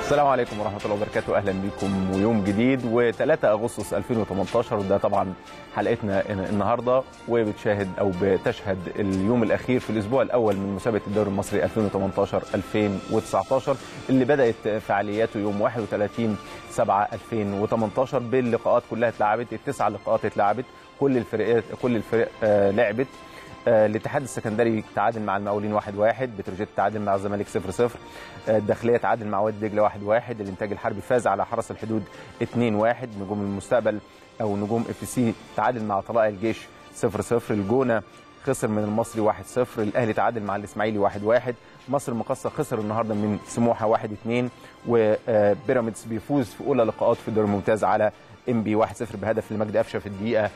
السلام عليكم ورحمة الله وبركاته أهلا بكم ويوم جديد و3 أغسطس 2018 وده طبعا حلقتنا النهاردة وبتشاهد أو بتشهد اليوم الأخير في الأسبوع الأول من مسابقة الدوري المصري 2018-2019 اللي بدأت فعالياته يوم 31 7 2018 باللقاءات كلها اتلعبت التسع لقاءات اتلعبت كل الفرقات كل الفرق آه لعبت آه، الاتحاد السكندري تعادل مع المقاولين 1-1 بتروجيت تعادل مع الزمالك 0-0 آه، الداخليه تعادل مع وادي دجله 1-1 الانتاج الحربي فاز على حرس الحدود 2-1 نجوم المستقبل او نجوم اف سي تعادل مع طلائع الجيش 0-0 الجونه خسر من المصري 1-0 الاهلي تعادل مع الاسماعيلي 1-1 مصر المقاصه خسر النهارده من سموحه 1-2 وبيراميدز بيفوز في اولى لقاءات في الدوري الممتاز على ام بي 1-0 بهدف لمجدي قفشه في الدقيقه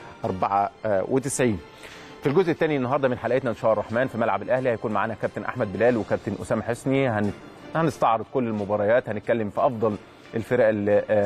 94 في الجزء الثاني النهارده من حلقتنا ان شاء الله الرحمن في ملعب الاهلي هيكون معانا كابتن احمد بلال وكابتن اسامه حسني هن... هنستعرض كل المباريات هنتكلم في افضل الفرق اللي آه،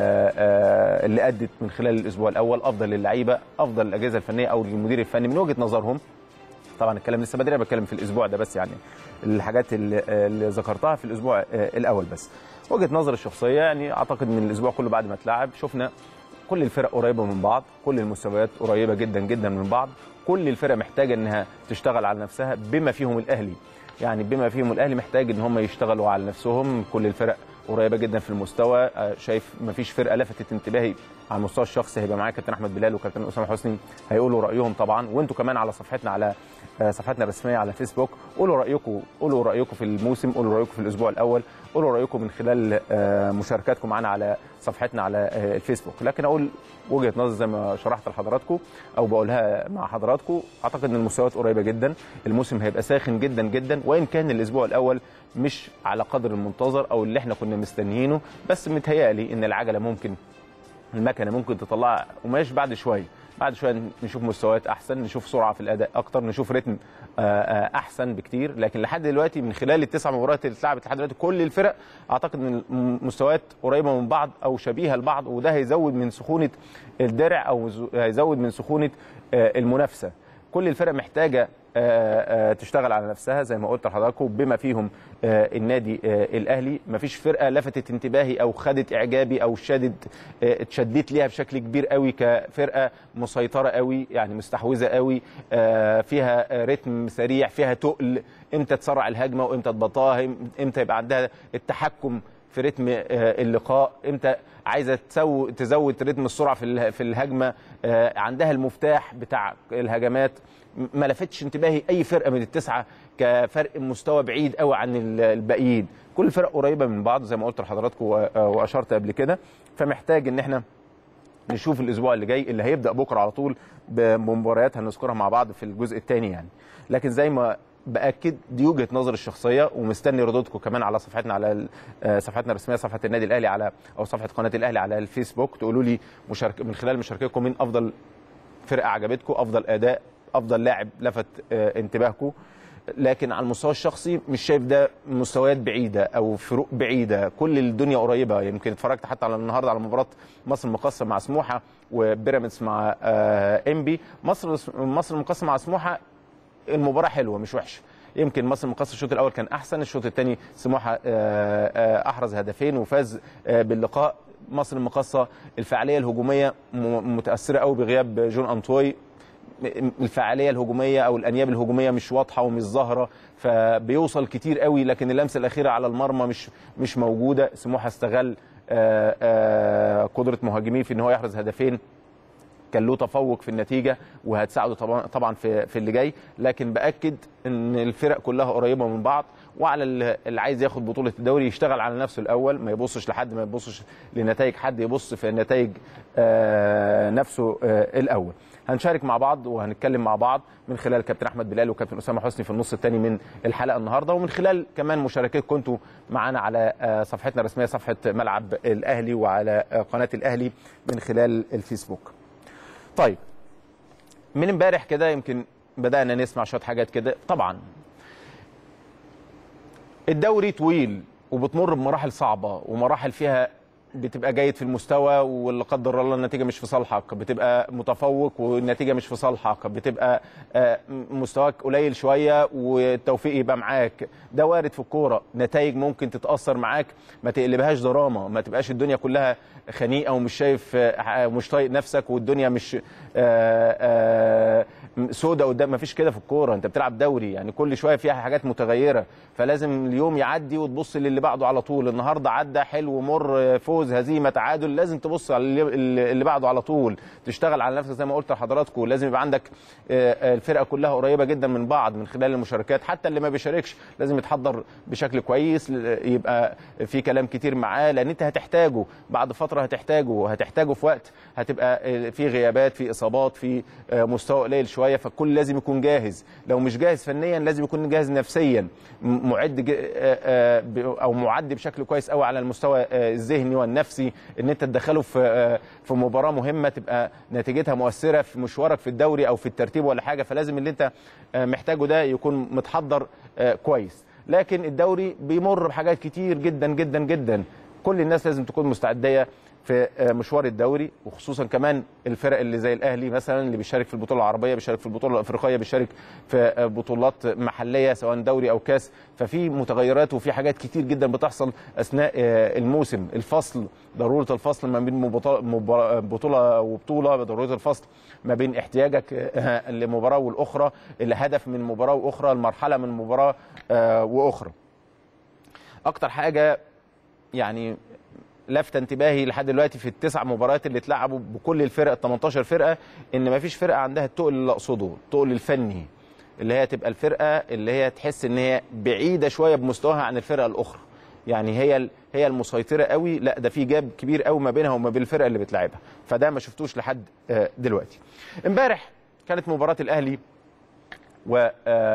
آه، اللي ادت من خلال الاسبوع الاول افضل اللعيبه افضل الاجهزه الفنيه او المدير الفني من وجهه نظرهم طبعا الكلام لسه بدري أنا بتكلم في الاسبوع ده بس يعني الحاجات اللي, اللي ذكرتها في الاسبوع آه، الاول بس وجهه نظر الشخصيه يعني اعتقد ان الاسبوع كله بعد ما اتلعب شفنا كل الفرق قريبه من بعض كل المستويات قريبه جدا جدا من بعض كل الفرق محتاجه انها تشتغل على نفسها بما فيهم الاهلي يعني بما فيهم الاهلي محتاج ان هم يشتغلوا على نفسهم كل الفرق قريبه جدا في المستوى آه، شايف مفيش فرقه لفتت انتباهي على المستوى الشخصي هيبقى معايا كابتن احمد بلال وكابتن اسامه حسني هيقولوا رايهم طبعا وانتوا كمان على صفحتنا على آه، صفحتنا الرسميه على فيسبوك قولوا رايكم قولوا رايكم في الموسم قولوا رايكم في الاسبوع الاول قولوا رايكم من خلال آه، مشاركاتكم معنا على صفحتنا على آه، الفيسبوك لكن اقول وجهه نظر زي ما شرحت لحضراتكم او بقولها مع حضراتكم اعتقد ان المستويات قريبه جدا الموسم هيبقى ساخن جدا جدا وان كان الاسبوع الاول مش على قدر المنتظر او اللي احنا كنا مستنيينه بس متهيألي ان العجله ممكن المكنه ممكن تطلع قماش بعد شويه بعد شويه نشوف مستويات احسن نشوف سرعه في الاداء اكتر نشوف رتم آه، آه، احسن بكتير لكن لحد دلوقتي من خلال التسع مباريات اللي اتلعبت لحد دلوقتي كل الفرق اعتقد ان المستويات قريبه من بعض او شبيهه لبعض وده هيزود من سخونه الدرع او ز- هيزود من سخونه آه، المنافسه كل الفرق محتاجه آه، آه، تشتغل على نفسها زي ما قلت لحضراتكم بما فيهم آه، النادي آه، الاهلي مفيش فرقه لفتت انتباهي او خدت اعجابي او شدت آه، اتشدت ليها بشكل كبير قوي كفرقه مسيطره قوي يعني مستحوذه قوي آه، فيها آه، رتم سريع فيها تقل امتى تسرع الهجمه وامتى تبطئها امتى يبقى عندها التحكم في رتم آه، اللقاء امتى عايزه تسو تزود رتم السرعه في اله- في الهجمه آه، عندها المفتاح بتاع الهجمات م- ما لفتش انتباهي اي فرقه من التسعه كفرق مستوى بعيد قوي عن ال- الباقيين كل الفرق قريبه من بعض زي ما قلت لحضراتكم و- آه، واشرت قبل كده فمحتاج ان احنا نشوف الاسبوع اللي جاي اللي هيبدا بكره على طول بمباريات هنذكرها مع بعض في الجزء الثاني يعني لكن زي ما باكد دي وجهه نظر الشخصيه ومستني ردودكم كمان على صفحتنا على ال- آه، صفحتنا الرسميه صفحه النادي الاهلي على او صفحه قناه الاهلي على الفيسبوك تقولوا لي مشارك من خلال مشاركتكم مين افضل فرقه عجبتكم افضل اداء افضل لاعب لفت آه، انتباهكم لكن على المستوى الشخصي مش شايف ده مستويات بعيده او فروق بعيده كل الدنيا قريبه يمكن اتفرجت حتى على النهارده على مباراه مصر المقاصه مع سموحه وبيراميدز مع آه، انبي مصر مصر المقاصه مع سموحه المباراه حلوه مش وحشه يمكن مصر المقاصه الشوط الاول كان احسن الشوط الثاني سموحه آه، آه، احرز هدفين وفاز آه، باللقاء مصر المقاصه الفعاليه الهجوميه م- متاثره قوي بغياب جون انطوي الفعاليه الهجوميه او الانياب الهجوميه مش واضحه ومش ظاهره فبيوصل كتير قوي لكن اللمسه الاخيره على المرمى مش مش موجوده سموحه استغل آه، آه، قدره مهاجميه في ان هو يحرز هدفين كان له تفوق في النتيجه وهتساعده طبعا طبعا في في اللي جاي لكن باكد ان الفرق كلها قريبه من بعض وعلى ال- اللي عايز ياخد بطوله الدوري يشتغل على نفسه الاول ما يبصش لحد ما يبصش لنتائج حد يبص في نتائج آه، نفسه آه، الاول هنشارك مع بعض وهنتكلم مع بعض من خلال كابتن احمد بلال وكابتن اسامه حسني في النص الثاني من الحلقه النهارده ومن خلال كمان مشاركتكم انتوا معانا على آه، صفحتنا الرسميه صفحه ملعب الاهلي وعلى آه، قناه الاهلي من خلال الفيسبوك طيب من امبارح كده يمكن بدانا نسمع شويه حاجات كده طبعا الدوري طويل وبتمر بمراحل صعبه ومراحل فيها بتبقى جيد في المستوى ولا قدر الله النتيجه مش في صالحك بتبقى متفوق والنتيجه مش في صالحك بتبقى آه، مستواك قليل شويه والتوفيق يبقى معاك ده وارد في الكوره نتائج ممكن تتاثر معاك ما تقلبهاش دراما ما تبقاش الدنيا كلها خنيقه ومش شايف آه، مش طايق نفسك والدنيا مش آه، آه، سودة قدام ما فيش كده في الكوره انت بتلعب دوري يعني كل شويه فيها حاجات متغيره فلازم اليوم يعدي وتبص للي بعده على طول النهارده عدى حلو مر فوز هزيمه تعادل لازم تبص على اللي اللي بعده على طول تشتغل على نفسك زي ما قلت لحضراتكم لازم يبقى عندك آه، آه، الفرقه كلها قريبه جدا من بعض من خلال المشاركات حتى اللي ما بيشاركش لازم يتحضر بشكل كويس ل- يبقى في كلام كتير معاه لان انت هتحتاجه بعد فتره هتحتاجه وهتحتاجه في وقت هتبقى آه، في غيابات في اصابات في آه، مستوى قليل شويه فالكل لازم يكون جاهز لو مش جاهز فنيا لازم يكون جاهز نفسيا م- معد ج- آه، آه، ب- او معد بشكل كويس قوي على المستوى آه، الذهني والنفسي ان انت تدخله في آه، في مباراه مهمه تبقى نتيجتها مؤثره في مشوارك في الدوري او في الترتيب ولا حاجه فلازم اللي انت آه، محتاجه ده يكون متحضر آه، كويس لكن الدوري بيمر بحاجات كتير جدا جدا جدا كل الناس لازم تكون مستعديه في آه، مشوار الدوري وخصوصا كمان الفرق اللي زي الاهلي مثلا اللي بيشارك في البطوله العربيه بيشارك في البطوله الافريقيه بيشارك في آه، بطولات محليه سواء دوري او كاس ففي متغيرات وفي حاجات كتير جدا بتحصل اثناء آه، الموسم الفصل ضروره الفصل ما بين مبط- مبار- بطوله وبطوله ضروره الفصل ما بين احتياجك آه، لمباراه والاخرى الهدف من مباراه واخرى المرحله من مباراه آه، واخرى اكتر حاجه يعني لفت انتباهي لحد دلوقتي في التسع مباريات اللي اتلعبوا بكل الفرق ال 18 فرقه ان ما فيش فرقه عندها التقل اللي اقصده التقل الفني اللي هي تبقى الفرقه اللي هي تحس ان هي بعيده شويه بمستواها عن الفرقه الاخرى يعني هي ال- هي المسيطره قوي لا ده في جاب كبير قوي ما بينها وما بين الفرقه اللي بتلعبها فده ما شفتوش لحد آه، دلوقتي امبارح كانت مباراه الاهلي و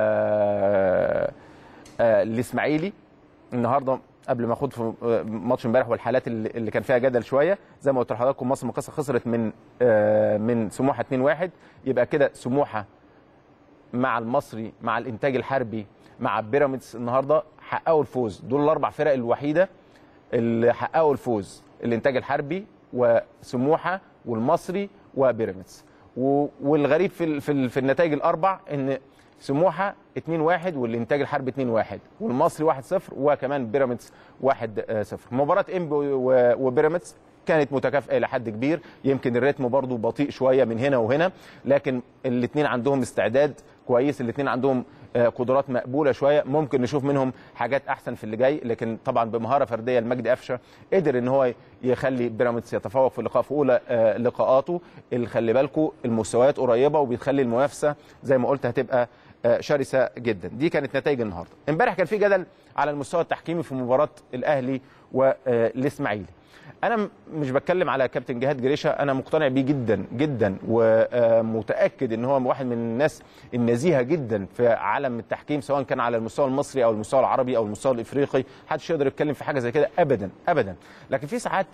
آه، آه، الاسماعيلي النهارده قبل ما اخد في ماتش امبارح والحالات اللي اللي كان فيها جدل شويه زي ما قلت لحضراتكم مصر المقاصه خسرت من آه، من سموحه 2-1 يبقى كده سموحه مع المصري مع الانتاج الحربي مع بيراميدز النهارده حققوا الفوز دول الاربع فرق الوحيده اللي حققوا الفوز الانتاج الحربي وسموحه والمصري وبيراميدز و- والغريب في ال- في, ال- في النتائج الاربع ان سموحه 2-1 والانتاج الحربي 2-1 والمصري 1-0 وكمان بيراميدز 1-0 مباراه انبي و- وبيراميدز كانت متكافئه الى حد كبير يمكن الريتم برضو بطيء شويه من هنا وهنا لكن الاثنين عندهم استعداد كويس الاثنين عندهم آه، قدرات مقبوله شويه ممكن نشوف منهم حاجات احسن في اللي جاي لكن طبعا بمهاره فرديه لمجدي قفشه قدر ان هو يخلي بيراميدز يتفوق في اللقاء في اولى آه، لقاءاته اللي خلي بالكم المستويات قريبه وبتخلي المنافسه زي ما قلت هتبقى آه، شرسه جدا دي كانت نتائج النهارده امبارح كان في جدل على المستوى التحكيمي في مباراه الاهلي والاسماعيلي انا م- مش بتكلم على كابتن جهاد جريشه انا مقتنع بيه جدا جدا ومتاكد ان هو واحد من الناس النزيهه جدا في عالم التحكيم سواء كان على المستوى المصري او المستوى العربي او المستوى الافريقي محدش يقدر يتكلم في حاجه زي كده ابدا ابدا لكن في ساعات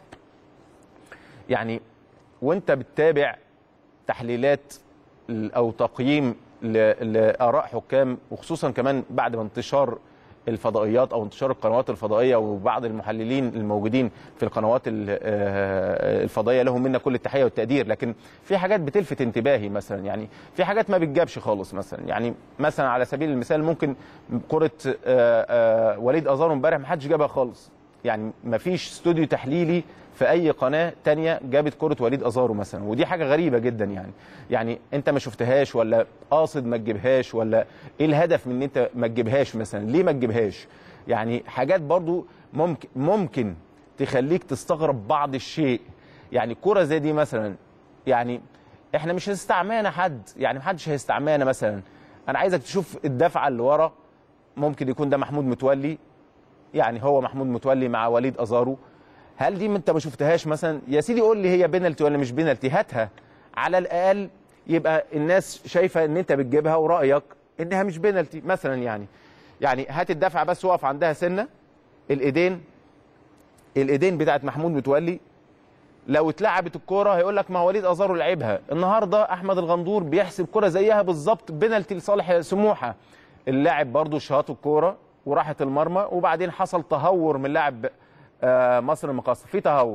يعني وانت بتتابع تحليلات ال- او تقييم ل- لاراء حكام وخصوصا كمان بعد ما انتشار الفضائيات او انتشار القنوات الفضائيه وبعض المحللين الموجودين في القنوات ال- آه، الفضائيه لهم منا كل التحيه والتقدير لكن في حاجات بتلفت انتباهي مثلا يعني في حاجات ما بتجابش خالص مثلا يعني مثلا على سبيل المثال ممكن كره آه، آه، وليد ازارو امبارح ما حدش جابها خالص يعني ما فيش استوديو تحليلي في اي قناه تانية جابت كره وليد ازارو مثلا ودي حاجه غريبه جدا يعني يعني انت ما شفتهاش ولا قاصد ما تجيبهاش ولا ايه الهدف من ان انت ما تجيبهاش مثلا ليه ما تجيبهاش يعني حاجات برضو ممكن ممكن تخليك تستغرب بعض الشيء يعني كره زي دي مثلا يعني احنا مش هنستعمانا حد يعني محدش هيستعمانا مثلا انا عايزك تشوف الدفعه اللي ورا ممكن يكون ده محمود متولي يعني هو محمود متولي مع وليد ازارو هل دي انت ما شفتهاش مثلا يا سيدي قول لي هي بينالتي ولا مش بينالتي هاتها على الاقل يبقى الناس شايفه ان انت بتجيبها ورايك انها مش بينالتي مثلا يعني يعني هات الدفعه بس وقف عندها سنه الايدين الايدين بتاعت محمود متولي لو اتلعبت الكوره هيقول لك ما وليد ازارو لعبها النهارده احمد الغندور بيحسب كوره زيها بالظبط بينالتي لصالح سموحه اللاعب برضو شاط الكوره وراحت المرمى وبعدين حصل تهور من لاعب آه، مصر المقاصه في تهور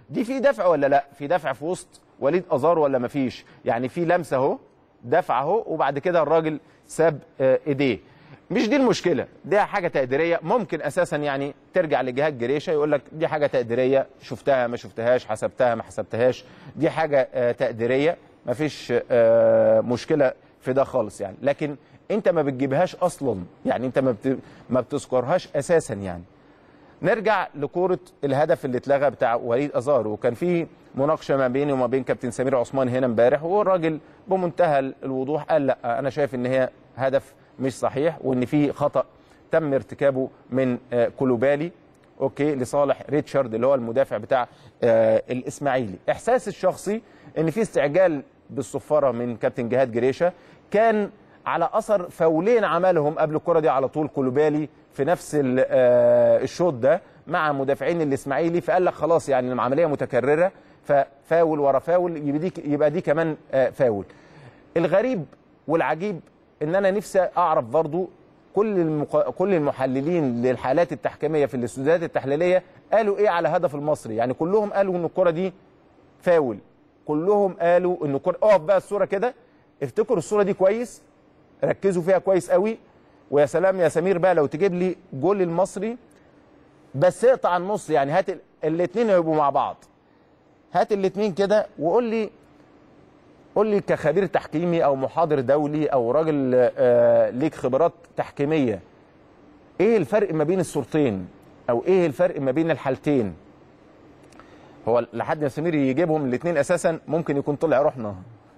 دي في دفع ولا لا في دفع في وسط وليد ازار ولا مفيش يعني في لمسه اهو دفع اهو وبعد كده الراجل ساب آه، ايديه مش دي المشكله دي حاجه تقديريه ممكن اساسا يعني ترجع لجهات جريشه يقول لك دي حاجه تقديريه شفتها ما شفتهاش حسبتها ما حسبتهاش دي حاجه آه، تقديريه مفيش آه، مشكله في ده خالص يعني لكن انت ما بتجيبهاش اصلا يعني انت ما بت- ما بتذكرهاش اساسا يعني نرجع لكوره الهدف اللي اتلغى بتاع وليد ازار وكان في مناقشه ما بيني وما بين كابتن سمير عثمان هنا امبارح والراجل بمنتهى الوضوح قال لا انا شايف ان هي هدف مش صحيح وان في خطا تم ارتكابه من آه، كولوبالي اوكي لصالح ريتشارد اللي هو المدافع بتاع آه، الاسماعيلي احساسي الشخصي ان في استعجال بالصفاره من كابتن جهاد جريشه كان على اثر فاولين عملهم قبل الكره دي على طول كولوبالي في نفس ال- آه، الشوط ده مع مدافعين الاسماعيلي فقال لك خلاص يعني العمليه متكرره ففاول ورا فاول يبقى دي يبقى دي كمان آه، فاول الغريب والعجيب ان انا نفسي اعرف برضو كل المق... كل المحللين للحالات التحكيميه في الاستوديوهات التحليليه قالوا ايه على هدف المصري يعني كلهم قالوا ان الكره دي فاول كلهم قالوا ان الكره اقف بقى الصوره كده افتكروا الصوره دي كويس ركزوا فيها كويس قوي ويا سلام يا سمير بقى لو تجيب لي جول المصري بس اقطع النص يعني هات الاثنين هيبقوا مع بعض هات الاثنين كده وقول لي قول لي كخبير تحكيمي او محاضر دولي او راجل آه ليك خبرات تحكيميه ايه الفرق ما بين الصورتين او ايه الفرق ما بين الحالتين هو لحد ما سمير يجيبهم الاثنين اساسا ممكن يكون طلع روحنا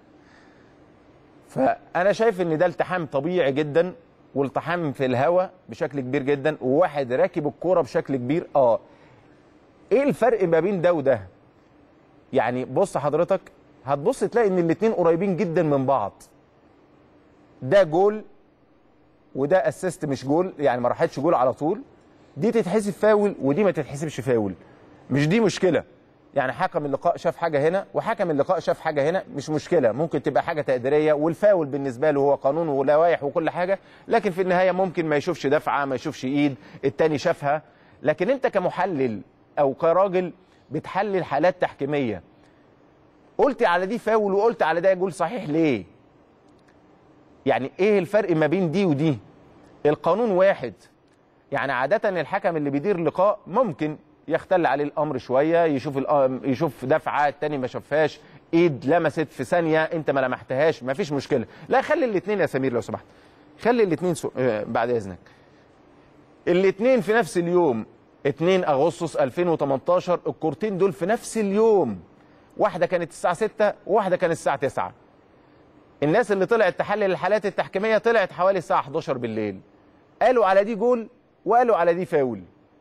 فانا شايف ان ده التحام طبيعي جدا والتحام في الهواء بشكل كبير جدا وواحد راكب الكوره بشكل كبير اه ايه الفرق ما بين ده وده يعني بص حضرتك هتبص تلاقي ان الاثنين قريبين جدا من بعض ده جول وده اسيست مش جول يعني ما راحتش جول على طول دي تتحسب فاول ودي ما تتحسبش فاول مش دي مشكله يعني حكم اللقاء شاف حاجه هنا وحكم اللقاء شاف حاجه هنا مش مشكله ممكن تبقى حاجه تقديريه والفاول بالنسبه له هو قانون ولوائح وكل حاجه لكن في النهايه ممكن ما يشوفش دفعه ما يشوفش ايد التاني شافها لكن انت كمحلل او كراجل بتحلل حالات تحكيميه قلت على دي فاول وقلت على ده جول صحيح ليه يعني ايه الفرق ما بين دي ودي القانون واحد يعني عادة الحكم اللي بيدير لقاء ممكن يختل عليه الامر شويه يشوف الأم- يشوف دفعه التاني ما شافهاش ايد لمست في ثانيه انت ما لمحتهاش ما فيش مشكله لا خلي الاثنين يا سمير لو سمحت خلي الاثنين سو... آه، بعد اذنك الاثنين في نفس اليوم 2 اغسطس 2018 الكورتين دول في نفس اليوم واحده كانت الساعه 6 وواحده كانت الساعه 9 الناس اللي طلعت تحلل الحالات التحكيميه طلعت حوالي الساعه 11 بالليل قالوا على دي جول وقالوا على دي فاول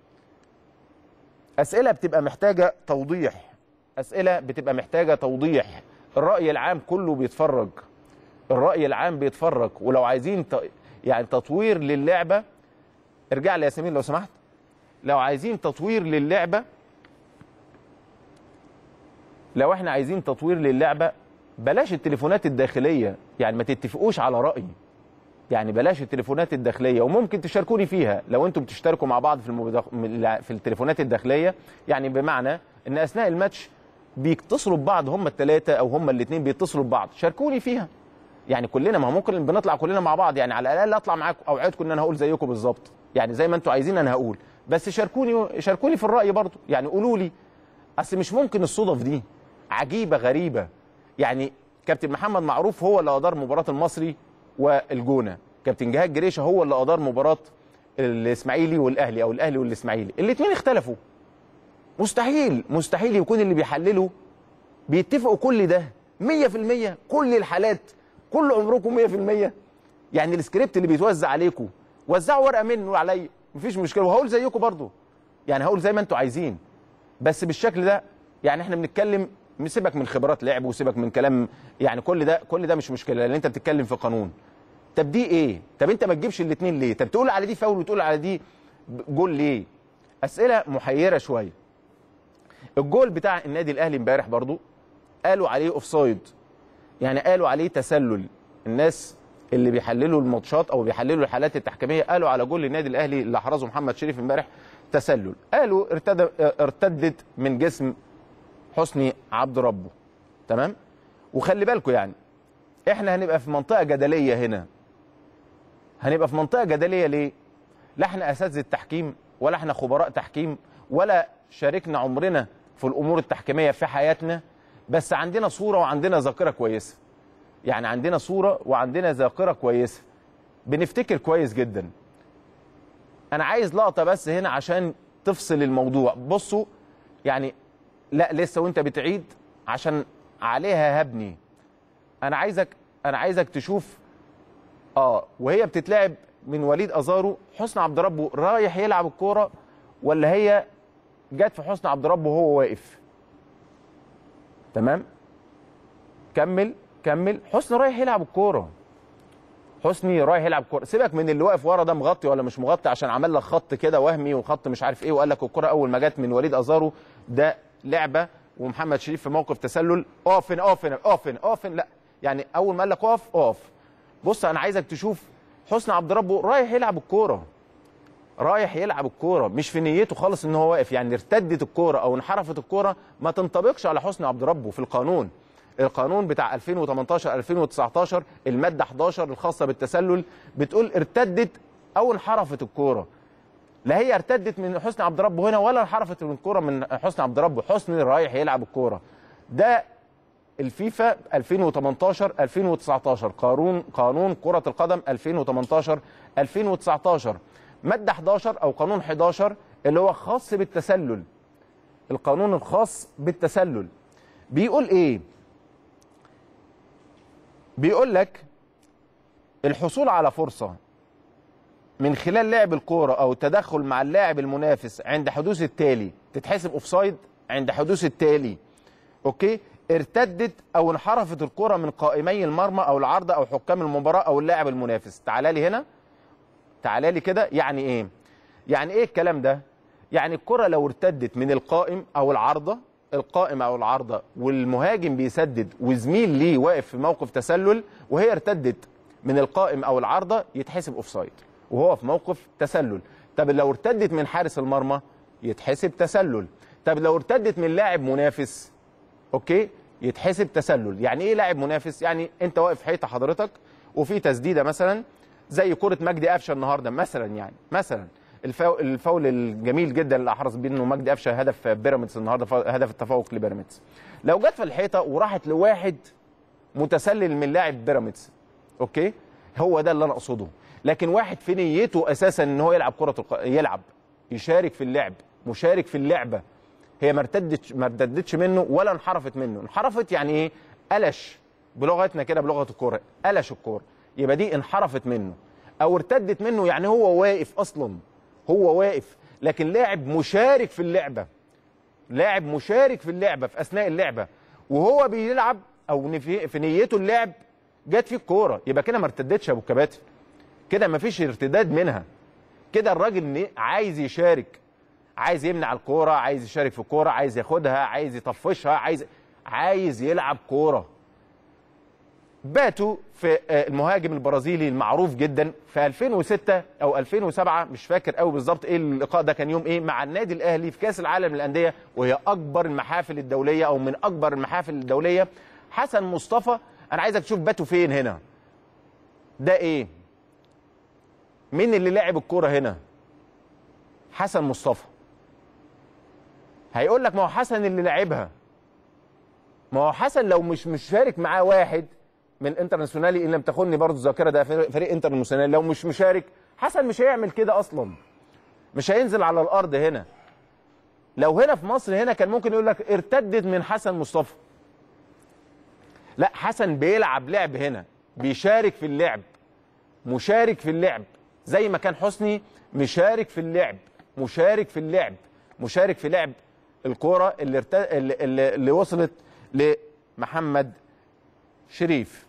اسئله بتبقى محتاجه توضيح اسئله بتبقى محتاجه توضيح الراي العام كله بيتفرج الراي العام بيتفرج ولو عايزين ت... يعني تطوير للعبه ارجع لي يا سمير لو سمحت لو عايزين تطوير للعبه لو احنا عايزين تطوير للعبه بلاش التليفونات الداخليه يعني ما تتفقوش على راي يعني بلاش التليفونات الداخليه وممكن تشاركوني فيها لو انتم بتشتركوا مع بعض في المبدخ... في التليفونات الداخليه يعني بمعنى ان اثناء الماتش بيتصلوا ببعض هم الثلاثه او هم الاثنين بيتصلوا ببعض شاركوني فيها يعني كلنا ما هو ممكن بنطلع كلنا مع بعض يعني على الاقل اطلع معاكم اوعدكم ان انا هقول زيكم بالظبط يعني زي ما انتم عايزين انا هقول بس شاركوني شاركوني في الراي برضو يعني قولوا لي اصل مش ممكن الصدف دي عجيبه غريبه يعني كابتن محمد معروف هو اللي ادار مباراه المصري والجونه كابتن جهاد جريشه هو اللي ادار مباراه الاسماعيلي والاهلي او الاهلي والاسماعيلي الاثنين اختلفوا مستحيل مستحيل يكون اللي بيحللوا بيتفقوا كل ده 100% كل الحالات كل عمركم 100% يعني السكريبت اللي بيتوزع عليكم وزعوا ورقه منه عليا مفيش مشكله وهقول زيكم برضو يعني هقول زي ما انتوا عايزين بس بالشكل ده يعني احنا بنتكلم سيبك من خبرات لعب وسيبك من كلام يعني كل ده كل ده مش مشكله لان انت بتتكلم في قانون طب دي ايه طب انت ما تجيبش الاثنين ليه طب تقول على دي فاول وتقول على دي جول ليه اسئله محيره شويه الجول بتاع النادي الاهلي امبارح برضو قالوا عليه اوفسايد يعني قالوا عليه تسلل الناس اللي بيحللوا الماتشات او بيحللوا الحالات التحكيميه قالوا على جول النادي الاهلي اللي احرزه محمد شريف امبارح تسلل قالوا ارتد ارتدت من جسم حسني عبد ربه تمام وخلي بالكم يعني احنا هنبقى في منطقه جدليه هنا هنبقى في منطقه جدليه ليه لا احنا اساتذه تحكيم ولا احنا خبراء تحكيم ولا شاركنا عمرنا في الامور التحكيميه في حياتنا بس عندنا صوره وعندنا ذاكره كويسه يعني عندنا صوره وعندنا ذاكره كويسه بنفتكر كويس جدا انا عايز لقطه بس هنا عشان تفصل الموضوع بصوا يعني لا لسه وانت بتعيد عشان عليها هبني انا عايزك انا عايزك تشوف اه وهي بتتلعب من وليد ازارو حسن عبد ربه رايح يلعب الكوره ولا هي جت في حسن عبد ربه وهو واقف تمام كمل كمل حسن رايح يلعب الكوره حسني رايح يلعب كوره سيبك من اللي واقف ورا ده مغطي ولا مش مغطي عشان عمل لك خط كده وهمي وخط مش عارف ايه وقال لك الكوره اول ما جت من وليد ازارو ده لعبه ومحمد شريف في موقف تسلل اقف هنا اقف هنا اقف هنا اقف هنا لا يعني اول ما قال لك اقف اقف بص انا عايزك تشوف حسن عبد ربه رايح يلعب الكوره رايح يلعب الكوره مش في نيته خالص ان هو واقف يعني ارتدت الكوره او انحرفت الكوره ما تنطبقش على حسن عبد ربه في القانون القانون بتاع 2018 2019 الماده 11 الخاصه بالتسلل بتقول ارتدت او انحرفت الكوره لا هي ارتدت من حسني عبد ربه هنا ولا انحرفت من الكوره من حسني عبد ربه حسني رايح يلعب الكوره ده الفيفا 2018 2019 قانون قانون كره القدم 2018 2019 ماده 11 او قانون 11 اللي هو خاص بالتسلل القانون الخاص بالتسلل بيقول ايه بيقول لك الحصول على فرصه من خلال لعب الكوره او التدخل مع اللاعب المنافس عند حدوث التالي تتحسب اوفسايد عند حدوث التالي اوكي ارتدت او انحرفت الكره من قائمي المرمى او العارضه او حكام المباراه او اللاعب المنافس تعالى لي هنا تعالى لي كده يعني ايه يعني ايه الكلام ده يعني الكره لو ارتدت من القائم او العارضه القائم او العارضه والمهاجم بيسدد وزميل ليه واقف في موقف تسلل وهي ارتدت من القائم او العارضه يتحسب اوفسايد وهو في موقف تسلل طب لو ارتدت من حارس المرمى يتحسب تسلل طب لو ارتدت من لاعب منافس اوكي يتحسب تسلل يعني ايه لاعب منافس يعني انت واقف حيطه حضرتك وفي تسديده مثلا زي كره مجدي قفشه النهارده مثلا يعني مثلا الفاول, الفاول الجميل جدا اللي احرز بيه انه مجدي قفشه هدف بيراميدز النهارده هدف التفوق لبيراميدز لو جت في الحيطه وراحت لواحد متسلل من لاعب بيراميدز اوكي هو ده اللي انا اقصده لكن واحد في نيته اساسا ان هو يلعب كره الق... يلعب يشارك في اللعب مشارك في اللعبه هي ما ارتدتش ما ارتدتش منه ولا انحرفت منه انحرفت يعني ايه قلش بلغتنا كده بلغه الكوره قلش الكوره يبقى دي انحرفت منه او ارتدت منه يعني هو واقف اصلا هو واقف لكن لاعب مشارك في اللعبه لاعب مشارك في اللعبه في اثناء اللعبه وهو بيلعب او في نيته اللعب جت فيه الكوره يبقى كده ما ارتدتش يا ابو الكباتن كده ما فيش ارتداد منها كده الراجل عايز يشارك عايز يمنع الكوره عايز يشارك في الكوره عايز ياخدها عايز يطفشها عايز عايز يلعب كوره باتوا في المهاجم البرازيلي المعروف جدا في 2006 او 2007 مش فاكر قوي بالظبط ايه اللقاء ده كان يوم ايه مع النادي الاهلي في كاس العالم للانديه وهي اكبر المحافل الدوليه او من اكبر المحافل الدوليه حسن مصطفى انا عايزك تشوف باتوا فين هنا ده ايه مين اللي لعب الكوره هنا حسن مصطفى هيقول لك ما هو حسن اللي لعبها ما هو حسن لو مش مشارك معاه واحد من انترناسيونالي ان لم تخني برضه الذاكره ده فريق انترناسيونالي لو مش مشارك حسن مش هيعمل كده اصلا مش هينزل على الارض هنا لو هنا في مصر هنا كان ممكن يقول لك ارتدت من حسن مصطفى لا حسن بيلعب لعب هنا بيشارك في اللعب مشارك في اللعب زي ما كان حسني مشارك في اللعب مشارك في اللعب مشارك في لعب الكوره اللي, ارت... اللي, اللي وصلت لمحمد شريف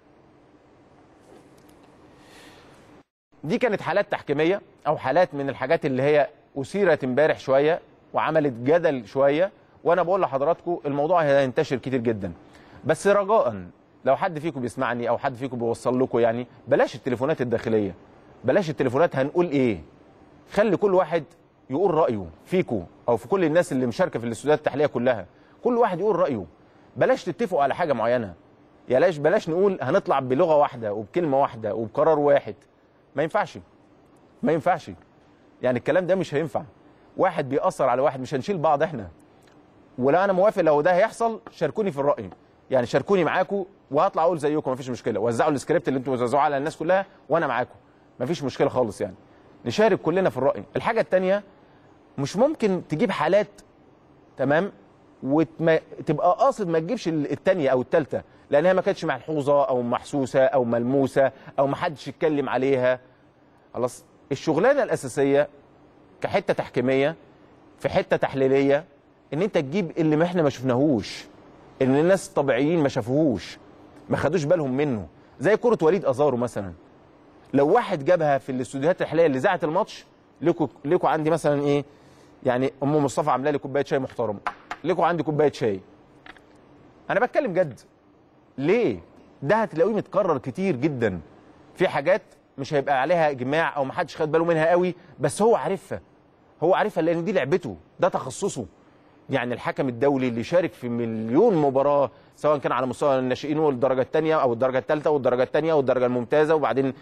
دي كانت حالات تحكيميه او حالات من الحاجات اللي هي اثيرت امبارح شويه وعملت جدل شويه وانا بقول لحضراتكم الموضوع هينتشر كتير جدا بس رجاء لو حد فيكم بيسمعني او حد فيكم بيوصل لكم يعني بلاش التليفونات الداخليه بلاش التليفونات هنقول ايه خلي كل واحد يقول رايه فيكم او في كل الناس اللي مشاركه في الاستوديوهات التحليليه كلها كل واحد يقول رايه بلاش تتفقوا على حاجه معينه بلاش بلاش نقول هنطلع بلغه واحده وبكلمه واحده وبقرار واحد ما ينفعش ما ينفعش يعني الكلام ده مش هينفع واحد بيأثر على واحد مش هنشيل بعض احنا ولا انا موافق لو ده هيحصل شاركوني في الراي يعني شاركوني معاكم وهطلع اقول زيكم مفيش مشكله وزعوا السكريبت اللي انتم بتوزعوه على الناس كلها وانا معاكم مفيش مشكله خالص يعني نشارك كلنا في الراي الحاجه الثانيه مش ممكن تجيب حالات تمام وتبقى قاصد ما تجيبش الثانيه او الثالثه لانها ما كانتش ملحوظه او محسوسه او ملموسه او ما حدش اتكلم عليها خلاص الشغلانه الاساسيه كحته تحكيميه في حته تحليليه ان انت تجيب اللي ما احنا ما شفناهوش ان الناس الطبيعيين ما شافوهوش ما خدوش بالهم منه زي كره وليد ازارو مثلا لو واحد جابها في الاستوديوهات التحليليه اللي ذاعت الماتش ليكوا ليكوا عندي مثلا ايه يعني ام مصطفى عامله لي كوبايه شاي محترمه ليكوا عندي كوبايه شاي انا بتكلم جد ليه ده هتلاقيه متكرر كتير جدا في حاجات مش هيبقى عليها اجماع او ما حدش خد باله منها قوي بس هو عارفها هو عارفها لان دي لعبته ده تخصصه يعني الحكم الدولي اللي شارك في مليون مباراه سواء كان على مستوى الناشئين والدرجه الثانيه او الدرجه الثالثه والدرجه الثانيه والدرجه الممتازه وبعدين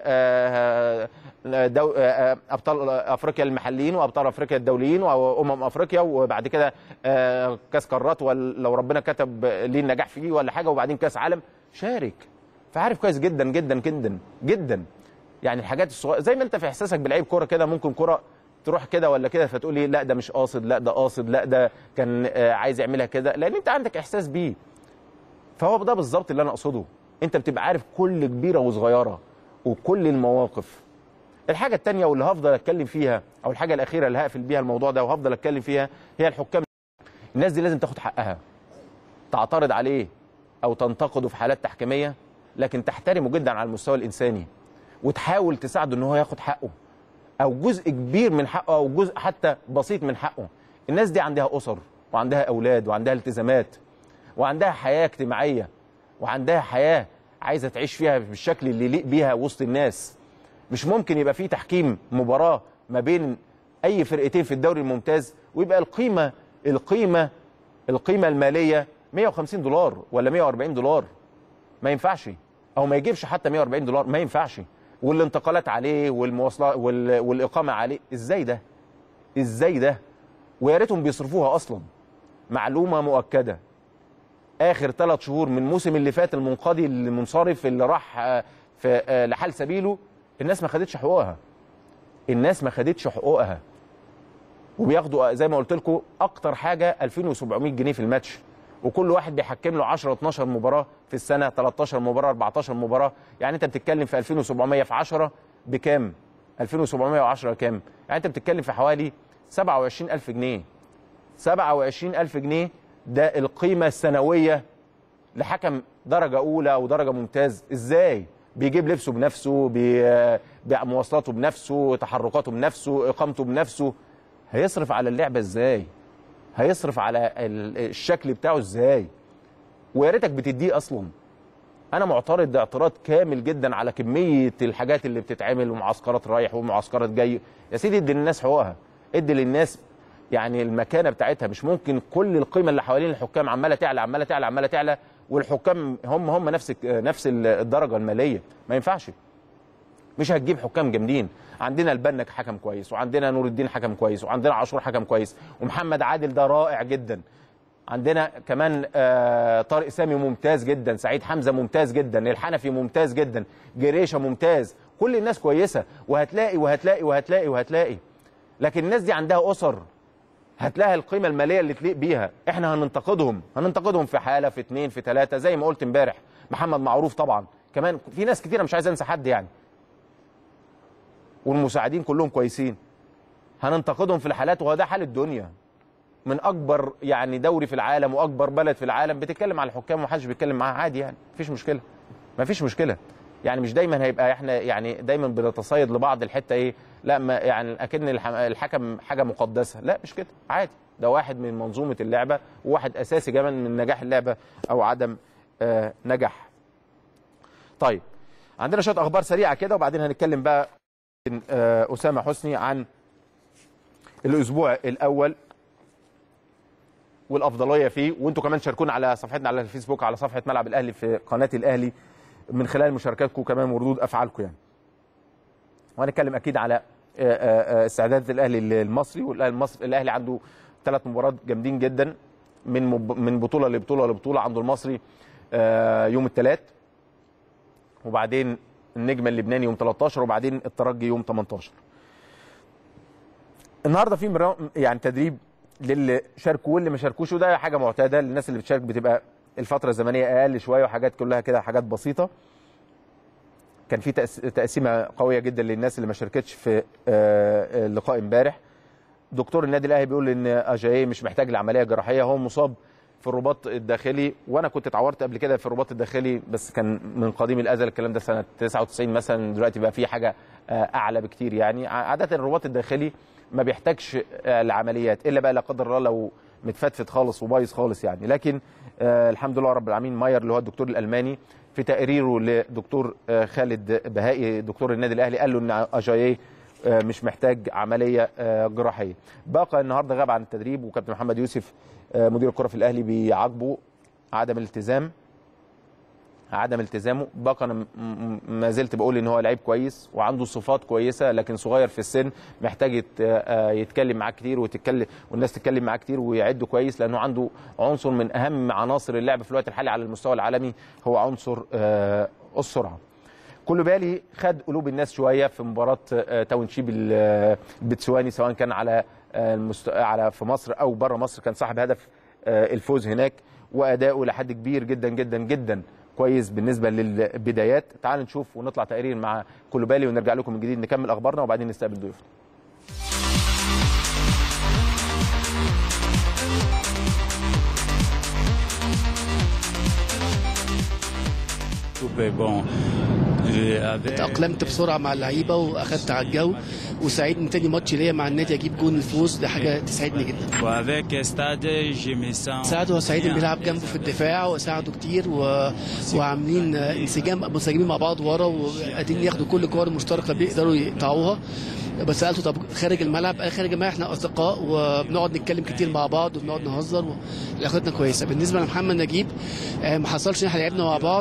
آآ آآ دو آآ ابطال افريقيا المحليين وابطال افريقيا الدوليين وامم افريقيا وبعد كده كاس قارات لو ربنا كتب ليه النجاح فيه ولا حاجه وبعدين كاس عالم شارك فعارف كويس جدا جدا جدا جدا يعني الحاجات الصغيره زي ما انت في احساسك بلعيب كوره كده ممكن كوره تروح كده ولا كده فتقول لي لا ده مش قاصد لا ده قاصد لا ده كان عايز يعملها كده لان انت عندك احساس بيه فهو ده بالظبط اللي انا اقصده انت بتبقى عارف كل كبيره وصغيره وكل المواقف الحاجه الثانيه واللي هفضل اتكلم فيها او الحاجه الاخيره اللي هقفل بيها الموضوع ده وهفضل اتكلم فيها هي الحكام الناس دي لازم تاخد حقها تعترض عليه او تنتقده في حالات تحكيميه لكن تحترمه جدا على المستوى الانساني وتحاول تساعده ان هو ياخد حقه او جزء كبير من حقه او جزء حتى بسيط من حقه الناس دي عندها اسر وعندها اولاد وعندها التزامات وعندها حياه اجتماعيه وعندها حياه عايزه تعيش فيها بالشكل اللي يليق بيها وسط الناس مش ممكن يبقى في تحكيم مباراه ما بين اي فرقتين في الدوري الممتاز ويبقى القيمه القيمه القيمه الماليه 150 دولار ولا 140 دولار ما ينفعش او ما يجيبش حتى 140 دولار ما ينفعش والانتقالات عليه والمواصلات وال... والاقامه عليه ازاي ده ازاي ده ويا ريتهم بيصرفوها اصلا معلومه مؤكده اخر ثلاث شهور من الموسم اللي فات المنقضي المنصرف اللي راح في لحال سبيله الناس ما خدتش حقوقها الناس ما خدتش حقوقها وبياخدوا زي ما قلت لكم اكتر حاجه 2700 جنيه في الماتش وكل واحد بيحكم له 10 12 مباراه في السنه 13 مباراه 14 مباراه يعني انت بتتكلم في 2700 في 10 بكام 2710 كام يعني انت بتتكلم في حوالي 27000 جنيه 27000 جنيه ده القيمه السنويه لحكم درجه اولى او درجه ممتاز ازاي بيجيب لبسه بنفسه مواصلاته بنفسه تحركاته بنفسه اقامته بنفسه هيصرف على اللعبه ازاي هيصرف على الشكل بتاعه ازاي ويا ريتك بتديه اصلا انا معترض اعتراض كامل جدا على كميه الحاجات اللي بتتعمل ومعسكرات رايح ومعسكرات جاي يا سيدي ادي للناس حقوقها ادي للناس يعني المكانه بتاعتها مش ممكن كل القيمه اللي حوالين الحكام عماله تعلى عماله تعلى عماله تعلى والحكام هم هم نفس نفس الدرجه الماليه ما ينفعش مش هتجيب حكام جامدين عندنا البنك حكم كويس وعندنا نور الدين حكم كويس وعندنا عاشور حكم كويس ومحمد عادل ده رائع جدا عندنا كمان آه طارق سامي ممتاز جدا سعيد حمزه ممتاز جدا الحنفي ممتاز جدا جريشه ممتاز كل الناس كويسه وهتلاقي وهتلاقي وهتلاقي وهتلاقي لكن الناس دي عندها اسر هتلاقي القيمه الماليه اللي تليق بيها احنا هننتقدهم هننتقدهم في حاله في اثنين في ثلاثه زي ما قلت امبارح محمد معروف طبعا كمان في ناس كتيره مش عايز انسى حد يعني والمساعدين كلهم كويسين هننتقدهم في الحالات وهو ده حال الدنيا من اكبر يعني دوري في العالم واكبر بلد في العالم بتتكلم على الحكام ومحدش بيتكلم معاه عادي يعني مفيش مشكله مفيش مشكله يعني مش دايما هيبقى احنا يعني دايما بنتصيد لبعض الحته ايه لا ما يعني اكن الحكم حاجه مقدسه لا مش كده عادي ده واحد من منظومه اللعبه وواحد اساسي كمان من نجاح اللعبه او عدم آه نجاح طيب عندنا شويه اخبار سريعه كده وبعدين هنتكلم بقى آه اسامه حسني عن الاسبوع الاول والافضليه فيه وانتم كمان شاركونا على صفحتنا على الفيسبوك على صفحه ملعب الاهلي في قناه الاهلي من خلال مشاركاتكم كمان وردود افعالكم يعني وهنتكلم اكيد على آه، آه، آه، استعدادات الاهلي المصري والاهلي المصري الاهلي عنده ثلاث مباريات جامدين جدا من مب- من بطوله لبطوله لبطوله عنده المصري آه، يوم الثلاث وبعدين النجم اللبناني يوم 13 وبعدين الترجي يوم 18 النهارده في مرا- يعني تدريب للي شاركوا واللي ما شاركوش وده حاجه معتاده للناس اللي بتشارك بتبقى الفتره الزمنيه اقل شويه وحاجات كلها كده حاجات بسيطه كان في تقس- تقسيمه قويه جدا للناس اللي ما شاركتش في آه، آه، اللقاء امبارح دكتور النادي الاهلي بيقول ان اجاي مش محتاج لعمليه جراحيه هو مصاب في الرباط الداخلي وانا كنت اتعورت قبل كده في الرباط الداخلي بس كان من قديم الازل الكلام ده سنه 99 مثلا دلوقتي بقى في حاجه آه، اعلى بكتير يعني ع- عاده الرباط الداخلي ما بيحتاجش آه، لعمليات الا بقى لا قدر الله لو متفتفت خالص وبايظ خالص يعني لكن آه، الحمد لله رب العالمين ماير اللي هو الدكتور الالماني في تقريره لدكتور آه، خالد بهائي دكتور النادي الاهلي قال له ان اجاييه آه، مش محتاج عمليه آه، جراحيه. باقى النهارده غاب عن التدريب وكابتن محمد يوسف آه، مدير الكره في الاهلي بيعاقبه عدم الالتزام عدم التزامه باقى انا م- م- ما زلت بقول ان هو لعيب كويس وعنده صفات كويسه لكن صغير في السن محتاج يت- آه، يتكلم معاه كتير وتتكلم والناس تتكلم معاه كتير ويعده كويس لانه عنده عنصر من اهم عناصر اللعب في الوقت الحالي على المستوى العالمي هو عنصر آه، السرعه. كل بالي خد قلوب الناس شويه في مباراه آه، تاونشيب ال- آه، البتسواني سواء كان على آه، المست... على في مصر او بره مصر كان صاحب هدف آه، الفوز هناك واداؤه لحد كبير جدا جدا جدا كويس بالنسبه للبدايات تعالوا نشوف ونطلع تقرير مع كل بالي ونرجع لكم من جديد نكمل اخبارنا وبعدين نستقبل ضيوفنا Bon, euh, avec- تأقلمت بسرعة مع اللعيبة وأخدت على الجو وسعيدني تاني ماتش ليا مع النادي أجيب جون الفوز دي حاجة تسعدني جدا Bon, avec Stade, je me sens. سعد هو سعيد bien. بيلعب جنبه في الدفاع وساعده كتير و... وعاملين انسجام منسجمين مع بعض ورا وقاعدين ياخدوا كل كور مشتركة بيقدروا يقطعوها بس سالته طب خارج الملعب قال خارج الملعب احنا اصدقاء وبنقعد نتكلم كتير مع بعض وبنقعد نهزر وعلاقتنا كويسه بالنسبه لمحمد نجيب آه، ما حصلش ان احنا لعبنا مع بعض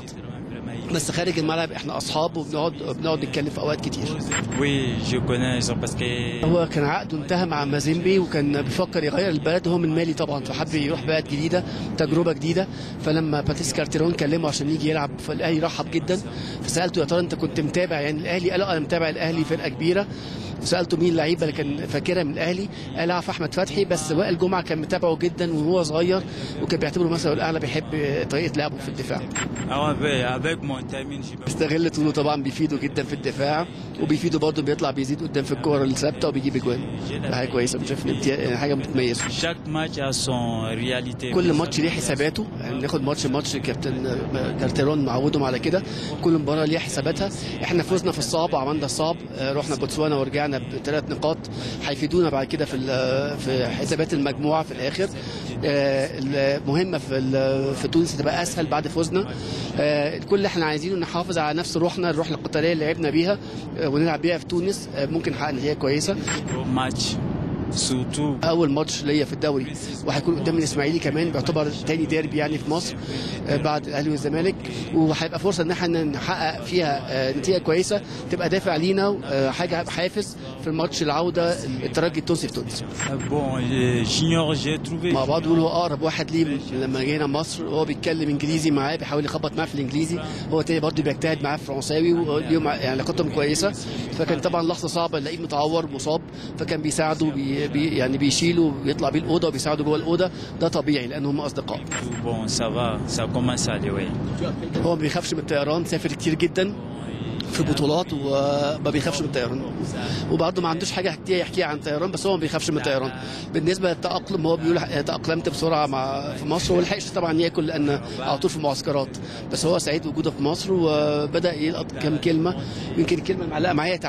بس خارج الملعب احنا اصحاب وبنقعد بنقعد نتكلم في اوقات كتير Oui, je connais ça parce que هو كان عقده انتهى مع مازيمبي وكان بيفكر يغير البلد وهو من مالي طبعا فحب يروح بلد جديده تجربه جديده فلما باتريس كارتيرون كلمه عشان يجي يلعب فالاهلي رحب جدا فسالته يا ترى انت كنت متابع يعني الاهلي قال اه انا متابع الاهلي فرقه كبيره سالته مين اللعيبه اللي كان فاكرها من الاهلي قال اعرف احمد فتحي بس وائل جمعه كان متابعه جدا وهو صغير وكان بيعتبره مثلا الاعلى بيحب طريقه لعبه في الدفاع ah, avec, avec mon timing, je peux- استغل طوله طبعا بيفيده جدا في الدفاع وبيفيده برضه بيطلع بيزيد قدام في الكور الثابته وبيجيب اجوان ده حاجه كويسه شايف إن امتياز- يعني حاجه متميزه chaque match a son réalité. كل ماتش ليه حساباته يعني ناخد ماتش ماتش كابتن كارتيرون معودهم على كده كل مباراه ليها حساباتها احنا فزنا في الصعب وعملنا الصعب آه، رحنا بوتسوانا ورجعنا بثلاث نقاط هيفيدونا بعد كده في ال- في حسابات المجموعه في الاخر آه، المهمه في ال- في تونس تبقى اسهل بعد فوزنا آه، كل اللي احنا عايزينه نحافظ على نفس روحنا الروح القتاليه اللي لعبنا بيها آه، ونلعب بيها في تونس آه، ممكن نحقق نتيجه كويسه match, surtout. اول ماتش ليا في الدوري وهيكون قدام الاسماعيلي كمان بيعتبر تاني ديربي يعني في مصر آه، بعد الاهلي والزمالك وهيبقى فرصه ان احنا نحقق فيها آه، نتيجه كويسه تبقى دافع لينا آه، حاجه حافز في الماتش العوده الترجي التونسي في تونس Bon, euh, j'ignore, j'ai trouvé. مع بعض بيقولوا هو اقرب واحد ليه من- لما جينا مصر وهو بيتكلم انجليزي معاه بيحاول يخبط معاه في الانجليزي هو تاني برضه بيجتهد معاه في فرنساوي واليوم يعني علاقتهم كويسه فكان طبعا لحظه صعبه نلاقيه متعور مصاب فكان بيساعده بي بي يعني بيشيله ويطلع بيه الاوضه وبيساعده جوه الاوضه ده طبيعي لان هم اصدقاء Bon, ça va, ça commence à aller, oui. هو ما بيخافش من الطيران سافر كتير جدا في بطولات وما بيخافش من الطيران وبرضه ما عندوش حاجه كتير يحكيها عن الطيران بس هو ما بيخافش من الطيران بالنسبه للتاقلم هو بيقول تاقلمت بسرعه مع في مصر هو لحقش طبعا ياكل لان على طول في معسكرات بس هو سعيد وجوده في مصر وبدا يلقط كام كلمه يمكن الكلمه المعلقه معايا تعالى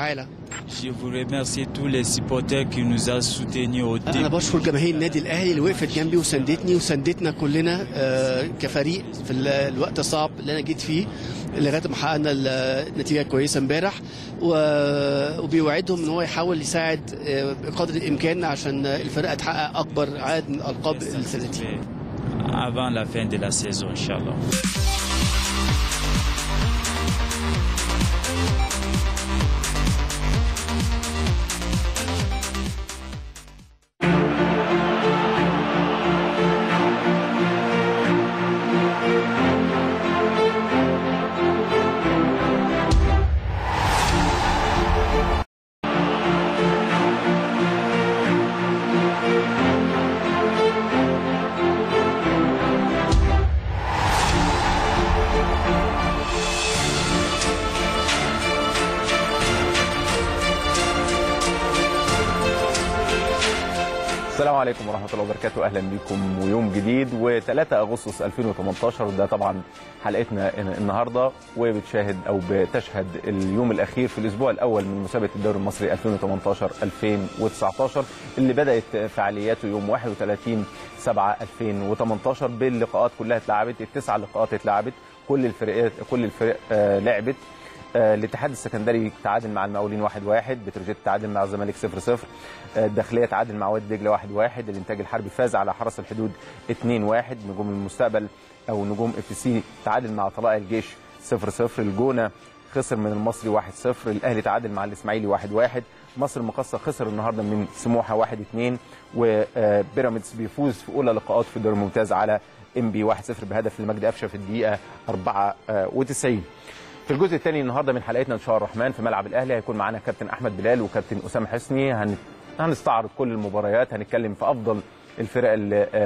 Je vous remercie tous les supporters qui nous ont soutenus au انا début. بشكر جماهير النادي الاهلي اللي وقفت جنبي وساندتني وساندتنا كلنا آه، كفريق في ال- الوقت الصعب اللي انا جيت فيه لغايه ما حققنا ال- النتيجه كويسه امبارح و- وبيوعدهم ان هو يحاول يساعد آه، بقدر الامكان عشان الفرقه تحقق اكبر عدد من الالقاب السنه دي Avant la fin de la saison, Inch'Allah. السلام عليكم ورحمة الله وبركاته أهلا بكم ويوم جديد و3 أغسطس 2018 وده طبعا حلقتنا النهاردة وبتشاهد أو بتشهد اليوم الأخير في الأسبوع الأول من مسابقة الدوري المصري 2018-2019 اللي بدأت فعالياته يوم 31 7 2018 باللقاءات كلها اتلعبت التسع لقاءات اتلعبت كل الفرقات كل الفرق آه، لعبت آه، الاتحاد السكندري تعادل مع المقاولين 1-1 بتروجيت تعادل مع الزمالك 0-0 آه، الداخليه تعادل مع وادي دجله 1-1 الانتاج الحربي فاز على حرس الحدود 2-1 نجوم المستقبل او نجوم اف سي تعادل مع طلائع الجيش 0-0 الجونه خسر من المصري 1-0 الاهلي تعادل مع الاسماعيلي 1-1 مصر المقاصه خسر النهارده من سموحه 1-2 وبيراميدز بيفوز في اولى لقاءات في الدوري الممتاز على ام بي 1-0 بهدف لمجدي قفشه في الدقيقه 94 في الجزء الثاني النهارده من حلقتنا ان شاء الله الرحمن في ملعب الاهلي هيكون معانا كابتن احمد بلال وكابتن اسامه حسني هن... هنستعرض كل المباريات هنتكلم في افضل الفرق اللي آه،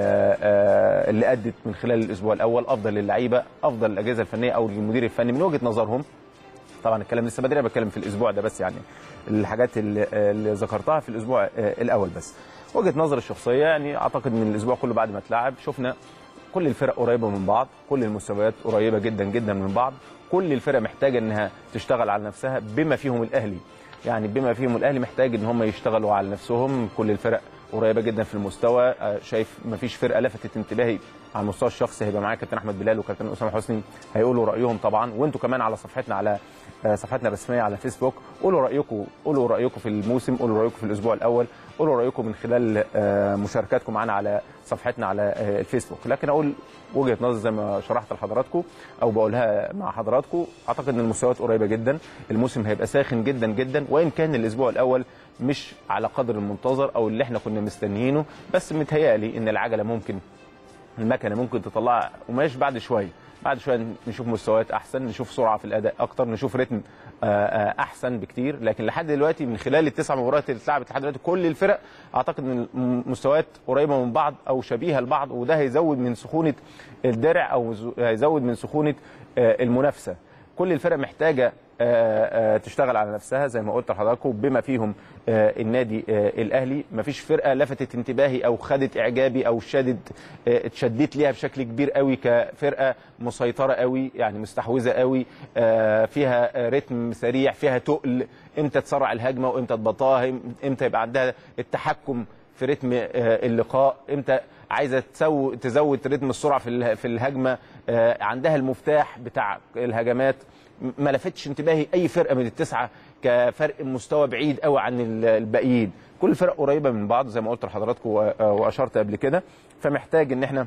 آه، اللي ادت من خلال الاسبوع الاول افضل اللعيبه افضل الاجهزه الفنيه او المدير الفني من وجهه نظرهم طبعا الكلام لسه بدري أنا بتكلم في الاسبوع ده بس يعني الحاجات اللي, اللي ذكرتها في الاسبوع آه، الاول بس وجهه نظر الشخصيه يعني اعتقد ان الاسبوع كله بعد ما اتلعب شفنا كل الفرق قريبه من بعض كل المستويات قريبه جدا جدا من بعض كل الفرق محتاجه انها تشتغل على نفسها بما فيهم الاهلي يعني بما فيهم الاهلي محتاج ان هم يشتغلوا على نفسهم كل الفرق قريبه جدا في المستوى آه، شايف مفيش فرقه لفتت انتباهي على المستوى الشخصي هيبقى معايا كابتن احمد بلال وكابتن اسامه حسني هيقولوا رايهم طبعا وانتوا كمان على صفحتنا على آه، صفحتنا الرسميه على فيسبوك قولوا رايكم قولوا رايكم في الموسم قولوا رايكم في الاسبوع الاول قولوا رايكم من خلال آه، مشاركاتكم معنا على صفحتنا على آه، الفيسبوك لكن اقول وجهه نظر زي ما شرحت لحضراتكم او بقولها مع حضراتكم اعتقد ان المستويات قريبه جدا الموسم هيبقى ساخن جدا جدا وان كان الاسبوع الاول مش على قدر المنتظر او اللي احنا كنا مستنيينه بس متهيألي ان العجله ممكن المكنه ممكن تطلع قماش بعد شويه بعد شويه نشوف مستويات احسن نشوف سرعه في الاداء اكتر نشوف رتم آه، آه، احسن بكتير لكن لحد دلوقتي من خلال التسع مباريات اللي اتلعبت لحد دلوقتي كل الفرق اعتقد ان المستويات قريبه من بعض او شبيهه لبعض وده هيزود من سخونه الدرع او ز- هيزود من سخونه آه، المنافسه كل الفرق محتاجه آه، آه، تشتغل على نفسها زي ما قلت لحضراتكم بما فيهم آه، النادي آه، الاهلي مفيش فرقه لفتت انتباهي او خدت اعجابي او شدت آه، اتشدت ليها بشكل كبير قوي كفرقه مسيطره قوي يعني مستحوذه قوي آه، فيها آه، رتم سريع فيها تقل امتى تسرع الهجمه وامتى تبطاها امتى يبقى عندها التحكم في رتم آه، اللقاء امتى عايزه تسو تزود رتم السرعه في اله- في الهجمه آه، عندها المفتاح بتاع الهجمات ما لفتش انتباهي اي فرقه من التسعه كفرق مستوى بعيد قوي عن ال- الباقيين كل الفرق قريبه من بعض زي ما قلت لحضراتكم و- واشرت قبل كده فمحتاج ان احنا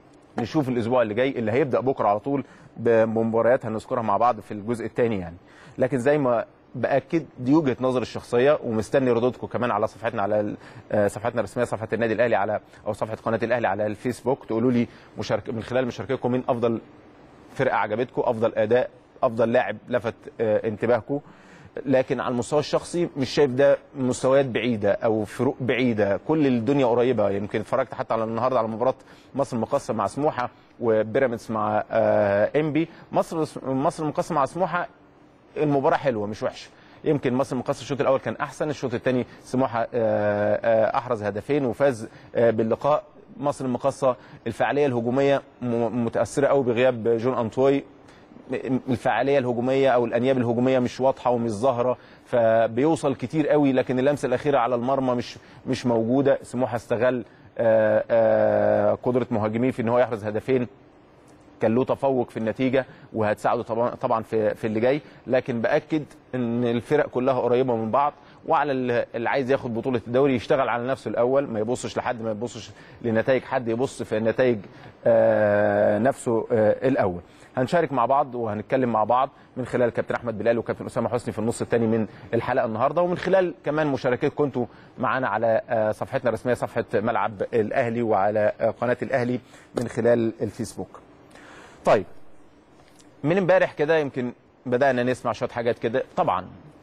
نشوف الاسبوع اللي جاي اللي هيبدا بكره على طول بمباريات هنذكرها مع بعض في الجزء الثاني يعني لكن زي ما باكد دي وجهه نظر الشخصيه ومستني ردودكم كمان على صفحتنا على ال- آه، صفحتنا الرسميه صفحه النادي الاهلي على او صفحه قناه الاهلي على الفيسبوك تقولوا لي مشارك من خلال مشاركتكم مين افضل فرقه عجبتكم افضل اداء افضل لاعب لفت آه، انتباهكم لكن على المستوى الشخصي مش شايف ده مستويات بعيده او فروق بعيده كل الدنيا قريبه يمكن اتفرجت حتى على النهارده على مباراه مصر المقاصه مع سموحه وبيراميدز مع آه، انبي مصر مصر المقاصه مع سموحه المباراه حلوه مش وحشه يمكن مصر المقاصه الشوط الاول كان احسن الشوط الثاني سموحه آه، آه، احرز هدفين وفاز آه، باللقاء مصر المقاصه الفعاليه الهجوميه م- متاثره قوي بغياب جون انطوي الفعاليه الهجوميه او الانياب الهجوميه مش واضحه ومش ظاهره فبيوصل كتير قوي لكن اللمسه الاخيره على المرمى مش مش موجوده سموحه استغل آه، آه، قدره مهاجميه في ان هو يحرز هدفين كان له تفوق في النتيجه وهتساعده طبعا طبعا في في اللي جاي لكن باكد ان الفرق كلها قريبه من بعض وعلى اللي اللي عايز ياخد بطوله الدوري يشتغل على نفسه الاول ما يبصش لحد ما يبصش لنتائج حد يبص في نتائج آه، نفسه آه، الاول هنشارك مع بعض وهنتكلم مع بعض من خلال كابتن احمد بلال وكابتن اسامه حسني في النص الثاني من الحلقه النهارده ومن خلال كمان مشاركتكم انتوا معانا على آه، صفحتنا الرسميه صفحه ملعب الاهلي وعلى آه، قناه الاهلي من خلال الفيسبوك. طيب من امبارح كده يمكن بدانا نسمع شويه حاجات كده طبعا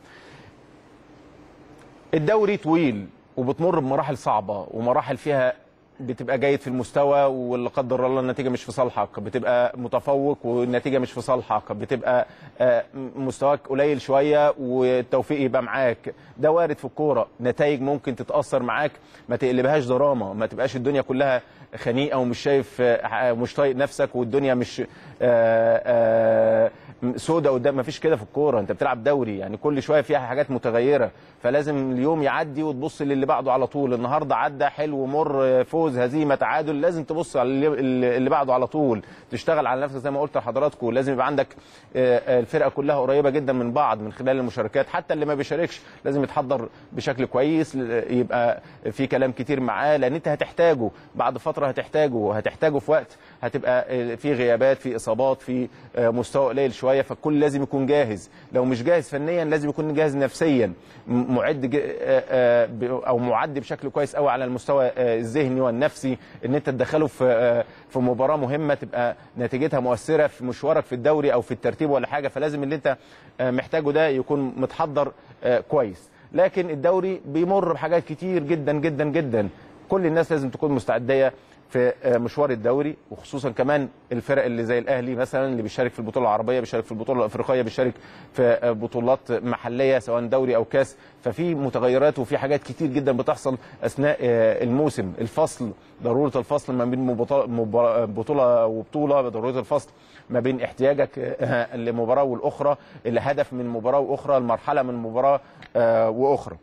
الدوري طويل وبتمر بمراحل صعبه ومراحل فيها بتبقى جيد في المستوى ولا قدر الله النتيجه مش في صالحك بتبقى متفوق والنتيجه مش في صالحك بتبقى آه، مستواك قليل شويه والتوفيق يبقى معاك ده وارد في الكوره نتائج ممكن تتاثر معاك ما تقلبهاش دراما ما تبقاش الدنيا كلها خنيقه ومش شايف آه، مش طايق نفسك والدنيا مش آه، آه، سودة قدام ما فيش كده في الكوره انت بتلعب دوري يعني كل شويه فيها حاجات متغيره فلازم اليوم يعدي وتبص للي بعده على طول النهارده عدى حلو مر فوز هزيمه تعادل لازم تبص على اللي اللي بعده على طول تشتغل على نفسك زي ما قلت لحضراتكم لازم يبقى عندك آه، آه، الفرقه كلها قريبه جدا من بعض من خلال المشاركات حتى اللي ما بيشاركش لازم يتحضر بشكل كويس ل- يبقى في كلام كتير معاه لان انت هتحتاجه بعد فتره هتحتاجه هتحتاجه في وقت هتبقى آه، في غيابات في اصابات في آه، مستوى قليل شويه فالكل لازم يكون جاهز لو مش جاهز فنيا لازم يكون جاهز نفسيا م- معد ج- آه، آه، ب- او معد بشكل كويس قوي على المستوى آه، الذهني والنفسي ان انت تدخله في آه، في مباراه مهمه تبقى نتيجتها مؤثره في مشوارك في الدوري او في الترتيب ولا حاجه فلازم اللي انت آه، محتاجه ده يكون متحضر آه، كويس لكن الدوري بيمر بحاجات كتير جدا جدا جدا كل الناس لازم تكون مستعديه في آه، مشوار الدوري وخصوصا كمان الفرق اللي زي الاهلي مثلا اللي بيشارك في البطوله العربيه بيشارك في البطوله الافريقيه بيشارك في آه، بطولات محليه سواء دوري او كاس ففي متغيرات وفي حاجات كتير جدا بتحصل اثناء آه، الموسم الفصل ضروره الفصل ما بين مبط- مبار- بطوله وبطوله ضروره الفصل ما بين احتياجك آه، لمباراه والاخرى الهدف من مباراه واخرى المرحله من مباراه آه، واخرى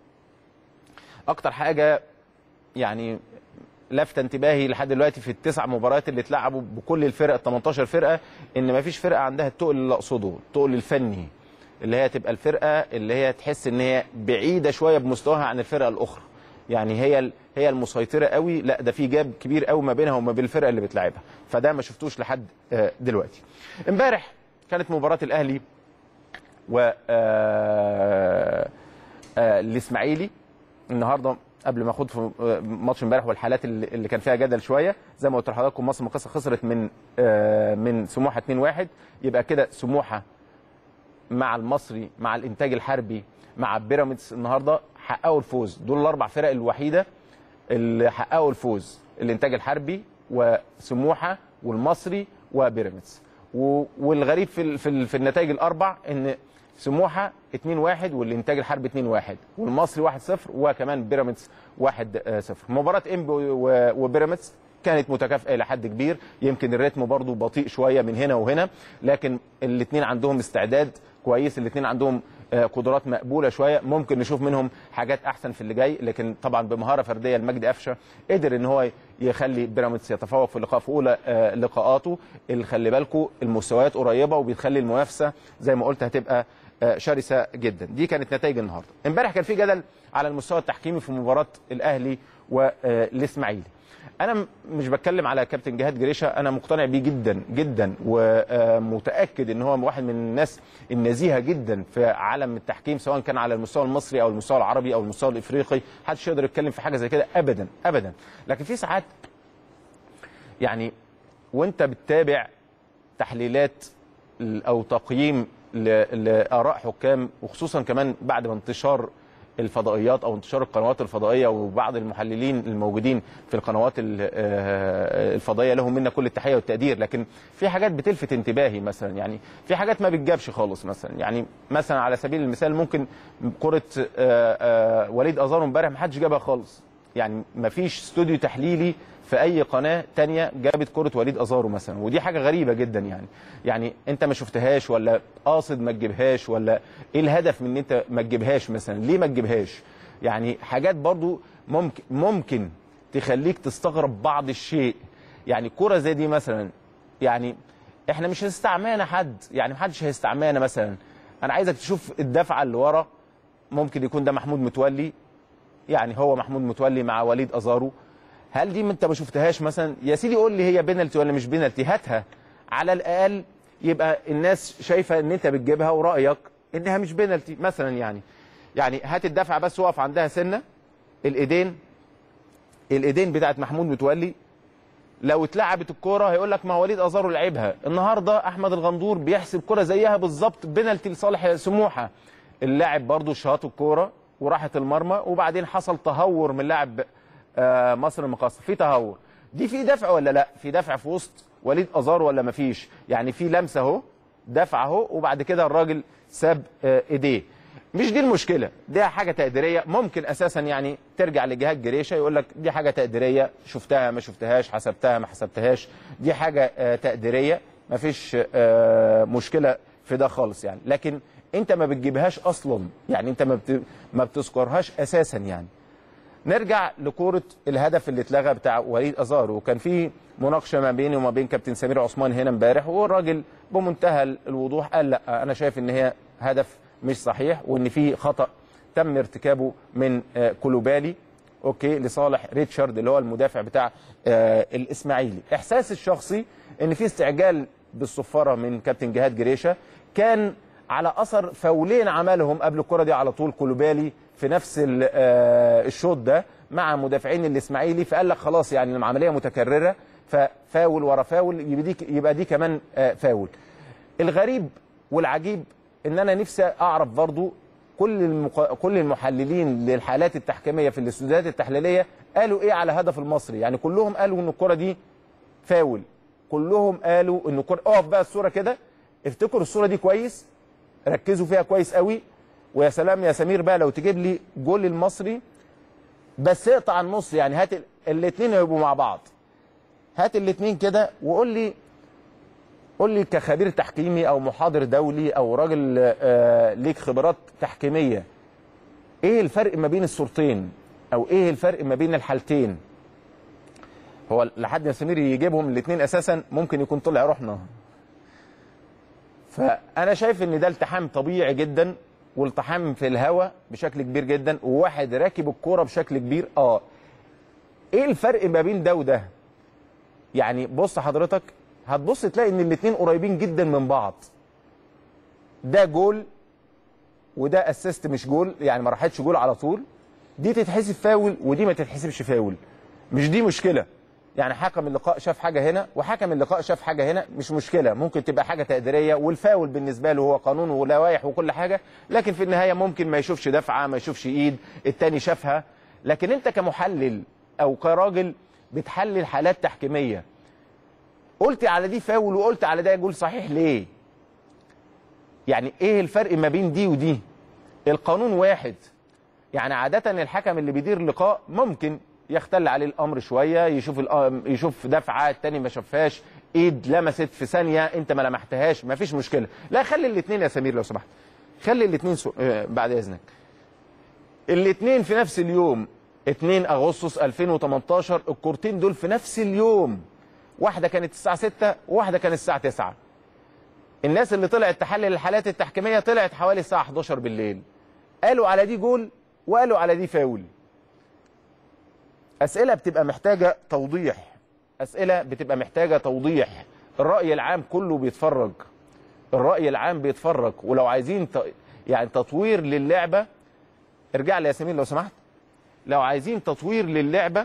اكتر حاجه يعني لفت انتباهي لحد دلوقتي في التسع مباريات اللي اتلعبوا بكل الفرق ال 18 فرقه ان ما فيش فرقه عندها التقل اللي اقصده التقل الفني اللي هي تبقى الفرقه اللي هي تحس ان هي بعيده شويه بمستواها عن الفرقه الاخرى يعني هي ال- هي المسيطره قوي لا ده في جاب كبير قوي ما بينها وما بين الفرقه اللي بتلعبها فده ما شفتوش لحد آه، دلوقتي امبارح كانت مباراه الاهلي و آه، آه، الاسماعيلي النهارده قبل ما اخد في ماتش امبارح والحالات اللي اللي كان فيها جدل شويه زي ما قلت لحضراتكم مصر مقاصه خسرت من آه، من سموحه 2-1 يبقى كده سموحه مع المصري مع الانتاج الحربي مع بيراميدز النهارده حققوا الفوز دول الاربع فرق الوحيده اللي حققوا الفوز الانتاج الحربي وسموحه والمصري وبيراميدز و- والغريب في ال- في, ال- في النتائج الاربع ان سموحه 2-1 والانتاج الحربي 2-1 والمصري 1-0 وكمان بيراميدز 1-0 مباراه انبي و- وبيراميدز كانت متكافئه الى حد كبير يمكن الريتم برضو بطيء شويه من هنا وهنا لكن الاثنين عندهم استعداد كويس الاثنين عندهم آه، قدرات مقبوله شويه ممكن نشوف منهم حاجات احسن في اللي جاي لكن طبعا بمهاره فرديه لمجدي قفشه قدر ان هو يخلي بيراميدز يتفوق في اللقاء في اولى آه، لقاءاته اللي خلي بالكم المستويات قريبه وبتخلي المنافسه زي ما قلت هتبقى آه، شرسه جدا دي كانت نتائج النهارده امبارح كان في جدل على المستوى التحكيمي في مباراه الاهلي والاسماعيلي انا م- مش بتكلم على كابتن جهاد جريشه انا مقتنع بيه جدا جدا ومتاكد ان هو واحد من الناس النزيهه جدا في عالم التحكيم سواء كان على المستوى المصري او المستوى العربي او المستوى الافريقي محدش يقدر يتكلم في حاجه زي كده ابدا ابدا لكن في ساعات يعني وانت بتتابع تحليلات ل- او تقييم ل- لاراء حكام وخصوصا كمان بعد ما انتشار الفضائيات او انتشار القنوات الفضائيه وبعض المحللين الموجودين في القنوات ال- آه، الفضائيه لهم منا كل التحيه والتقدير لكن في حاجات بتلفت انتباهي مثلا يعني في حاجات ما بتجابش خالص مثلا يعني مثلا على سبيل المثال ممكن كره آه، آه، وليد ازارو امبارح ما حدش جابها خالص يعني ما فيش استوديو تحليلي في اي قناه تانية جابت كره وليد ازارو مثلا ودي حاجه غريبه جدا يعني يعني انت ما شفتهاش ولا قاصد ما تجيبهاش ولا ايه الهدف من ان انت ما تجيبهاش مثلا ليه ما تجيبهاش يعني حاجات برضو ممكن ممكن تخليك تستغرب بعض الشيء يعني كره زي دي مثلا يعني احنا مش هنستعمانا حد يعني محدش هيستعمانا مثلا انا عايزك تشوف الدفعه اللي ورا ممكن يكون ده محمود متولي يعني هو محمود متولي مع وليد ازارو هل دي انت ما شفتهاش مثلا يا سيدي قول لي هي بينالتي ولا مش بينالتي هاتها على الاقل يبقى الناس شايفه ان انت بتجيبها ورايك انها مش بينالتي مثلا يعني يعني هات الدفعه بس وقف عندها سنه الايدين الايدين بتاعت محمود متولي لو اتلعبت الكوره هيقول لك ما هو وليد ازارو لعبها النهارده احمد الغندور بيحسب كوره زيها بالظبط بينالتي لصالح سموحه اللاعب برضو شاط الكوره وراحت المرمى وبعدين حصل تهور من لاعب آه، مصر المقاصة في تهور دي في دفع ولا لا في دفع في وسط وليد ازار ولا مفيش يعني في لمسه اهو دفع اهو وبعد كده الراجل ساب آه، ايديه مش دي المشكله دي حاجه تقديريه ممكن اساسا يعني ترجع لجهات جريشه يقول لك دي حاجه تقديريه شفتها ما شفتهاش حسبتها ما حسبتهاش دي حاجه آه، تقديريه مفيش آه، مشكله في ده خالص يعني لكن انت ما بتجيبهاش اصلا يعني انت ما بت... ما بتذكرهاش اساسا يعني نرجع لكوره الهدف اللي اتلغى بتاع وليد ازارو وكان في مناقشه ما بيني وما بين كابتن سمير عثمان هنا امبارح والراجل بمنتهى الوضوح قال لا انا شايف ان هي هدف مش صحيح وان في خطا تم ارتكابه من آه، كولوبالي اوكي لصالح ريتشارد اللي هو المدافع بتاع آه، الاسماعيلي احساسي الشخصي ان في استعجال بالصفاره من كابتن جهاد جريشه كان على اثر فاولين عملهم قبل الكره دي على طول كولوبالي في نفس ال- آه، الشوط ده مع مدافعين الاسماعيلي فقال لك خلاص يعني العمليه متكرره ففاول ورا فاول يبقى دي يبقى دي كمان آه، فاول الغريب والعجيب ان انا نفسي اعرف برضو كل المق... كل المحللين للحالات التحكيميه في الاستوديوهات التحليليه قالوا ايه على هدف المصري يعني كلهم قالوا ان الكره دي فاول كلهم قالوا ان الكره اقف بقى الصوره كده افتكروا الصوره دي كويس ركزوا فيها كويس قوي ويا سلام يا سمير بقى لو تجيب لي جول المصري بس اقطع النص يعني هات الاثنين يبقوا مع بعض هات الاثنين كده وقول لي قول لي كخبير تحكيمي او محاضر دولي او راجل آه ليك خبرات تحكيميه ايه الفرق ما بين الصورتين او ايه الفرق ما بين الحالتين هو لحد ما سمير يجيبهم الاثنين اساسا ممكن يكون طلع روحنا فانا شايف ان ده التحام طبيعي جدا والتحام في الهواء بشكل كبير جدا وواحد راكب الكوره بشكل كبير اه ايه الفرق ما بين ده وده يعني بص حضرتك هتبص تلاقي ان الاثنين قريبين جدا من بعض ده جول وده اسيست مش جول يعني ما راحتش جول على طول دي تتحسب فاول ودي ما تتحسبش فاول مش دي مشكله يعني حكم اللقاء شاف حاجه هنا وحكم اللقاء شاف حاجه هنا مش مشكله ممكن تبقى حاجه تقديريه والفاول بالنسبه له هو قانون ولوائح وكل حاجه لكن في النهايه ممكن ما يشوفش دفعه ما يشوفش ايد التاني شافها لكن انت كمحلل او كراجل بتحلل حالات تحكيميه قلت على دي فاول وقلت على ده جول صحيح ليه يعني ايه الفرق ما بين دي ودي القانون واحد يعني عادة الحكم اللي بيدير لقاء ممكن يختل عليه الامر شويه يشوف الأ- يشوف دفعه التاني ما شافهاش ايد لمست في ثانيه انت ما لمحتهاش ما فيش مشكله لا خلي الاثنين يا سمير لو سمحت خلي الاثنين سو... آه، بعد اذنك الاثنين في نفس اليوم 2 اغسطس 2018 الكورتين دول في نفس اليوم واحده كانت الساعه 6 وواحده كانت الساعه 9 الناس اللي طلعت تحلل الحالات التحكيميه طلعت حوالي الساعه 11 بالليل قالوا على دي جول وقالوا على دي فاول اسئله بتبقى محتاجه توضيح اسئله بتبقى محتاجه توضيح الراي العام كله بيتفرج الراي العام بيتفرج ولو عايزين ت... يعني تطوير للعبه ارجع لي يا سمير لو سمحت لو عايزين تطوير للعبه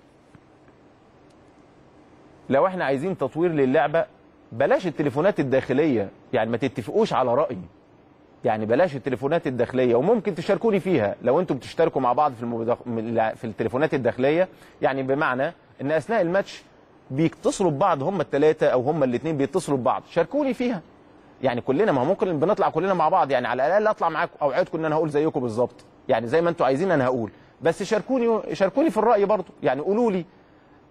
لو احنا عايزين تطوير للعبه بلاش التليفونات الداخليه يعني ما تتفقوش على راي يعني بلاش التليفونات الداخليه وممكن تشاركوني فيها لو انتم بتشتركوا مع بعض في المدخ... في التليفونات الداخليه يعني بمعنى ان اثناء الماتش بيتصلوا ببعض هم الثلاثه او هم الاثنين بيتصلوا ببعض شاركوني فيها يعني كلنا ما هو ممكن بنطلع كلنا مع بعض يعني على الاقل اطلع معاكم اوعدكم ان انا هقول زيكم بالظبط يعني زي ما انتم عايزين انا هقول بس شاركوني شاركوني في الراي برضو يعني قولوا لي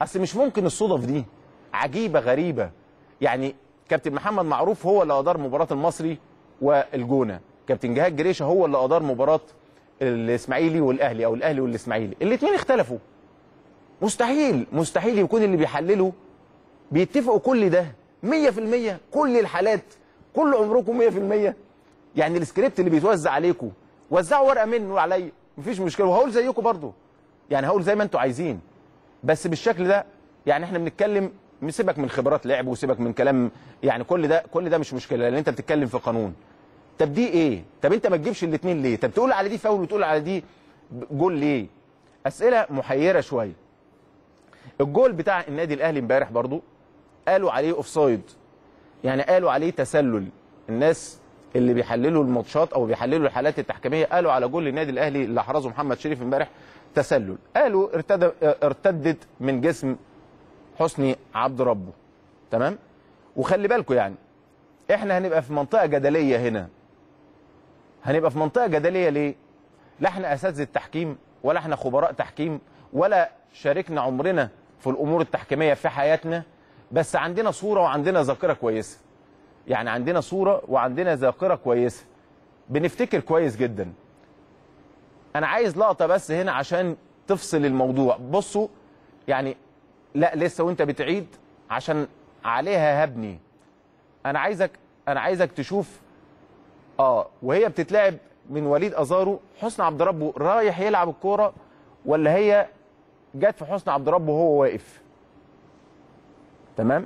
اصل مش ممكن الصدف دي عجيبه غريبه يعني كابتن محمد معروف هو اللي ادار مباراه المصري والجونه كابتن جهاد جريشه هو اللي ادار مباراه الاسماعيلي والاهلي او الاهلي والاسماعيلي الاثنين اختلفوا مستحيل مستحيل يكون اللي بيحللوا بيتفقوا كل ده 100% كل الحالات كل عمركم 100% يعني السكريبت اللي بيتوزع عليكم وزعوا ورقه منه عليا مفيش مشكله وهقول زيكم برضو يعني هقول زي ما انتوا عايزين بس بالشكل ده يعني احنا بنتكلم سيبك من خبرات لعب وسيبك من كلام يعني كل ده كل ده مش مشكله لان انت بتتكلم في قانون طب دي ايه طب انت ما تجيبش الاثنين ليه طب تقول على دي فاول وتقول على دي جول ليه اسئله محيره شويه الجول بتاع النادي الاهلي امبارح برضو قالوا عليه اوفسايد يعني قالوا عليه تسلل الناس اللي بيحللوا الماتشات او بيحللوا الحالات التحكيميه قالوا على جول النادي الاهلي اللي احرزه محمد شريف امبارح تسلل قالوا ارتد ارتدت من جسم حسني عبد ربه تمام وخلي بالكم يعني احنا هنبقى في منطقه جدليه هنا هنبقى في منطقه جدليه ليه لا احنا اساتذه تحكيم ولا احنا خبراء تحكيم ولا شاركنا عمرنا في الامور التحكيميه في حياتنا بس عندنا صوره وعندنا ذاكره كويسه يعني عندنا صوره وعندنا ذاكره كويسه بنفتكر كويس جدا انا عايز لقطه بس هنا عشان تفصل الموضوع بصوا يعني لا لسه وانت بتعيد عشان عليها هبني انا عايزك انا عايزك تشوف اه وهي بتتلعب من وليد ازارو حسن عبد ربه رايح يلعب الكوره ولا هي جت في حسن عبد ربه وهو واقف تمام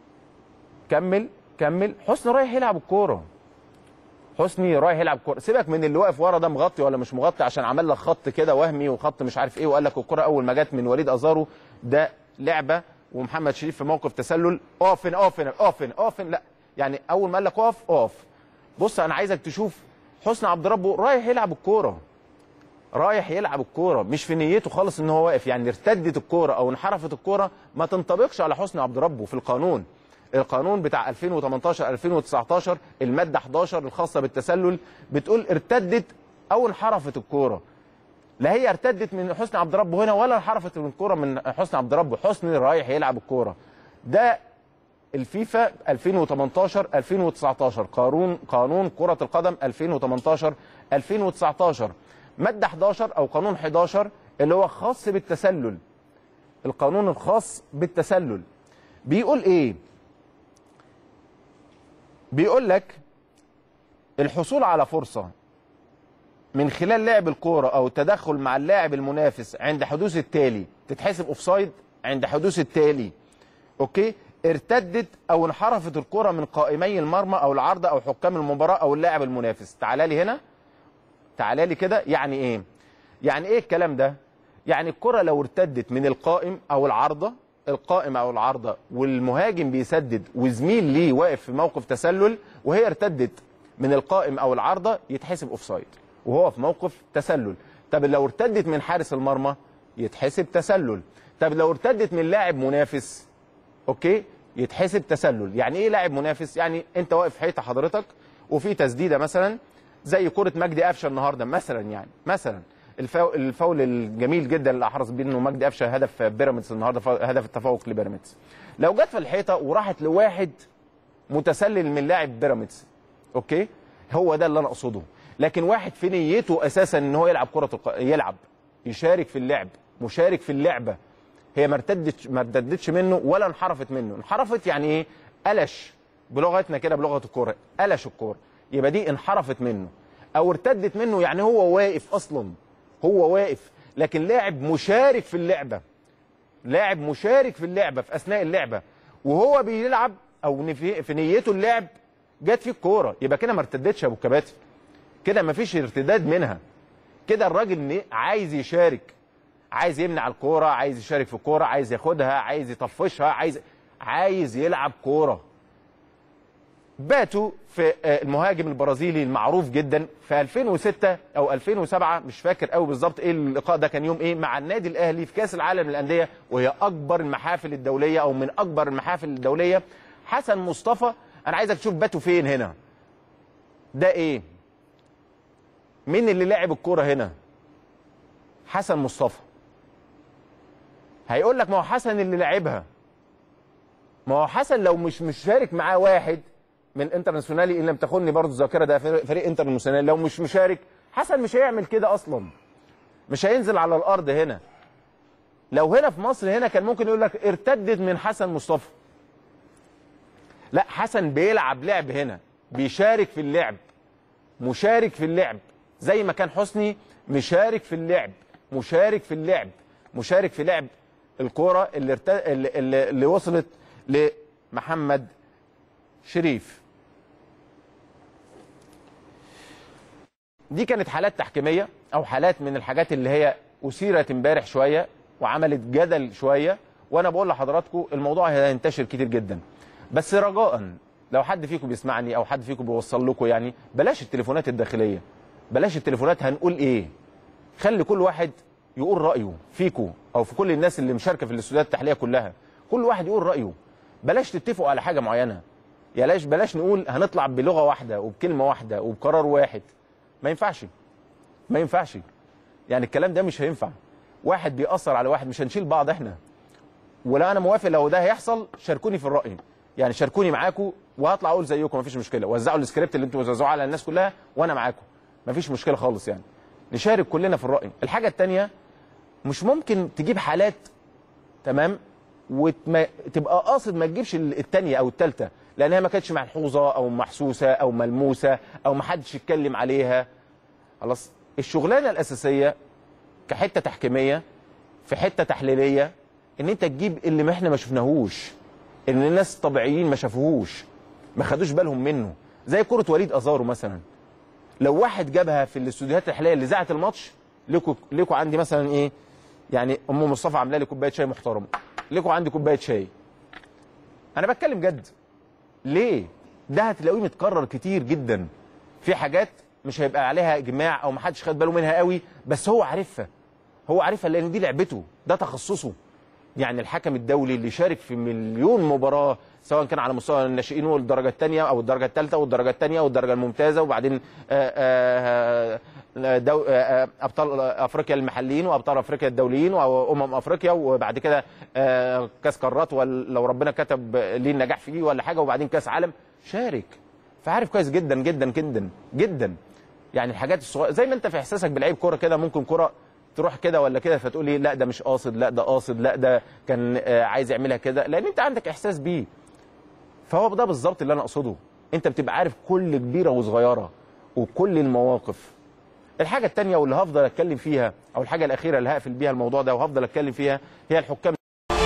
كمل كمل حسني رايح يلعب الكوره حسني رايح يلعب كوره سيبك من اللي واقف ورا ده مغطي ولا مش مغطي عشان عمل لك خط كده وهمي وخط مش عارف ايه وقال لك الكوره اول ما جت من وليد ازارو ده لعبه ومحمد شريف في موقف تسلل اقف هنا اقف هنا اقف هنا اقف هنا لا يعني اول ما قال لك اقف اقف بص انا عايزك تشوف حسني عبد ربه رايح يلعب الكوره رايح يلعب الكوره مش في نيته خالص ان هو واقف يعني ارتدت الكوره او انحرفت الكوره ما تنطبقش على حسني عبد ربه في القانون القانون بتاع 2018 2019 الماده 11 الخاصه بالتسلل بتقول ارتدت او انحرفت الكوره لا هي ارتدت من حسني عبد ربه هنا ولا انحرفت من الكوره من حسني عبد ربه حسني رايح يلعب الكوره ده الفيفا 2018 2019 قانون قانون كره القدم 2018 2019 ماده 11 او قانون 11 اللي هو خاص بالتسلل القانون الخاص بالتسلل بيقول ايه بيقول لك الحصول على فرصه من خلال لعب الكوره او التدخل مع اللاعب المنافس عند حدوث التالي تتحسب اوفسايد عند حدوث التالي اوكي ارتدت او انحرفت الكره من قائمي المرمى او العارضه او حكام المباراه او اللاعب المنافس تعالى لي هنا تعالى لي كده يعني ايه يعني ايه الكلام ده يعني الكره لو ارتدت من القائم او العارضه القائم او العارضه والمهاجم بيسدد وزميل ليه واقف في موقف تسلل وهي ارتدت من القائم او العارضه يتحسب اوفسايد وهو في موقف تسلل طب لو ارتدت من حارس المرمى يتحسب تسلل طب لو ارتدت من لاعب منافس اوكي يتحسب تسلل يعني ايه لاعب منافس يعني انت واقف حيطه حضرتك وفي تسديده مثلا زي كره مجدي قفشه النهارده مثلا يعني مثلا الفاول, الفاول الجميل جدا اللي احرز بينه مجدي قفشه هدف بيراميدز النهارده هدف التفوق لبيراميدز لو جت في الحيطه وراحت لواحد متسلل من لاعب بيراميدز اوكي هو ده اللي انا اقصده لكن واحد في نيته اساسا ان هو يلعب كره الق... يلعب يشارك في اللعب مشارك في اللعبه هي ما ارتدتش ما ارتدتش منه ولا انحرفت منه انحرفت يعني ايه قلش بلغتنا كده بلغه الكوره قلش الكوره يبقى دي انحرفت منه او ارتدت منه يعني هو واقف اصلا هو واقف لكن لاعب مشارك في اللعبه لاعب مشارك في اللعبه في اثناء اللعبه وهو بيلعب او في نيته اللعب جت فيه الكوره يبقى كده ما ارتدتش يا ابو كباتن كده ما فيش ارتداد منها كده الراجل عايز يشارك عايز يمنع الكوره عايز يشارك في الكوره عايز ياخدها عايز يطفشها عايز عايز يلعب كوره باتوا في المهاجم البرازيلي المعروف جدا في 2006 او 2007 مش فاكر قوي بالظبط ايه اللقاء ده كان يوم ايه مع النادي الاهلي في كاس العالم للانديه وهي اكبر المحافل الدوليه او من اكبر المحافل الدوليه حسن مصطفى انا عايزك تشوف باتوا فين هنا ده ايه مين اللي لعب الكوره هنا حسن مصطفى هيقول لك ما هو حسن اللي لعبها ما هو حسن لو مش مشارك معاه واحد من انترناسيونالي ان لم تخني برضه الذاكره ده فريق فريق انترناسيونالي لو مش مشارك حسن مش هيعمل كده اصلا مش هينزل على الارض هنا لو هنا في مصر هنا كان ممكن يقول لك ارتدت من حسن مصطفى لا حسن بيلعب لعب هنا بيشارك في اللعب مشارك في اللعب زي ما كان حسني مشارك في اللعب مشارك في اللعب مشارك في لعب الكوره اللي, ارت... اللي, اللي, اللي وصلت لمحمد شريف دي كانت حالات تحكيميه او حالات من الحاجات اللي هي اثيرت امبارح شويه وعملت جدل شويه وانا بقول لحضراتكم الموضوع هينتشر كتير جدا بس رجاء لو حد فيكم بيسمعني او حد فيكم بيوصل لكم يعني بلاش التليفونات الداخليه بلاش التليفونات هنقول ايه خلي كل واحد يقول رايه فيكم او في كل الناس اللي مشاركه في الاستوديوهات التحليليه كلها كل واحد يقول رايه بلاش تتفقوا على حاجه معينه يلاش بلاش نقول هنطلع بلغه واحده وبكلمه واحده وبقرار واحد ما ينفعش ما ينفعش يعني الكلام ده مش هينفع واحد بيأثر على واحد مش هنشيل بعض احنا ولا انا موافق لو ده هيحصل شاركوني في الراي يعني شاركوني معاكم وهطلع اقول زيكم مفيش مشكله وزعوا السكريبت اللي انتوا بتوزعوه على الناس كلها وانا معاكم مفيش مشكله خالص يعني نشارك كلنا في الراي الحاجه الثانيه مش ممكن تجيب حالات تمام وتبقى قاصد ما تجيبش الثانيه او الثالثه لانها ما كانتش ملحوظه او محسوسه او ملموسه او ما حدش يتكلم عليها خلاص الشغلانه الاساسيه كحته تحكيميه في حته تحليليه ان انت تجيب اللي ما احنا ما شفناهوش ان الناس الطبيعيين ما شافوهوش ما خدوش بالهم منه زي كره وليد ازارو مثلا لو واحد جابها في الاستوديوهات التحليليه اللي ذاعت الماتش ليكوا ليكوا عندي مثلا ايه يعني ام مصطفى عامله لي كوبايه شاي محترمه ليكوا عندي كوبايه شاي انا بتكلم جد ليه ده هتلاقيه متكرر كتير جدا في حاجات مش هيبقى عليها اجماع او ما حدش خد باله منها قوي بس هو عارفها هو عارفها لان دي لعبته ده تخصصه يعني الحكم الدولي اللي شارك في مليون مباراه سواء كان على مستوى الناشئين والدرجه الثانيه او الدرجه الثالثه والدرجه الثانيه والدرجه الممتازه وبعدين آآ آآ دو آآ ابطال افريقيا المحليين وابطال افريقيا الدوليين وامم افريقيا وبعد كده كاس قارات لو ربنا كتب ليه النجاح فيه ولا حاجه وبعدين كاس عالم شارك فعارف كويس جدا جدا جدا جدا يعني الحاجات الصغيره زي ما انت في احساسك بلعيب كوره كده ممكن كوره تروح كده ولا كده فتقول لي لا ده مش قاصد لا ده قاصد لا ده كان عايز يعملها كده لان انت عندك احساس بيه فهو ده بالظبط اللي انا اقصده انت بتبقى عارف كل كبيره وصغيره وكل المواقف الحاجه الثانيه واللي هفضل اتكلم فيها او الحاجه الاخيره اللي هقفل بيها الموضوع ده وهفضل اتكلم فيها هي الحكام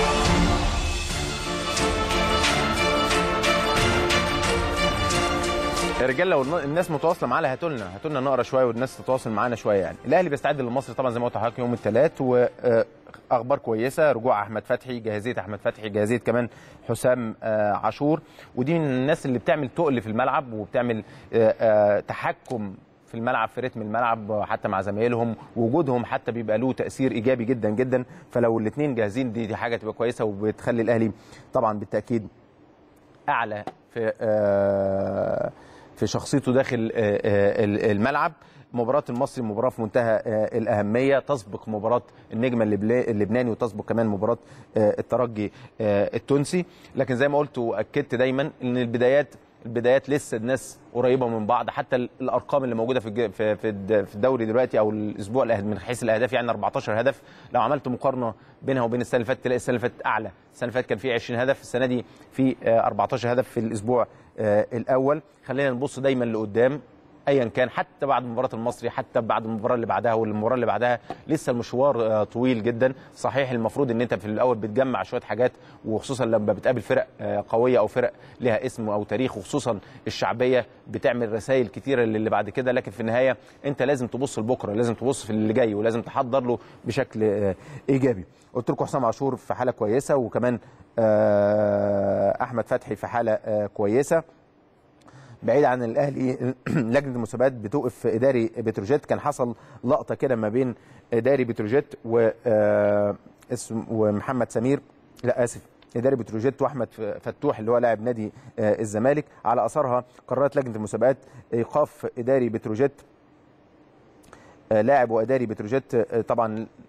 يا رجاله لو الناس متواصله معانا هاتوا لنا هاتوا لنا نقرا شويه والناس تتواصل معانا شويه يعني الاهلي بيستعد لمصر طبعا زي ما قلت لحضرتك يوم الثلاث واخبار كويسه رجوع احمد فتحي جاهزيه احمد فتحي جاهزيه كمان حسام عاشور ودي من الناس اللي بتعمل تقل في الملعب وبتعمل تحكم في الملعب في رتم الملعب حتى مع زمايلهم وجودهم حتى بيبقى له تاثير ايجابي جدا جدا فلو الاثنين جاهزين دي, دي حاجه تبقى كويسه وبتخلي الاهلي طبعا بالتاكيد اعلى في في شخصيته داخل الملعب مباراة المصري مباراة في منتهى الأهمية تسبق مباراة النجم اللبناني وتسبق كمان مباراة الترجي التونسي لكن زي ما قلت وأكدت دايما أن البدايات البدايات لسه الناس قريبه من بعض حتى الارقام اللي موجوده في في في الدوري دلوقتي او الاسبوع من حيث الاهداف يعني 14 هدف لو عملت مقارنه بينها وبين السنه اللي فاتت تلاقي السنه اللي فاتت اعلى السنه اللي فاتت كان في 20 هدف السنه دي في 14 هدف في الاسبوع الاول خلينا نبص دايما لقدام ايا كان حتى بعد مباراه المصري حتى بعد المباراه اللي بعدها والمباراه اللي بعدها لسه المشوار طويل جدا صحيح المفروض ان انت في الاول بتجمع شويه حاجات وخصوصا لما بتقابل فرق قويه او فرق لها اسم او تاريخ وخصوصا الشعبيه بتعمل رسائل كتيره للي بعد كده لكن في النهايه انت لازم تبص لبكره لازم تبص في اللي جاي ولازم تحضر له بشكل ايجابي قلت لكم حسام عاشور في حاله كويسه وكمان احمد فتحي في حاله كويسه بعيد عن الاهلي لجنه المسابقات بتوقف اداري بتروجيت كان حصل لقطه كده ما بين اداري بتروجيت و اسم ومحمد سمير لا اسف اداري بتروجيت واحمد فتوح اللي هو لاعب نادي الزمالك على اثرها قررت لجنه المسابقات ايقاف اداري بتروجيت لاعب واداري بتروجيت طبعا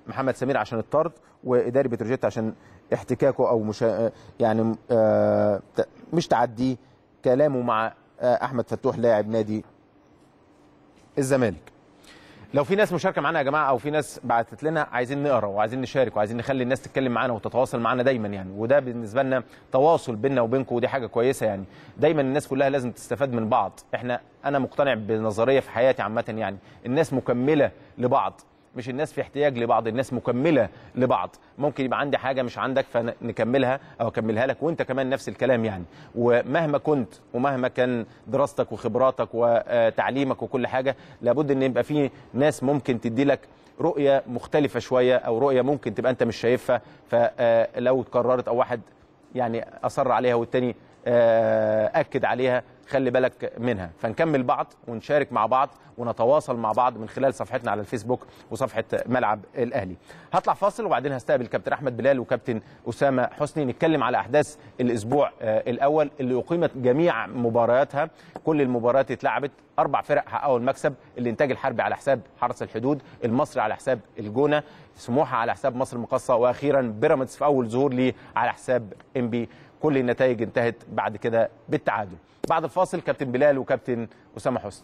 محمد سمير عشان الطرد واداري بتروجيت عشان احتكاكه او مش يعني آه ت- مش تعديه كلامه مع آه احمد فتوح لاعب نادي الزمالك لو في ناس مشاركه معانا يا جماعه او في ناس بعتت لنا عايزين نقرا وعايزين نشارك وعايزين نخلي الناس تتكلم معانا وتتواصل معانا دايما يعني وده بالنسبه لنا تواصل بيننا وبينكم ودي حاجه كويسه يعني دايما الناس كلها لازم تستفاد من بعض احنا انا مقتنع بنظريه في حياتي عامه يعني الناس مكمله لبعض مش الناس في احتياج لبعض الناس مكمله لبعض ممكن يبقى عندي حاجه مش عندك فنكملها او اكملها لك وانت كمان نفس الكلام يعني ومهما كنت ومهما كان دراستك وخبراتك وتعليمك وكل حاجه لابد ان يبقى في ناس ممكن تدي لك رؤيه مختلفه شويه او رؤيه ممكن تبقى انت مش شايفها فلو اتكررت او واحد يعني اصر عليها والتاني آه، اكد عليها خلي بالك منها فنكمل بعض ونشارك مع بعض ونتواصل مع بعض من خلال صفحتنا على الفيسبوك وصفحه ملعب الاهلي هطلع فاصل وبعدين هستقبل كابتن احمد بلال وكابتن اسامه حسني نتكلم على احداث الاسبوع آه، الاول اللي اقيمت جميع مبارياتها كل المباريات اتلعبت اربع فرق حققوا المكسب الانتاج الحربي على حساب حرس الحدود المصري على حساب الجونه سموحه على حساب مصر المقاصه واخيرا بيراميدز في اول ظهور ليه على حساب انبي كل النتائج انتهت بعد كده بالتعادل بعد الفاصل كابتن بلال وكابتن اسامه حسني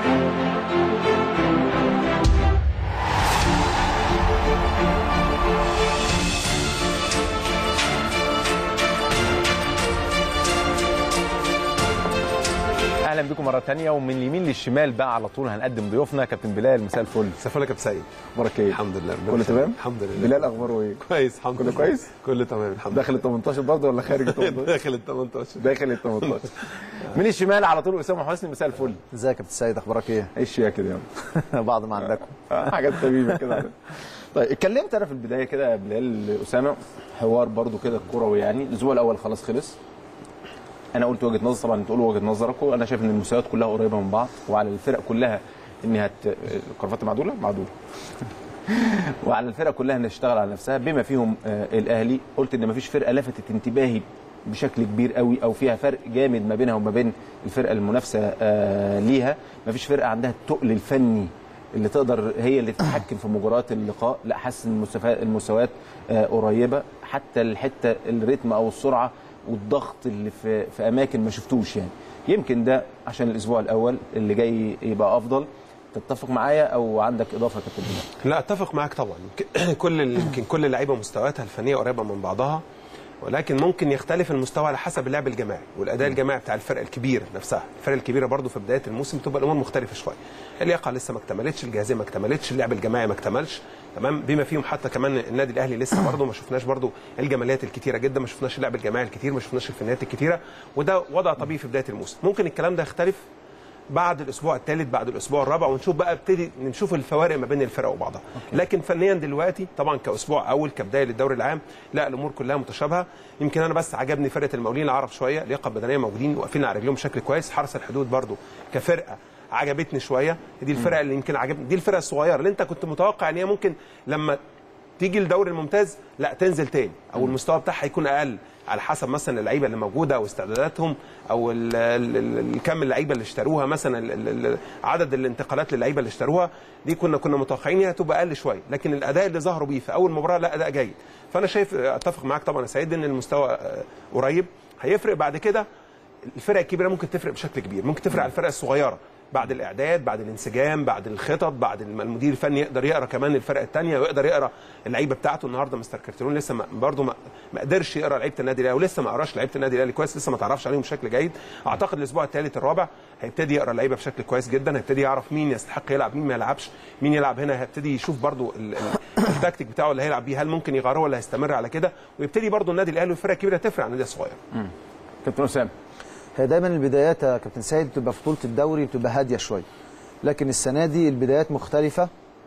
اهلا بكم مره ثانيه ومن اليمين للشمال بقى على طول هنقدم ضيوفنا كابتن بلال مساء الفل مساء الفل يا كابتن سعيد اخبارك ايه الحمد لله ربنا كله يخليك. تمام الحمد لله بلال اخباره ايه كويس الحمد كله لله كويس؟ كله تمام الحمد داخل ال 18 برضه ولا خارج ال 18 داخل ال 18 داخل ال 18 من الشمال على طول اسامه حسني مساء الفل ازيك يا كابتن سيد اخبارك ايه؟ ايش يا كده يلا بعض ما عندكم حاجات تميمه كده طيب اتكلمت انا في البدايه كده يا بلال اسامه حوار برضو كده كروي يعني الاسبوع الاول خلاص خلص انا قلت وجهه نظر طبعا تقولوا وجهه نظركم انا شايف ان المستويات كلها قريبه من بعض وعلى الفرق كلها انها ت... القرافات معدوله معدوله وعلى الفرق كلها انها تشتغل على نفسها بما فيهم آه الاهلي قلت ان مفيش فرقه لفتت انتباهي بشكل كبير قوي او فيها فرق جامد ما بينها وما بين الفرقه المنافسه آه ليها مفيش فرقه عندها التقل الفني اللي تقدر هي اللي تتحكم في مجريات اللقاء لا حاسس ان المستفا- المستويات آه قريبه حتى الحته الريتم او السرعه والضغط اللي في في اماكن ما شفتوش يعني يمكن ده عشان الاسبوع الاول اللي جاي يبقى افضل تتفق معايا او عندك اضافه يا كابتن بلال لا اتفق معاك طبعا يمكن كل ال- يمكن كل اللعيبه مستوياتها الفنيه قريبه من بعضها ولكن ممكن يختلف المستوى على حسب اللعب الجماعي والاداء الجماعي بتاع الفرق الكبيره نفسها الفرق الكبيره برضو في بدايه الموسم تبقى الامور مختلفه شويه اللياقه لسه ما اكتملتش الجاهزيه ما اكتملتش اللعب الجماعي ما اكتملش تمام بما فيهم حتى كمان النادي الاهلي لسه برضو ما شفناش برضو الجماليات الكتيره جدا ما شفناش اللعب الجماعي الكتير ما شفناش الفنيات الكتيره وده وضع طبيعي في بدايه الموسم ممكن الكلام ده يختلف بعد الاسبوع الثالث بعد الاسبوع الرابع ونشوف بقى ابتدي نشوف الفوارق ما بين الفرق وبعضها لكن فنيا دلوقتي طبعا كاسبوع اول كبدايه للدوري العام لا الامور كلها متشابهه يمكن انا بس عجبني فرقه المقاولين العرب شويه لياقه بدنيه موجودين واقفين على رجلهم بشكل كويس حرس الحدود برضو كفرقه عجبتني شويه دي الفرقه اللي يمكن عجبني دي الفرقه الصغيره اللي انت كنت متوقع ان هي ممكن لما تيجي الدوري الممتاز لا تنزل تاني او المستوى بتاعها يكون اقل على حسب مثلا اللعيبه اللي موجوده او استعداداتهم او ال- ال- ال- الكم اللعيبه اللي اشتروها مثلا ال- ال- ال- عدد الانتقالات للعيبه اللي اشتروها دي كنا كنا متوقعين انها تبقى اقل شويه لكن الاداء اللي ظهروا بيه في اول مباراه لا اداء جيد فانا شايف اتفق معاك طبعا يا سعيد ان المستوى آه، قريب هيفرق بعد كده الفرق الكبيره ممكن تفرق بشكل كبير ممكن تفرق على الفرق الصغيره بعد الاعداد بعد الانسجام بعد الخطط بعد الم- المدير الفني يقدر يقرا كمان الفرق الثانيه ويقدر يقرا اللعيبه بتاعته النهارده مستر كارتيرون لسه ما برضه ما, ما قدرش يقرا لعيبه النادي الاهلي ولسه ما قراش لعيبه النادي الاهلي كويس لسه ما تعرفش عليهم بشكل جيد اعتقد الاسبوع الثالث الرابع هيبتدي يقرا اللعيبه بشكل كويس جدا هيبتدي يعرف مين يستحق يلعب مين ما يلعبش مين يلعب هنا هيبتدي يشوف برضه ال- ال- التكتيك بتاعه اللي هيلعب بيه هل ممكن يغيره ولا هيستمر على كده ويبتدي برضه النادي الاهلي والفرق الكبيره تفرق عن النادي الصغير كابتن اسامه هي دايما البدايات يا كابتن سيد بتبقى في بطوله الدوري بتبقى هاديه شويه لكن السنه دي البدايات مختلفه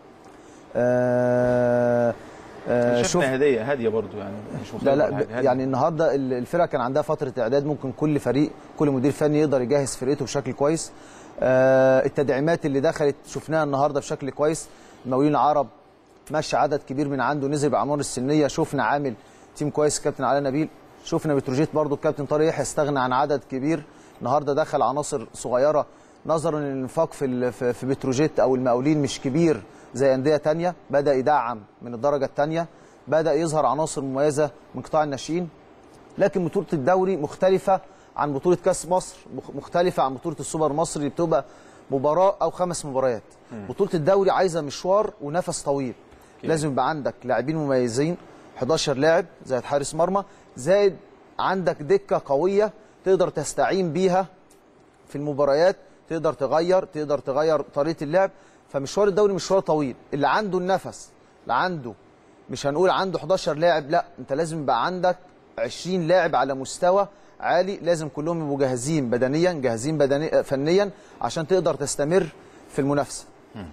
آه آه شوف شفنا هديه هاديه برضو يعني مش مختلف لا لا ولا ب- حاجة، هادية. يعني النهارده ال- الفرقه كان عندها فتره اعداد ممكن كل فريق كل مدير فني يقدر يجهز فرقته بشكل كويس آه التدعيمات اللي دخلت شفناها النهارده بشكل كويس المقاولين العرب مشى عدد كبير من عنده نزل باعمار السنيه شفنا عامل تيم كويس كابتن علاء نبيل شفنا بتروجيت برضو الكابتن طارق يحيى استغنى عن عدد كبير النهارده دخل عناصر صغيره نظرا للانفاق في ال- في في بتروجيت او المقاولين مش كبير زي انديه تانية بدا يدعم من الدرجه الثانيه بدا يظهر عناصر مميزه من قطاع الناشئين لكن بطوله الدوري مختلفه عن بطوله كاس مصر مخ- مختلفه عن بطوله السوبر المصري اللي بتبقى مباراه او خمس مباريات بطوله الدوري عايزه مشوار ونفس طويل لازم يبقى عندك لاعبين مميزين 11 لاعب زائد حارس مرمى زائد عندك دكه قويه تقدر تستعين بيها في المباريات تقدر تغير تقدر تغير طريقه اللعب فمشوار الدوري مشوار طويل اللي عنده النفس اللي عنده مش هنقول عنده 11 لاعب لا انت لازم يبقى عندك 20 لاعب على مستوى عالي لازم كلهم يبقوا جاهزين بدنيا جاهزين بدني فنيا عشان تقدر تستمر في المنافسه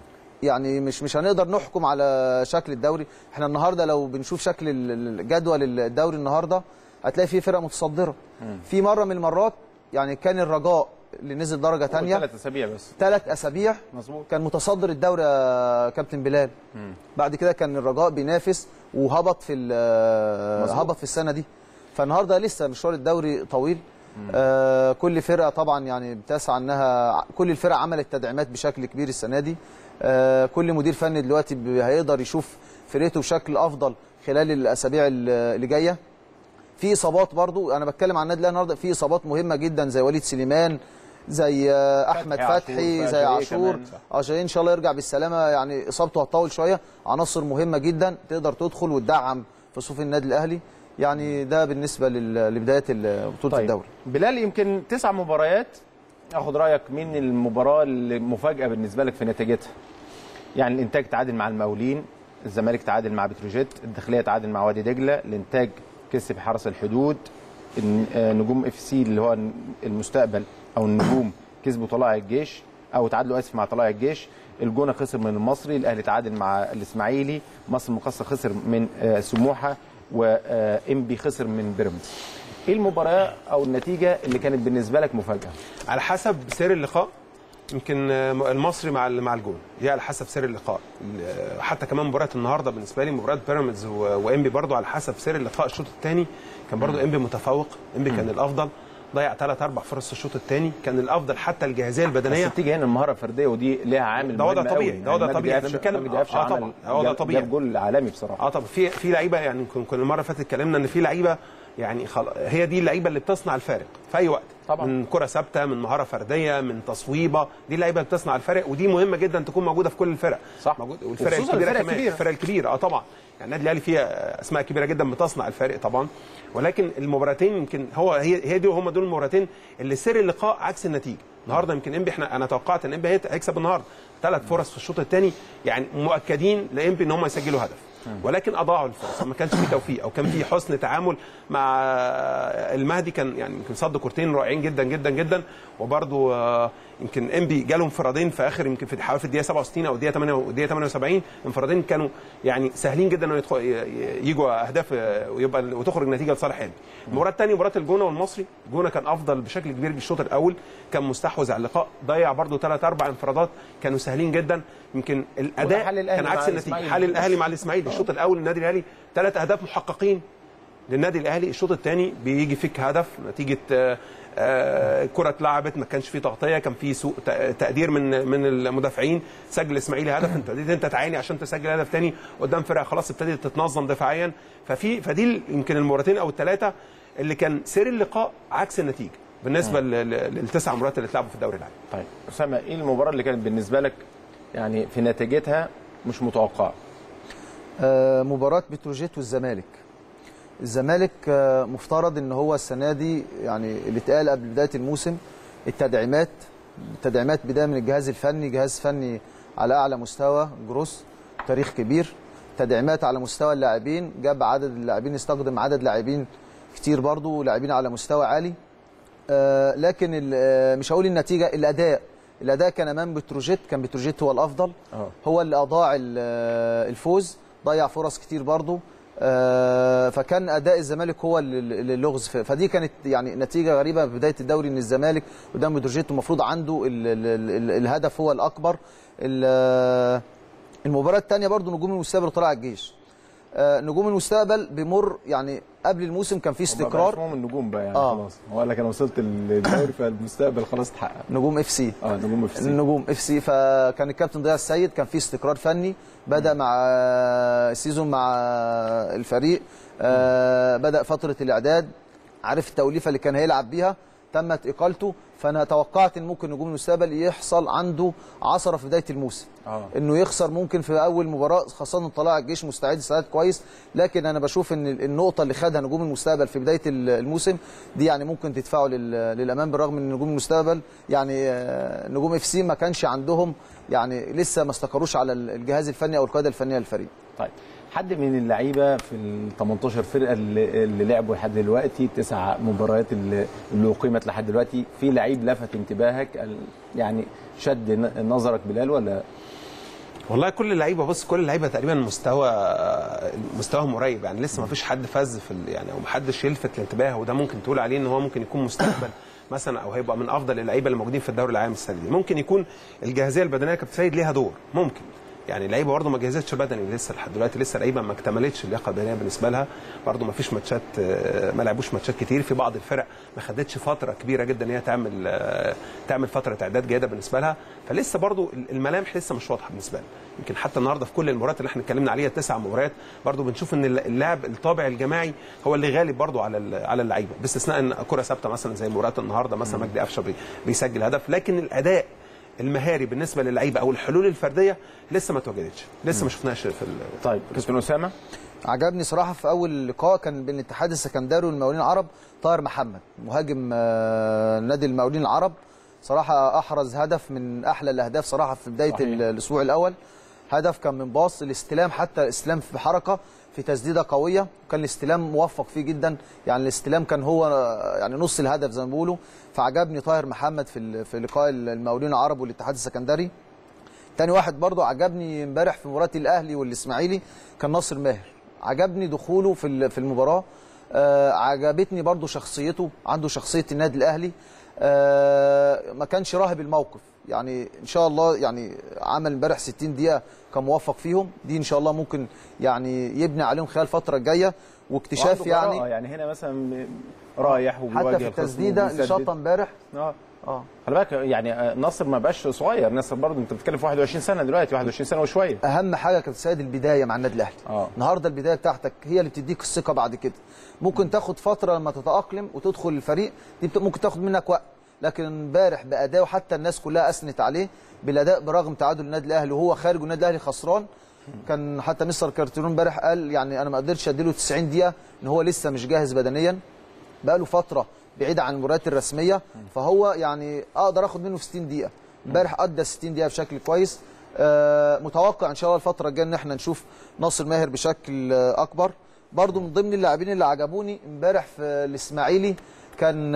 يعني مش مش هنقدر نحكم على شكل الدوري احنا النهارده لو بنشوف شكل ال- الجدول الدوري النهارده هتلاقي فيه فرق متصدره في مره من المرات يعني كان الرجاء اللي نزل درجه ثانيه ثلاث اسابيع بس ثلاث اسابيع مظبوط كان متصدر الدوري يا كابتن بلال بعد كده كان الرجاء بينافس وهبط في ال- مظبوط. هبط في السنه دي فالنهارده لسه مشوار الدوري طويل آه كل فرقه طبعا يعني بتسعى انها كل الفرق عملت تدعيمات بشكل كبير السنه دي آه كل مدير فني دلوقتي ب- هيقدر يشوف فرقته بشكل افضل خلال الاسابيع ال- اللي جايه في اصابات برضو انا بتكلم عن النادي الاهلي النهارده في اصابات مهمه جدا زي وليد سليمان زي آه، احمد فتحي، فتحي عاشور، زي فاجئ عاشور كمان. صح. عشان ان شاء الله يرجع بالسلامه يعني اصابته هتطول شويه عناصر مهمه جدا تقدر تدخل وتدعم في صفوف النادي الاهلي يعني ده بالنسبه لل- لبدايه ال- بطوله طيب الدوري بلال يمكن تسع مباريات اخد رايك مين المباراه اللي مفاجاه بالنسبه لك في نتيجتها يعني الانتاج تعادل مع المقاولين الزمالك تعادل مع بتروجيت الداخليه تعادل مع وادي دجله الانتاج كسب حرس الحدود الن- آه، نجوم اف سي اللي هو المستقبل او النجوم كسبوا طلائع الجيش او تعادلوا اسف مع طلائع الجيش الجونه خسر من المصري الاهلي تعادل مع الاسماعيلي مصر المقاصه خسر من آه، سموحه وانبي خسر من بيراميدز ايه المباراه او النتيجه اللي كانت بالنسبه لك مفاجاه على حسب سير اللقاء يمكن آه، المصري مع ال- مع الجون دي على حسب سير اللقاء ال- حتى كمان مباراه النهارده بالنسبه لي مباراه بيراميدز و- وانبي برضو على حسب سير اللقاء الشوط الثاني كان برضو انبي متفوق انبي كان الافضل ضيع ثلاث اربع فرص الشوط الثاني كان الافضل حتى الجاهزيه البدنيه بس تيجي هنا المهاره الفرديه ودي ليها عامل ده وضع مهم طبيعي، قوي. ده وضع مجدي طبيعي. قفشة- احنا بنتكلم- مجدي قفشة آه عمل- طبعا، ده وضع جاب- طبيعي. جاب جول عالمي بصراحه اه طب في في لعيبه يعني كن- كنا المره اللي فاتت اتكلمنا ان في لعيبه يعني خل... هي دي اللعيبه اللي بتصنع الفارق في اي وقت طبعا. من كره ثابته من مهاره فرديه من تصويبه دي اللعيبه اللي بتصنع الفارق ودي مهمه جدا تكون موجوده في كل الفرق صح. موجود والفرق وخصوصاً الكبيره الفرق كمان الكبيرة. الفرق الكبيره اه طبعا يعني النادي الاهلي فيها اسماء كبيره جدا بتصنع الفارق طبعا ولكن المباراتين يمكن هو هي هي دي هم دول المباراتين اللي سر اللقاء عكس النتيجه النهارده يمكن انبي احنا انا توقعت ان انبي هيت- هيكسب النهارده ثلاث فرص في الشوط الثاني يعني مؤكدين لانبي ان هم يسجلوا هدف ولكن اضاعوا الفرص ما كانش في توفيق او كان في حسن تعامل مع المهدي كان يعني يمكن صد كورتين رائعين جدا جدا جدا وبرده يمكن انبي جالهم انفرادين في اخر يمكن في حوالي في الدقيقه 67 او الدقيقه 8 الدقيقه 78 انفرادين كانوا يعني سهلين جدا انه يدخل يجوا اهداف ويبقى وتخرج نتيجه لصالح انبي المباراه الثانيه مباراه الجونه والمصري الجونه كان افضل بشكل كبير بالشوط الاول كان مستحوذ على اللقاء ضيع برده ثلاث اربع انفرادات كانوا سهلين جدا يمكن الاداء حل الأهلي كان مع عكس النتيجه الإسماعيلي. حل الاهلي مع الاسماعيلي الشوط الاول النادي الاهلي ثلاث اهداف محققين للنادي الاهلي الشوط الثاني بيجي فيك هدف نتيجه آه، آه، كره اتلعبت ما كانش في تغطيه كان في سوء ت- تقدير من من المدافعين سجل الاسماعيلي هدف انت ابتديت انت تعاني عشان تسجل هدف ثاني قدام فرقه خلاص ابتدت تتنظم دفاعيا ففي فدي ال- يمكن المباراتين او الثلاثه اللي كان سير اللقاء عكس النتيجه بالنسبه لل- لل- للتسع مباريات اللي اتلعبوا في الدوري العام طيب اسامه ايه المباراه اللي كانت بالنسبه لك يعني في نتيجتها مش متوقعه آه، مباراة بتروجيت والزمالك الزمالك آه، مفترض ان هو السنة دي يعني اللي اتقال قبل بداية الموسم التدعيمات التدعيمات بداية من الجهاز الفني جهاز فني على اعلى مستوى جروس تاريخ كبير تدعيمات على مستوى اللاعبين جاب عدد اللاعبين استخدم عدد لاعبين كتير برضو لاعبين على مستوى عالي آه، لكن ال- آه، مش هقول النتيجه الاداء الاداء كان امام بتروجيت كان بتروجيت هو الافضل اه. هو اللي اضاع ال- آه، الفوز ضيع فرص كتير برضه آه، فكان اداء الزمالك هو اللي- اللي اللغز ف- فدي كانت يعني نتيجه غريبه في بدايه الدوري ان الزمالك قدام بتروجيت المفروض عنده ال ال ال الهدف هو الاكبر ال- آه، المباراه الثانيه برضه نجوم المستقبل طلع الجيش آه، نجوم المستقبل بيمر يعني قبل الموسم كان في بقى استقرار اسمهم النجوم بقى يعني آه. خلاص هو قال لك انا وصلت للدوري فالمستقبل خلاص اتحقق نجوم اف سي اه نجوم اف سي النجوم اف سي فكان الكابتن ضياء السيد كان في استقرار فني بدا مع السيزون مع الفريق آه، بدا فتره الاعداد عارف التوليفه اللي كان هيلعب بيها تمت اقالته فانا توقعت ان ممكن نجوم المستقبل يحصل عنده عثره في بدايه الموسم اه انه يخسر ممكن في اول مباراه خاصه ان طلائع الجيش مستعد استعداد كويس لكن انا بشوف ان النقطه اللي خدها نجوم المستقبل في بدايه الموسم دي يعني ممكن تدفعه لل- للامام بالرغم ان نجوم المستقبل يعني آه، نجوم اف سي ما كانش عندهم يعني لسه ما استقروش على الجهاز الفني او القياده الفنيه للفريق طيب حد من اللعيبه في ال 18 فرقه اللي, اللي لعبوا لحد دلوقتي تسع مباريات اللي, اللي اقيمت لحد دلوقتي في لعيب لفت انتباهك ال- يعني شد ن- نظرك بلال ولا والله كل اللعيبه بص كل اللعيبه تقريبا مستوى مستواهم قريب يعني لسه ما فيش حد فاز في ال- يعني او ما حدش يلفت الانتباه وده ممكن تقول عليه ان هو ممكن يكون مستقبل مثلا او هيبقى من افضل اللعيبه اللي موجودين في الدوري العام السنه دي ممكن يكون الجاهزيه البدنيه يا كابتن سيد ليها دور ممكن يعني اللعيبه برضه ما جهزتش بدني لسه لحد دلوقتي لسه اللعيبه ما اكتملتش اللياقه البدنيه بالنسبه لها برضه ما فيش ماتشات آه، ما لعبوش ماتشات كتير في بعض الفرق ما خدتش فتره كبيره جدا ان هي تعمل آه، تعمل فتره اعداد جيده بالنسبه لها فلسه برضه الملامح لسه مش واضحه بالنسبه لها يمكن حتى النهارده في كل المباريات اللي احنا اتكلمنا عليها التسع مباريات برضه بنشوف ان اللعب الطابع الجماعي هو اللي غالب برضه على ال- على اللعيبه باستثناء ان كره ثابته مثلا زي مباراه النهارده مثلا مجدي قفشه بي- بيسجل هدف لكن الاداء المهاري بالنسبه للعيبه او الحلول الفرديه لسه ما اتوجدتش لسه ما شفناش في ال- طيب كابتن اسامه عجبني صراحه في اول لقاء كان بين الاتحاد السكندري والمقاولين العرب طاهر محمد مهاجم آه، نادي المقاولين العرب صراحه احرز هدف من احلى الاهداف صراحه في بدايه صحيح. ال- الاسبوع الاول هدف كان من باص الاستلام حتى الاستلام في حركه في تسديده قويه وكان الاستلام موفق فيه جدا يعني الاستلام كان هو آه، يعني نص الهدف زي ما بيقولوا فعجبني طاهر محمد في ال- في لقاء المقاولين العرب والاتحاد السكندري تاني واحد برضو عجبني امبارح في مباراه الاهلي والاسماعيلي كان ناصر ماهر عجبني دخوله في ال- في المباراه آه عجبتني برضو شخصيته عنده شخصيه النادي الاهلي آه ما كانش راهب الموقف يعني ان شاء الله يعني عمل امبارح 60 دقيقه كان موفق فيهم دي ان شاء الله ممكن يعني يبني عليهم خلال الفتره الجايه واكتشاف وعنده يعني براءة، يعني هنا مثلا رايح وبيواجه حتى في الخصم التسديده اللي وبيسدد. شاطها امبارح اه اه خلي بالك يعني آه، نصر ما بقاش صغير نصر برضه انت بتتكلم في 21 سنه دلوقتي 21 سنه وشويه اهم حاجه كانت سيد البدايه مع النادي الاهلي اه. النهارده البدايه بتاعتك هي اللي بتديك الثقه بعد كده ممكن تاخد فتره لما تتاقلم وتدخل الفريق دي بت- ممكن تاخد منك وقت لكن امبارح باداء وحتى الناس كلها اثنت عليه بالاداء برغم تعادل النادي الاهلي وهو خارج والنادي الاهلي خسران كان حتى مستر كارتيرون امبارح قال يعني انا ما قدرتش اديله 90 دقيقه ان هو لسه مش جاهز بدنيا بقى له فتره بعيد عن المباريات الرسميه فهو يعني اقدر اخد منه في 60 دقيقه امبارح ادى 60 دقيقه بشكل كويس آه، متوقع ان شاء الله الفتره الجايه ان احنا نشوف ناصر ماهر بشكل آه، اكبر برضو من ضمن اللاعبين اللي عجبوني امبارح في الاسماعيلي كان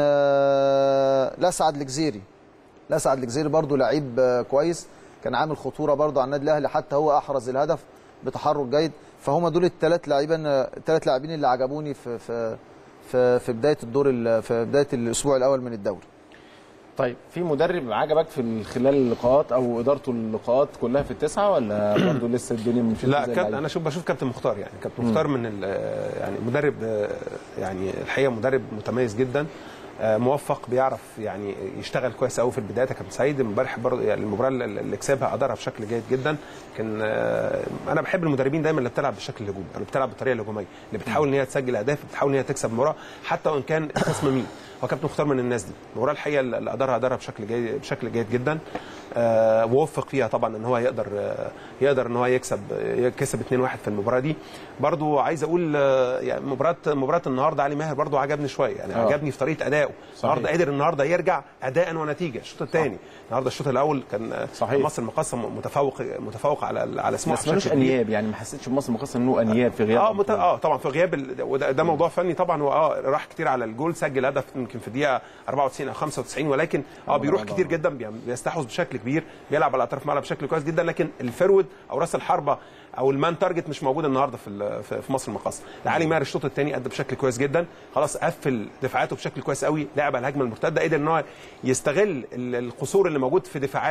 آه، لسعد الجزيري لسعد الجزيري برضو لعيب آه، كويس كان عامل خطوره برضو على النادي الاهلي حتى هو احرز الهدف بتحرك جيد فهم دول الثلاث لاعبين الثلاث لاعبين اللي عجبوني في في في, في بدايه الدور ال- في بدايه الاسبوع الاول من الدوري طيب في مدرب عجبك في خلال اللقاءات او ادارته اللقاءات كلها في التسعه ولا برضه لسه الدنيا مش لا كابتن انا شوف بشوف كابتن مختار يعني كابتن مختار من ال- يعني مدرب آه، يعني الحقيقه مدرب متميز جدا آه، موفق بيعرف يعني يشتغل كويس قوي في البدايات يا كابتن سعيد امبارح برضه يعني المباراه اللي اللي كسبها ادارها بشكل جيد جدا كان آه، انا بحب المدربين دايما اللي بتلعب بشكل هجومي اللي بتلعب بالطريقه الهجوميه اللي بتحاول ان هي تسجل اهداف بتحاول ان هي تكسب المباراه حتى وان كان الخصم مين هو كابتن مختار من الناس دي المباراه الحقيقه اللي ادارها ادارها بشكل جيد بشكل جيد جدا آه، ووفق فيها طبعا ان هو يقدر آه، يقدر ان هو يكسب آه، كسب 2-1 في المباراه دي برضو عايز اقول آه، يعني مباراه مباراه النهارده علي ماهر برضو عجبني شويه يعني آه. عجبني في طريقه ادائه النهارده قدر النهارده يرجع اداء ونتيجه الشوط الثاني النهارده الشوط الاول كان آه، صحيح. مصر المقاصه متفوق متفوق على على سموحه بس ملوش بشكل كبير. انياب يعني ما حسيتش بمصر مقصر انه انياب في غياب اه مت... أبطال. اه طبعا في غياب ال... وده ده موضوع فني طبعا هو اه راح كتير على الجول سجل هدف يمكن في الدقيقه 94 او 95 ولكن اه بيروح الله. كتير جدا بي- بيستحوذ بشكل كبير بيلعب على اطراف الملعب بشكل كويس جدا لكن الفرود او راس الحربه او المان تارجت مش موجود النهارده في ال- في في مصر المقاصه علي ماهر الشوط الثاني ادى بشكل كويس جدا خلاص قفل دفاعاته بشكل كويس قوي لعب على الهجمه المرتده قدر ان هو يستغل ال- القصور اللي موجود في دفاعات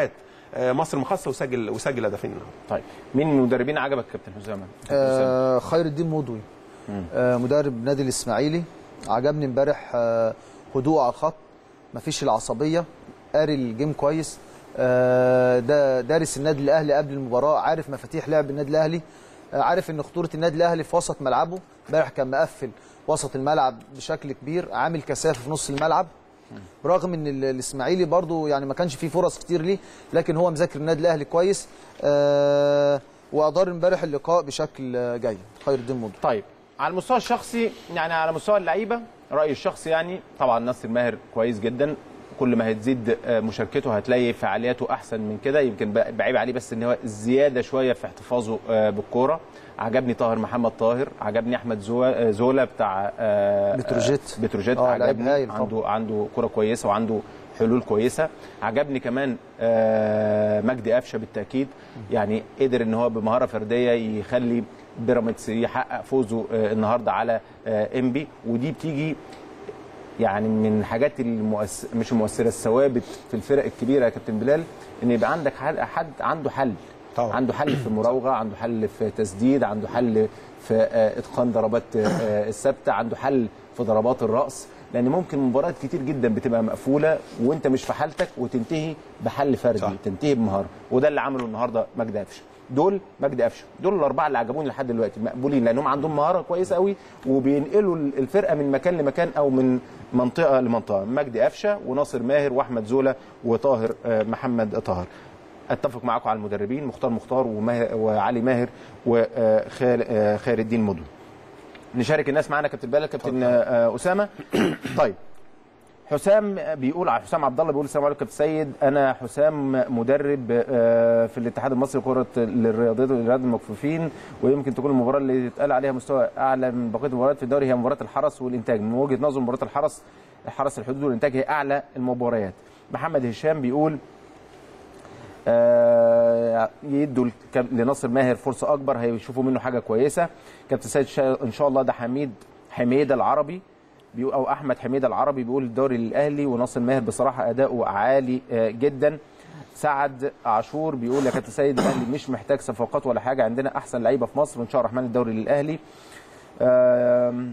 آه، مصر مخصص وسجل وسجل هدفين النهارده طيب مين من المدربين عجبك كابتن حسام آه خير الدين مضوي آه مدرب نادي الاسماعيلي عجبني امبارح آه هدوء على الخط مفيش العصبيه قاري الجيم كويس آه ده دارس النادي الاهلي قبل المباراه عارف مفاتيح لعب النادي الاهلي آه عارف ان خطوره النادي الاهلي في وسط ملعبه امبارح كان مقفل وسط الملعب بشكل كبير عامل كثافه في نص الملعب برغم ان ال- الاسماعيلي برضو يعني ما كانش فيه فرص كتير ليه لكن هو مذاكر النادي الاهلي كويس آه وادار امبارح اللقاء بشكل آه، جيد خير الدين مضوي طيب على المستوى الشخصي يعني على مستوى اللعيبه رايي الشخصي يعني طبعا ناصر ماهر كويس جدا كل ما هتزيد آه، مشاركته هتلاقي فعالياته احسن من كده يمكن ب- بعيب عليه بس ان هو زياده شويه في احتفاظه آه، بالكوره عجبني طاهر محمد طاهر عجبني احمد زو- آه، زولا بتاع آه، بتروجيت. آه، بتروجيت آه، لعيب عجبني هايل طبعا. عنده عنده كره كويسه وعنده حلول كويسه عجبني كمان آه، مجدي قفشه بالتاكيد يعني قدر ان هو بمهاره فرديه يخلي بيراميدز يحقق فوزه آه، النهارده على آه، انبي ودي بتيجي يعني من الحاجات المؤس... مش المؤثره الثوابت في الفرق الكبيره يا كابتن بلال ان يبقى عندك حل... حد عنده حل طبعا. عنده حل في المراوغه عنده حل في تسديد عنده حل في آه، اتقان ضربات آه، الثابته عنده حل في ضربات الراس لان ممكن مباريات كتير جدا بتبقى مقفوله وانت مش في حالتك وتنتهي بحل فردي صح. تنتهي بمهاره وده اللي عمله النهارده مجدي قفشه دول مجدي قفشه دول الاربعه اللي عجبوني لحد دلوقتي مقبولين لانهم عندهم مهاره كويسه قوي وبينقلوا الفرقه من مكان لمكان او من منطقه لمنطقه مجدي قفشه وناصر ماهر واحمد زولا وطاهر آه، محمد طاهر اتفق معاكم على المدربين مختار مختار وماهر وعلي ماهر وخير الدين مدن نشارك الناس معانا كابتن بلال كابتن آه، اسامه طيب حسام بيقول على حسام عبد الله بيقول السلام عليكم كابتن سيد انا حسام مدرب آه، في الاتحاد المصري لكره للرياضيات والرياض المكفوفين ويمكن تكون المباراه اللي اتقال عليها مستوى اعلى من بقيه المباريات في الدوري هي مباراه الحرس والانتاج من وجهه نظر مباراه الحرس الحرس الحدود والانتاج هي اعلى المباريات محمد هشام بيقول آه، يدوا الك- لناصر ماهر فرصه اكبر هيشوفوا منه حاجه كويسه كابتن سيد شا- ان شاء الله ده حميد حميده العربي بيقول او احمد حميده العربي بيقول الدوري للاهلي وناصر ماهر بصراحه اداؤه عالي آه، جدا سعد عاشور بيقول يا كابتن سيد الاهلي مش محتاج صفقات ولا حاجه عندنا احسن لعيبه في مصر وان شاء الله الرحمن الدوري للاهلي آم،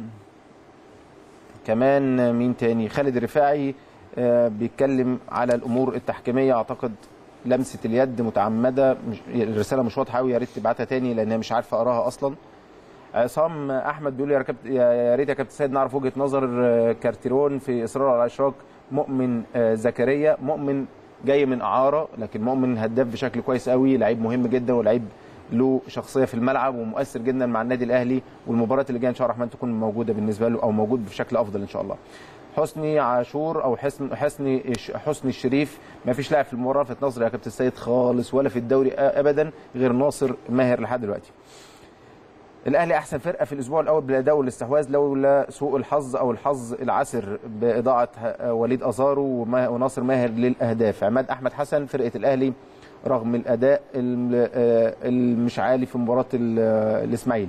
كمان مين تاني خالد رفاعي آه، بيتكلم على الامور التحكيميه اعتقد لمسه اليد متعمده مش الرساله مش واضحه قوي يا ريت تبعتها تاني لان أنا مش عارف اقراها اصلا عصام احمد بيقول يا كابتن يا ريت يا كابتن سيد نعرف وجهه نظر آه، كارتيرون في اصرار على اشراك مؤمن آه، زكريا مؤمن جاي من اعاره لكن مؤمن هداف بشكل كويس قوي لعيب مهم جدا ولعيب له شخصيه في الملعب ومؤثر جدا مع النادي الاهلي والمباراه اللي جايه ان شاء الله الرحمن تكون موجوده بالنسبه له او موجود بشكل افضل ان شاء الله حسني عاشور او حسن حسني حسني الشريف ما فيش لاعب في المباراه في نظري يا كابتن سيد خالص ولا في الدوري ابدا غير ناصر ماهر لحد دلوقتي الاهلي احسن فرقه في الاسبوع الاول بالاداء والاستحواذ لولا سوء الحظ او الحظ العسر باضاعه وليد ازارو وما- وناصر ماهر للاهداف عماد احمد حسن فرقه الاهلي رغم الاداء الم- آه، المش عالي في مباراه ال- آه، الاسماعيلي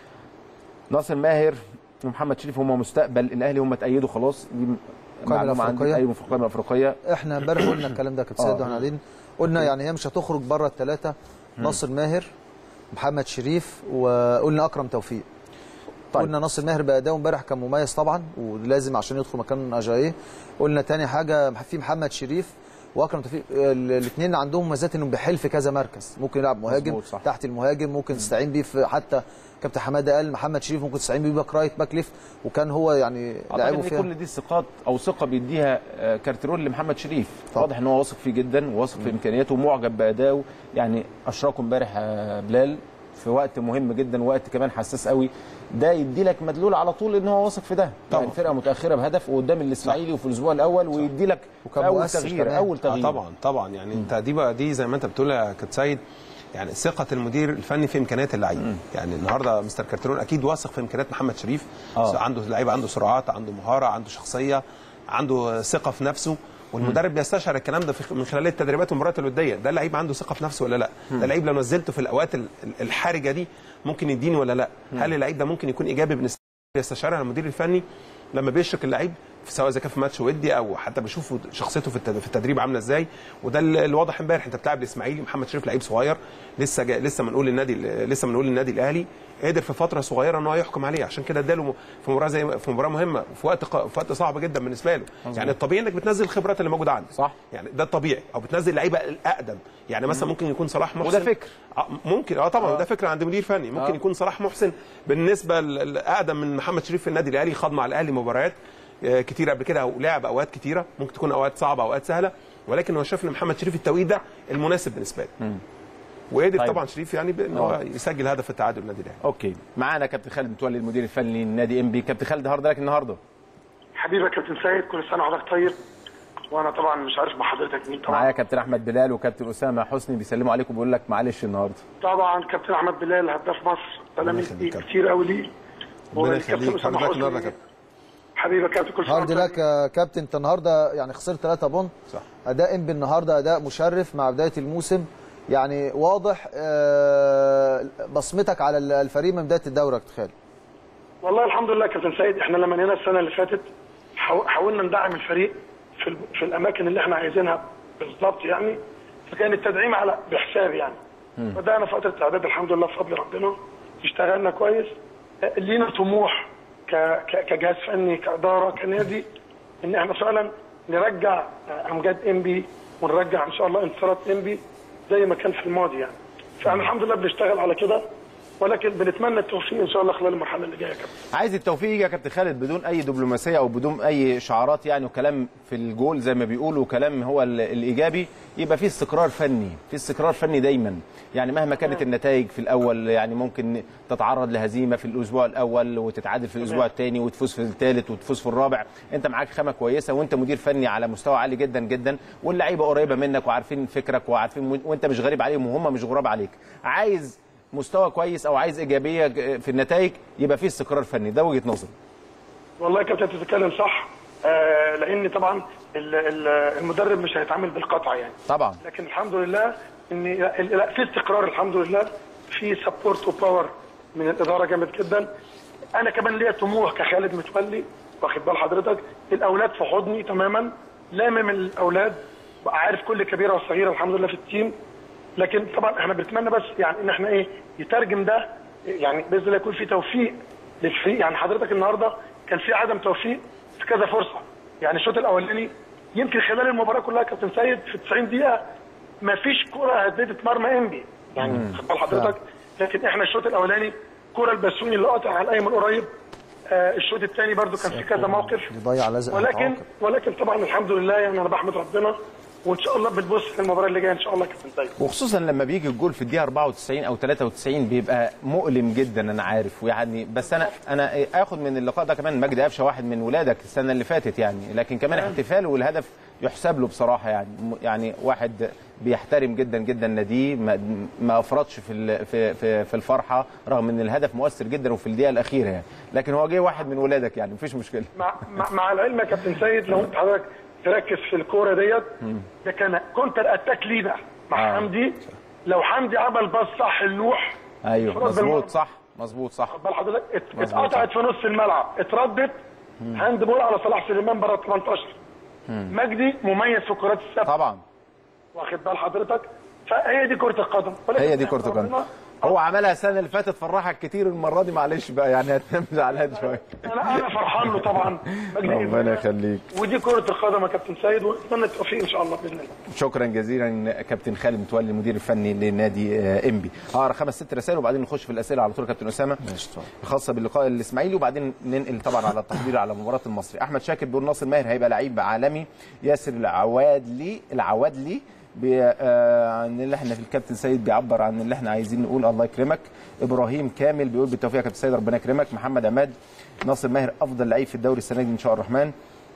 ناصر ماهر ومحمد شريف هم مستقبل الاهلي هم تأيدوا خلاص دي القائمة معلومة عندي الأفريقية. ايوه في القائمه الافريقيه احنا امبارح قلنا الكلام ده يا كابتن سيد آه. واحنا قاعدين قلنا يعني هي مش هتخرج بره الثلاثه ناصر ماهر محمد شريف وقلنا اكرم توفيق طيب. قلنا ناصر ماهر باداؤه امبارح كان مميز طبعا ولازم عشان يدخل مكان اجاييه قلنا تاني حاجه في محمد شريف واكرم توفيق الاثنين عندهم ميزات انه بيحل في كذا مركز ممكن يلعب مهاجم مظبوط، صح. تحت المهاجم ممكن تستعين بيه في حتى كابتن حماده قال محمد شريف ممكن تستعين بيه باك رايت باك ليفت وكان هو يعني اعتقد لعبه ان فيها كل دي ثقات او ثقه بيديها آه، كارتيرون لمحمد شريف طبعا. واضح ان هو واثق فيه جدا وواثق في امكانياته ومعجب بادائه يعني اشراكه امبارح آه، بلال في وقت مهم جدا وقت كمان حساس قوي ده يدي لك مدلول على طول ان هو واثق في ده طبعا. يعني الفرقه متاخره بهدف وقدام الاسماعيلي وفي الاسبوع الاول ويدي لك وكان اول مؤثر تغيير كمان. اول آه تغيير طبعا طبعا يعني انت دي بقى دي زي ما انت بتقول يا كابتن سيد يعني ثقه المدير الفني في امكانيات اللعيب يعني النهارده مستر كارترون اكيد واثق في امكانيات محمد شريف آه. عنده لعيب عنده سرعات عنده مهاره عنده شخصيه عنده ثقه في نفسه والمدرب بيستشعر الكلام ده في- من خلال التدريبات والمباريات الوديه ده اللعيب عنده ثقه في نفسه ولا لا ده اللعيب لو نزلته في الاوقات ال- ال- الحرجه دي ممكن يديني ولا لا هل اللعيب ده ممكن يكون ايجابي بالنسبه يستشعرها المدير الفني لما بيشرك اللعيب سواء اذا كان في ماتش ودي او حتى بشوفه شخصيته في التد- في التدريب عامله ازاي وده ال- اللي واضح امبارح انت بتلعب الاسماعيلي محمد شريف لعيب صغير لسه جا لسه منقول للنادي لسه منقول للنادي الاهلي قدر في فتره صغيره ان هو يحكم عليه عشان كده اداله م- في مباراه زي في مباراه مهمه في وقت ق- في وقت صعب جدا بالنسبه له يعني الطبيعي انك بتنزل الخبرات اللي موجوده عندك صح. يعني ده الطبيعي او بتنزل لعيبه الاقدم يعني مثلا ممكن يكون صلاح محسن وده فكر. آه، ممكن اه طبعا ده فكره عند مدير فني ممكن آه. يكون صلاح محسن بالنسبه ل- الاقدم من محمد شريف في النادي الاهلي خاض مع الاهلي مباريات آه، كتير قبل كده او لعب اوقات كتيره ممكن تكون اوقات صعبه اوقات سهله ولكن هو شاف ان محمد شريف التوقيت ده المناسب بالنسبه له وقدر طيب. طبعا شريف يعني بان هو يسجل هدف التعادل للنادي الاهلي اوكي معانا كابتن خالد متولي المدير الفني للنادي ام بي كابتن خالد هارد لك النهارده حبيبي يا كابتن سيد كل سنه وحضرتك طيب وانا طبعا مش عارف مع حضرتك مين معايا طبعا كابتن احمد بلال وكابتن اسامه حسني بيسلموا عليكم بيقول لك معلش النهارده طبعا كابتن احمد بلال هداف مصر سلامي يخليك يا كابتن. كتير قوي ليه ربنا والكابتن يخليك أسامة حضرتك حسني. النهارده يا كابتن حبيبي يا كابتن كل سنه هارد وحضرتك لك يا كابتن انت النهارده يعني خسرت 3 بونت صح. اداء انبي النهارده اداء مشرف مع بدايه الموسم يعني واضح آه، بصمتك على الفريق من بدايه الدوري يا كابتن خالد والله الحمد لله يا كابتن سيد احنا لما هنا السنه اللي فاتت حاو- حاولنا ندعم الفريق في ال- في الاماكن اللي احنا عايزينها بالظبط يعني فكان التدعيم على بحساب يعني بدانا فتره اعداد الحمد لله بفضل ربنا اشتغلنا كويس اه، لينا طموح ك- ك- كجهاز فني كاداره كنادي ان احنا فعلا نرجع اه، امجاد انبي ونرجع ان شاء الله انتصارات انبي زي ما كان في الماضي يعني فاحنا الحمد لله بنشتغل على كده ولكن بنتمنى التوفيق ان شاء الله خلال المرحله اللي جايه يا كابتن عايز التوفيق يجي يا كابتن خالد بدون اي دبلوماسيه او بدون اي شعارات يعني وكلام في الجول زي ما بيقولوا وكلام هو ال- الايجابي يبقى في استقرار فني في استقرار فني دايما يعني مهما كانت النتائج في الاول يعني ممكن تتعرض لهزيمه في الاسبوع الاول وتتعادل في الاسبوع الثاني وتفوز في الثالث وتفوز في الرابع انت معاك خامه كويسه وانت مدير فني على مستوى عالي جدا جدا واللعيبه قريبه منك وعارفين فكرك وعارفين وانت مش غريب عليهم وهم مش غراب عليك عايز مستوى كويس او عايز ايجابيه في النتائج يبقى في استقرار فني ده وجهه نظري والله يا كابتن تتكلم صح آه لان طبعا ال- ال- المدرب مش هيتعامل بالقطع يعني طبعا لكن الحمد لله ان لا لا، في استقرار الحمد لله في سبورت وباور من الاداره جامد جدا انا كمان ليا طموح كخالد متولي واخد بال حضرتك الاولاد في حضني تماما لامم الاولاد بقى عارف كل كبيره وصغيره الحمد لله في التيم لكن طبعا احنا بنتمنى بس يعني ان احنا ايه يترجم ده يعني باذن الله يكون في توفيق للفريق يعني حضرتك النهارده كان في عدم توفيق في كذا فرصه يعني الشوط الاولاني يمكن خلال المباراه كلها يا كابتن سيد في 90 دقيقه ما فيش كره هددت مرمى انبي يعني خد بال حضرتك لكن احنا الشوط الاولاني كره البسوني اللي قاطع على الايمن قريب آه الشوط الثاني برده كان في كذا موقف بيضيع لازق ولكن العواقب. ولكن طبعا الحمد لله يعني انا بحمد ربنا وان شاء الله بنبص في المباراه اللي جايه ان شاء الله يا كابتن سيد وخصوصا لما بيجي الجول في الدقيقه 94 او 93 بيبقى مؤلم جدا انا عارف ويعني بس انا انا اخد من اللقاء ده كمان مجدي قفشه واحد من ولادك السنه اللي فاتت يعني لكن كمان احتفاله والهدف يحسب له بصراحه يعني م- يعني واحد بيحترم جدا جدا ناديه ما, ما افرطش في ال- في في, في الفرحه رغم ان الهدف مؤثر جدا وفي الدقيقه الاخيره يعني لكن هو جه واحد من ولادك يعني مفيش مشكله مع, مع, مع العلم يا كابتن سيد لو انت حضرتك تركز في الكوره ديت ده كان كونتر اتاك لينا مع آه. حمدي لو حمدي عمل باص صح لنوح ايوه انفراد بالمرمى. مظبوط صح مظبوط صح خد بال حضرتك ات- مظبوط. اتقطعت في نص الملعب اتردت هاند بول على صلاح سليمان بره 18 مجدي مميز في كرات السبت طبعا واخد بال حضرتك فهي دي كره القدم ولكن هي دي كره القدم ربنا- هو عملها السنه اللي فاتت فرحك كتير المره دي معلش بقى يعني هتنام زعلان شويه انا انا فرحان له طبعا مجدي ربنا إذن. يخليك ودي كره القدم يا كابتن سيد ونتمنى التوفيق ان شاء الله باذن الله شكرا جزيلا كابتن خالد متولي المدير الفني لنادي آه، انبي هقرا خمس ست رسائل وبعدين نخش في الاسئله على طول يا كابتن اسامه خاصه باللقاء الاسماعيلي وبعدين ننقل طبعا على التحضير على مباراه المصري احمد شاكر بيقول ناصر ماهر هيبقى لعيب عالمي ياسر العوادلي العوادلي بي- آه، عن اللي احنا في الكابتن سيد بيعبر عن اللي احنا عايزين نقول الله يكرمك ابراهيم كامل بيقول بالتوفيق يا كابتن سيد ربنا يكرمك محمد عماد ناصر ماهر افضل لعيب في الدوري السنه دي ان شاء الرحمن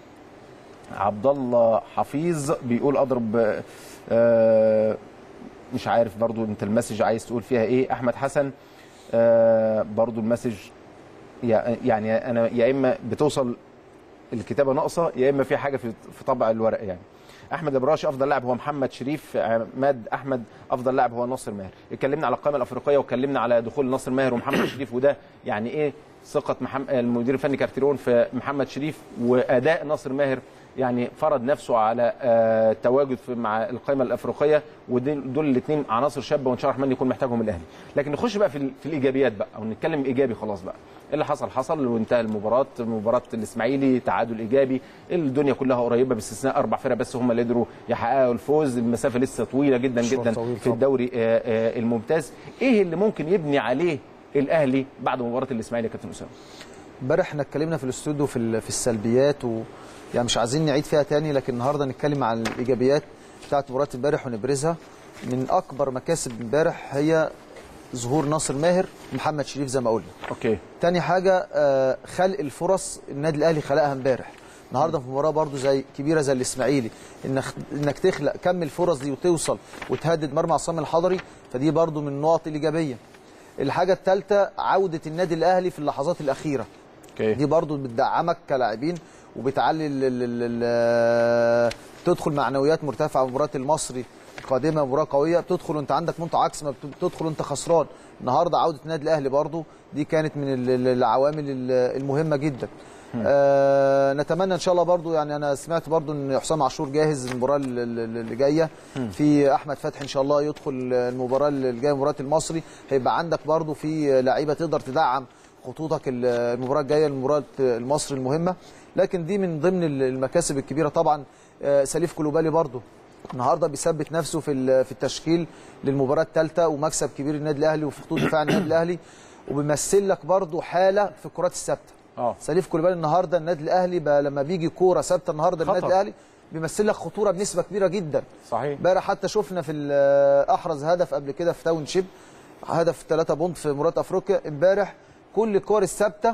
عبد الله حفيظ بيقول اضرب آه، مش عارف برضو انت المسج عايز تقول فيها ايه احمد حسن آه، برضو المسج يع- يعني انا يا اما بتوصل الكتابه ناقصه يا اما في حاجه في في طبع الورق يعني احمد ابراشي افضل لاعب هو محمد شريف عماد احمد افضل لاعب هو ناصر ماهر اتكلمنا على القائمه الافريقيه واتكلمنا على دخول ناصر ماهر ومحمد شريف وده يعني ايه ثقه محمد المدير الفني كارتيرون في محمد شريف واداء ناصر ماهر يعني فرض نفسه على آه، التواجد في مع القائمه الافريقيه ودول دول الاثنين عناصر شابه وان شاء الله الرحمن يكون محتاجهم الاهلي لكن نخش بقى في, ال- في الايجابيات بقى او نتكلم ايجابي خلاص بقى إيه اللي حصل حصل وانتهى المباراه مباراه الاسماعيلي تعادل ايجابي الدنيا كلها قريبه باستثناء اربع فرق بس هم اللي قدروا يحققوا الفوز المسافه لسه طويله جدا مشوار جدا طويل في طبعا. الدوري آه، آه، الممتاز ايه اللي ممكن يبني عليه الاهلي بعد مباراه الاسماعيلي يا كابتن اسامه امبارح احنا اتكلمنا في الاستوديو في ال- في السلبيات و يعني مش عايزين نعيد فيها تاني لكن النهارده نتكلم عن الايجابيات بتاعت مباراه امبارح ونبرزها من اكبر مكاسب امبارح هي ظهور ناصر ماهر ومحمد شريف زي ما قلنا اوكي تاني حاجه آه، خلق الفرص النادي الاهلي خلقها امبارح النهارده في مباراه برضو زي كبيره زي الاسماعيلي انك انك تخلق كم الفرص دي وتوصل وتهدد مرمى عصام الحضري فدي برضو من النقط الايجابيه الحاجه الثالثه عوده النادي الاهلي في اللحظات الاخيره اوكي دي برضو بتدعمك كلاعبين وبتعلي ال- ال- ال- ال- تدخل معنويات مرتفعه مباراه المصري القادمه مباراه قويه بتدخل وانت عندك نقطه عكس ما بت- بتدخل وانت خسران النهارده عوده النادي الاهلي برضو دي كانت من ال- ال- العوامل ال- المهمه جدا آه نتمنى ان شاء الله برضو يعني انا سمعت برضو ان حسام عاشور جاهز المباراه ال- ال- اللي جايه في احمد فتحي ان شاء الله يدخل المباراه اللي جايه مباراه المصري هيبقى عندك برضو في لعيبه تقدر تدعم خطوطك ال- المباراه الجايه المباراه المصري المهمه لكن دي من ضمن ال- المكاسب الكبيره طبعا آه، سليف كلوبالي برضو النهارده بيثبت نفسه في ال- في التشكيل للمباراه الثالثه ومكسب كبير للنادي الاهلي وفي خطوط دفاع النادي الاهلي وبيمثل لك برضو حاله في الكرات الثابته اه سليف كوليبالي النهارده النادي الاهلي بقى لما بيجي كوره ثابته النهارده خطر. النادي الاهلي بيمثل لك خطوره بنسبه كبيره جدا صحيح امبارح حتى شفنا في ال- احرز هدف قبل كده في تاون شيب هدف 3 بونت في مباراه افريقيا امبارح كل الكور الثابته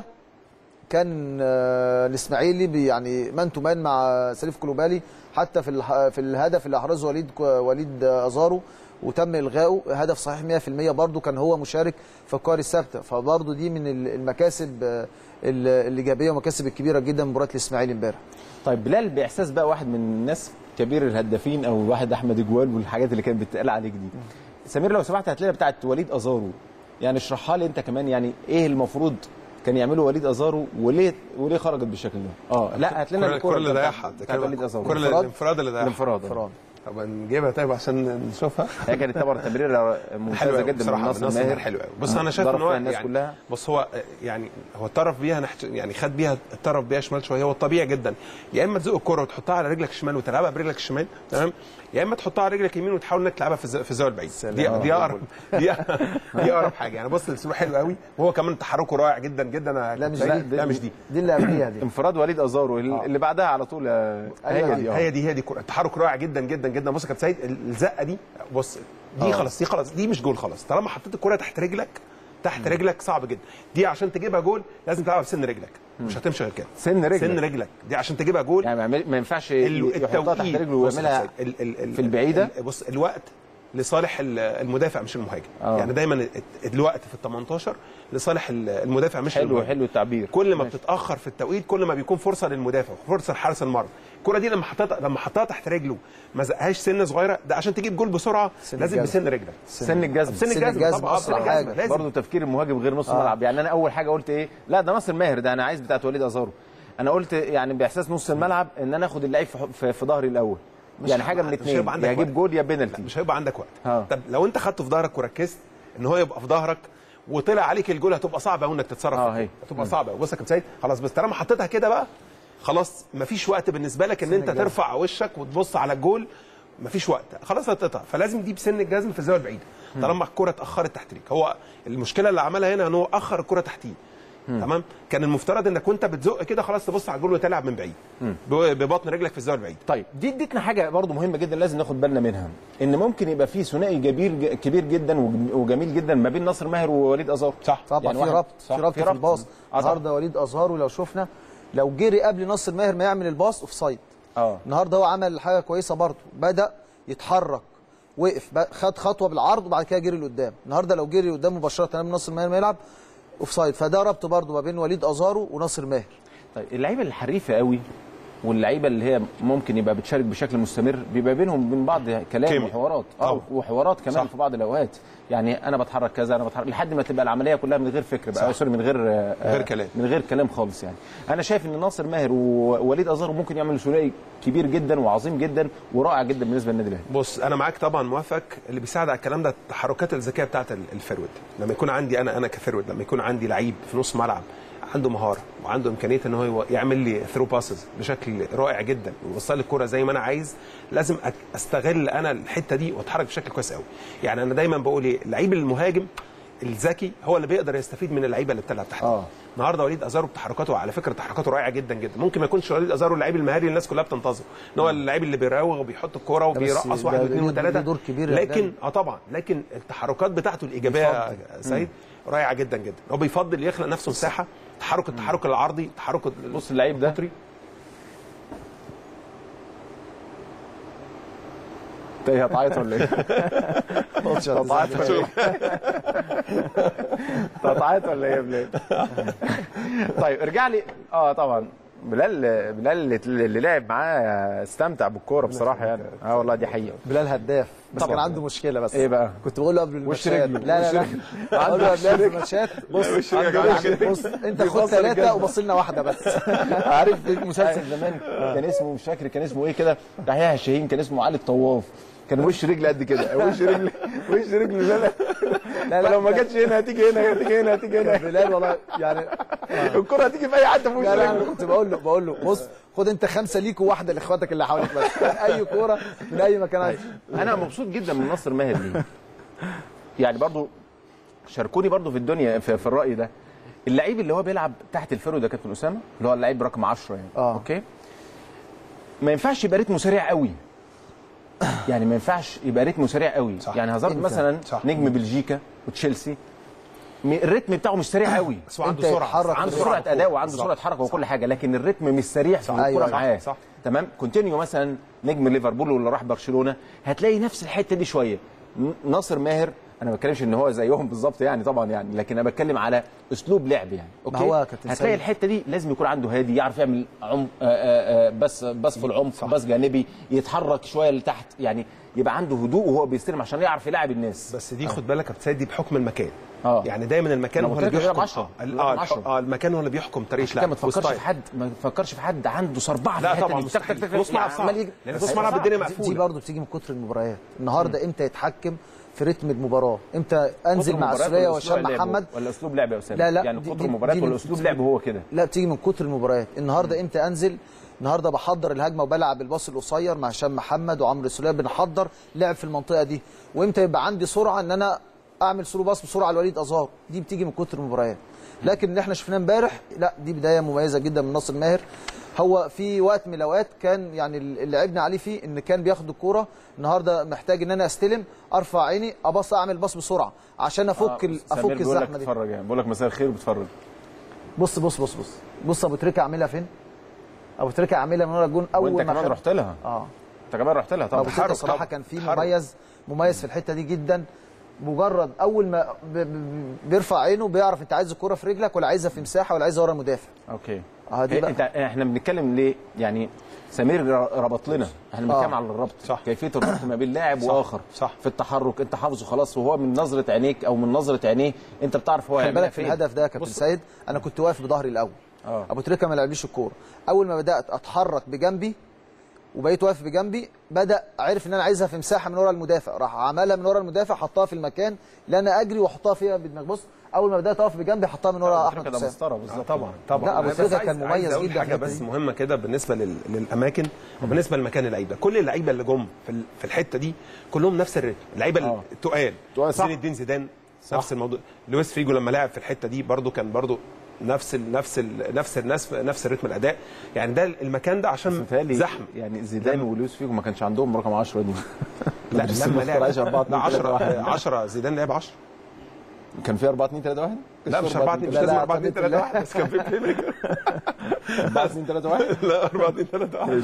كان آه، الاسماعيلي بي- يعني مان تو مان مع سليف كلوبالي حتى في الح- في الهدف اللي احرزه وليد كو- وليد ازارو وتم الغائه هدف صحيح 100% برضه كان هو مشارك في الكور الثابته فبرضه دي من ال- المكاسب آه، ال- الايجابيه والمكاسب الكبيره جدا من مباراه الاسماعيلي امبارح طيب بلال باحساس بقى واحد من الناس كبير الهدافين او واحد احمد اجوال والحاجات اللي كانت بتتقال عليك دي سمير لو سمحت هتلاقيها بتاعت وليد ازارو يعني اشرحها لي انت كمان يعني ايه المفروض كان يعمله وليد ازارو وليه وليه خرجت بالشكل ده اه لا هات لنا الكرة اللي بتاعت- ضيعها بتاعت وليد ازارو الكرة اللي- الانفراد اللي ضيعها الانفراد آه. فران طب نجيبها طيب عشان نشوفها هي كانت طبعا تمريره ممتازه حلوة جدا من بصراحه ناصر ناصر ماهر ماهر حلو قوي بص انا شايف ضرب ان هو فيها الناس يعني كلها بص هو يعني هو اتطرف بيها نحت يعني خد بيها اتطرف بيها شمال شويه هو الطبيعي جدا يا اما تزق الكره وتحطها على رجلك الشمال وتلعبها برجلك الشمال تمام يا اما تحطها على رجلك اليمين وتحاول انك تلعبها في الز- في الزاويه البعيد دي آه. دي اقرب دي دي اقرب حاجه يعني بص الاسلوب حلو قوي وهو كمان تحركه رائع جدا جدا أنا لا مش كنت- دي لا مش دي دي اللي قبليها دي انفراد وليد ازارو اللي بعدها على طول آه، أيوة. هي دي اه هي دي هي دي كرة التحرك رائع جدا جدا جدا بص يا كابتن سيد الزقه دي بص دي آه. خلاص دي خلاص دي مش جول خلاص طالما حطيت الكرة تحت رجلك تحت رجلك صعب جدا دي عشان تجيبها جول لازم تلعبها بسن رجلك مش هتمشي غير كده سن رجلك. سن رجلك دي عشان تجيبها جول يعني ما يعمل- ما ينفعش ال- يحطها تحت رجله بص يا ويعملها كابتن سيد، ال- ال- ال- في البعيدة؟ ال- بص الوقت لصالح ال- المدافع مش المهاجم آه. يعني دايما ال- الوقت في ال 18 لصالح ال- المدافع مش حلو المهاجم. حلو التعبير كل ما ماشي. بتتاخر في التوقيت كل ما بيكون فرصه للمدافع وفرصه لحارس المرمى الكره دي لما حطيتها لما حطها تحت رجله ما زقهاش سنه صغيره ده عشان تجيب جول بسرعه سن لازم الجزم. بسن رجلك سن الجزم سن سن الجزم الجزم طبعا أسرع سن حاجة. الجزم لازم برضه تفكير المهاجم غير نص ملعب يعني انا اول حاجه قلت ايه لا ده ناصر ماهر ده انا عايز بتاعت وليد ازارو انا قلت يعني باحساس نص الملعب ان انا اخد اللعيب في, في, في ظهري الاول مش يعني حاجه من هيبقى- مش الاثنين هيبقى عندك يا اجيب وقت. جول يا لا بينالتي مش هيبقى عندك وقت آه. طب لو انت خدته في ظهرك وركزت ان هو يبقى في ظهرك وطلع عليك الجول هتبقى صعبه قوي انك تتصرف آه، فيه. هي. هتبقى صعبه قوي بص يا كابتن سيد خلاص بس طالما حطيتها كده بقى خلاص مفيش وقت بالنسبه لك ان انت الجزم. ترفع وشك وتبص على الجول مفيش وقت خلاص هتقطع فلازم دي بسن الجزم في الزاويه البعيده طالما الكره اتاخرت تحت رجلك هو المشكله اللي عملها هنا ان هو اخر الكره تحتيه تمام كان المفترض انك وانت بتزق كده خلاص تبص على الجول وتلعب من بعيد ب- ببطن رجلك في الزاويه البعيده طيب دي ادتنا حاجه برضه مهمه جدا لازم ناخد بالنا منها ان ممكن يبقى في ثنائي كبير كبير جدا وج- وجميل جدا ما بين ناصر ماهر ووليد ازارو صح طبعا في واحد- ربط صح، في ربط في الباص آه طبعا. النهارده وليد ازارو لو شفنا لو جري قبل ناصر ماهر ما يعمل الباص اوف سايد اه النهارده هو عمل حاجه كويسه برضه بدا يتحرك وقف بقى- خد خطوه بالعرض وبعد كده جري لقدام النهارده لو جري قدام مباشره قبل ناصر ماهر ما يلعب اوف سايد فده ربط برضه ما بين وليد ازارو وناصر ماهر طيب اللعيبه الحريفه قوي واللعيبه اللي هي ممكن يبقى بتشارك بشكل مستمر بيبقى بينهم وبين بعض كلام كيمياء. وحوارات اه طبعا. وحوارات كمان صح. في بعض الاوقات يعني انا بتحرك كذا انا بتحرك لحد ما تبقى العمليه كلها من غير فكر بقى صح. سوري من غير آه، من غير كلام. من غير كلام خالص يعني انا شايف ان ناصر ماهر ووليد ازارو ممكن يعملوا ثنائي كبير جدا وعظيم جدا ورائع جدا بالنسبه للنادي الاهلي بص انا معاك طبعا موافق اللي بيساعد على الكلام ده التحركات الذكيه بتاعت ال- الفرود لما يكون عندي انا انا كفرود لما يكون عندي لعيب في نص ملعب عنده مهاره وعنده امكانيه ان هو يعمل لي ثرو باسز بشكل رائع جدا ويوصل لي الكوره زي ما انا عايز لازم أك- استغل انا الحته دي واتحرك بشكل كويس قوي يعني انا دايما بقول ايه اللعيب المهاجم الذكي هو اللي بيقدر يستفيد من اللعيبه اللي بتلعب تحت آه. النهارده وليد ازارو بتحركاته على فكره تحركاته رائعه جدا جدا ممكن ما يكونش وليد ازارو اللعيب المهاري اللي الناس كلها بتنتظره ان هو اللعيب اللي بيراوغ وبيحط الكوره بس وبيرقص ده واحد واثنين ليه- وثلاثه ليه دور كبير يا لكن بلال. اه طبعا لكن التحركات بتاعته الايجابيه يا سيد رائعه جدا جدا هو بيفضل يخلق نفسه مساحه تحرك التحرك العرضي التحرك ال- بص اللعيب ده القطري. انت ايه هتعيط ولا ايه؟ هتعيط ولا ايه؟ انت هتعيط ولا ايه يا بلال؟ طيب ارجع لي اه طبعا بلال بلال اللي- اللي لعب معاه استمتع بالكوره بصراحه يعني اه والله دي حقيقه بلال هداف بس طبعا. كان عنده مشكله بس ايه بقى؟ كنت بقول له قبل وش الماتشات رجله، لا لا وش لا رجله. بقول له يا بلال في الماتشات بص رجله، عنده وش رجله. بص انت خد بيبصر ثلاثه الجزمة. وبص لنا واحده بس عارف في مسلسل زمان كان اسمه مش فاكر كان اسمه ايه كده يحيى الشاهين كان اسمه علي الطواف كان وش رجل قد كده وش رجل وش رجل لا لا لا، فلو ما ده- جاتش هنا هتيجي هنا هتيجي هنا هتيجي هنا بلال والله يعني الكره هتيجي في اي حته في وش لا لا انا رجله كنت بقول له بقول له بص خد انت خمسه ليك وواحده لاخواتك اللي حواليك بس اي كوره من اي مكان عايز انا مبسوط جدا من ناصر ماهر ليه يعني برضو شاركوني برضو في الدنيا في, في الراي ده اللعيب اللي هو بيلعب تحت الفرو ده كابتن اسامه اللي هو اللعيب رقم 10 يعني آه. اوكي ما ينفعش يبقى رتمه سريع قوي يعني ما ينفعش يبقى رتمه سريع قوي صح. يعني هازارد أنت. مثلا صح. نجم بلجيكا وتشيلسي م- الريتم بتاعه مش سريع قوي بس هو عنده أنت سرعه يتحرك عنده بسرعة سرعه بالكورة. اداء وعنده بالظبط. سرعه حركه وكل حاجه لكن الريتم مش سريع في أيوة، الكوره صح، معاه صح. تمام كونتينيو مثلا نجم ليفربول واللي راح برشلونه هتلاقي نفس الحته دي شويه ن- ناصر ماهر انا ما بتكلمش ان هو زيهم بالظبط يعني طبعا يعني لكن انا بتكلم على اسلوب لعب يعني اوكي هو كابتن هتلاقي سيد. الحته دي لازم يكون عنده هادي يعرف يعمل عمق آه، آه، آه، بس بس في العمق بس جانبي يتحرك شويه لتحت يعني يبقى عنده هدوء وهو بيستلم عشان يعرف يلعب الناس بس دي خد بالك يا كابتن سيد دي بحكم المكان آه. يعني دايما المكان أنا هو قلت اللي لك بيلعب بيحكم 10. اه ال- بيلعب اه 10. الح- اه المكان هو اللي بيحكم طريقه كده ما لعب تفكرش وستايل. في حد ما تفكرش في حد عنده صربعه في لا الحتة طبعا دي. تك- تك- مستحيل. تك- نص ملعب صعب. عمال يجري. لان نص ملعب الدنيا دي مقفوله برضه بتيجي من كتر المباريات النهارده امتى يتحكم في رتم المباراه امتى انزل كتر مع المباريات السوليه ولا وهشام أسلوب لعب محمد هو- ولا اسلوب لعب يا اسامه لا، لا، يعني دي- كتر دي- المباريات دي ولا من- اسلوب لعب هو كده لا بتيجي من كتر المباريات النهارده امتى انزل النهارده بحضر الهجمه وبلعب الباص القصير مع هشام محمد وعمرو السوليه بنحضر لعب في المنطقه دي وامتى يبقى عندي سرعه ان انا اعمل سرو باص بسرعه لوليد ازار دي بتيجي من كتر المباريات لكن اللي احنا شفناه امبارح لا دي بدايه مميزه جدا من ناصر ماهر هو في وقت من الاوقات كان يعني اللي لعبنا عليه فيه ان كان بياخد الكوره النهارده محتاج ان انا استلم ارفع عيني ابص اعمل باص بسرعه عشان افك ال- سمير افك بيقول لك الزحمه دي اتفرج يعني بقول لك مساء الخير بتفرج بص بص بص بص بص ابو تريكه عاملها فين ابو تريكه عاملها من ورا الجون اول وانت ما كمان خد- رحت لها اه انت كمان رحت لها طبعا ابو تريكه حرك صراحه طبعا. كان فيه حرك. مميز مميز في الحته دي جدا مجرد اول ما ب- ب- بيرفع عينه بيعرف انت عايز الكوره في رجلك ولا عايزها في مساحه ولا عايزها ورا المدافع اوكي اه دي إيه بقى انت احنا بنتكلم ليه يعني سمير ر- ربط لنا احنا بنتكلم آه. على الربط صح. كيفيه الربط ما بين لاعب صح. واخر صح. في التحرك انت حافظه خلاص وهو من نظره عينيك او من نظره عينيه انت بتعرف هو خلي هيعملها بالك في فين. الهدف ده يا كابتن سيد انا كنت واقف بظهري الاول اه. ابو تريكه ما لعبليش الكوره اول ما بدات اتحرك بجنبي وبقيت واقف بجنبي بدا عرف ان انا عايزها في مساحه من ورا المدافع راح عملها من ورا المدافع حطها في المكان اللي انا اجري واحطها فيها بدماغ بص اول ما بدات اقف بجنبي حطها من ورا احمد كده حسام مسطره بالظبط طبعا طبعا لا، أبو أنا بس تريكة عايز- كان عايز مميز أقول جدا في حاجه الحتة بس دي. مهمه كده بالنسبه لل... للاماكن وبالنسبه لمكان اللعيبه كل اللعيبه اللي جم في ال- في الحته دي كلهم نفس الريتم اللعيبه آه. التقال تقال، صح. زين الدين زيدان نفس الموضوع لويس فيجو لما لعب في الحته دي برده كان برده نفس ال نفس ال نفس الناس نفس الريتم الاداء يعني ده المكان ده عشان متهيألي زحمه يعني زيدان ولويس فيجو ما كانش عندهم رقم 10 دي لا بس لما ما لعب طلعش أربعة، لا اتنين، تلاتة، 10 واحد. 10 زيدان لعب 10 كان في 4 2 3 1 لا مش 4 2 مش لا، لازم لا، 4 2 3 1 بس كان في بلاي ميكر 4 2 3 1 لا 4 2 3 1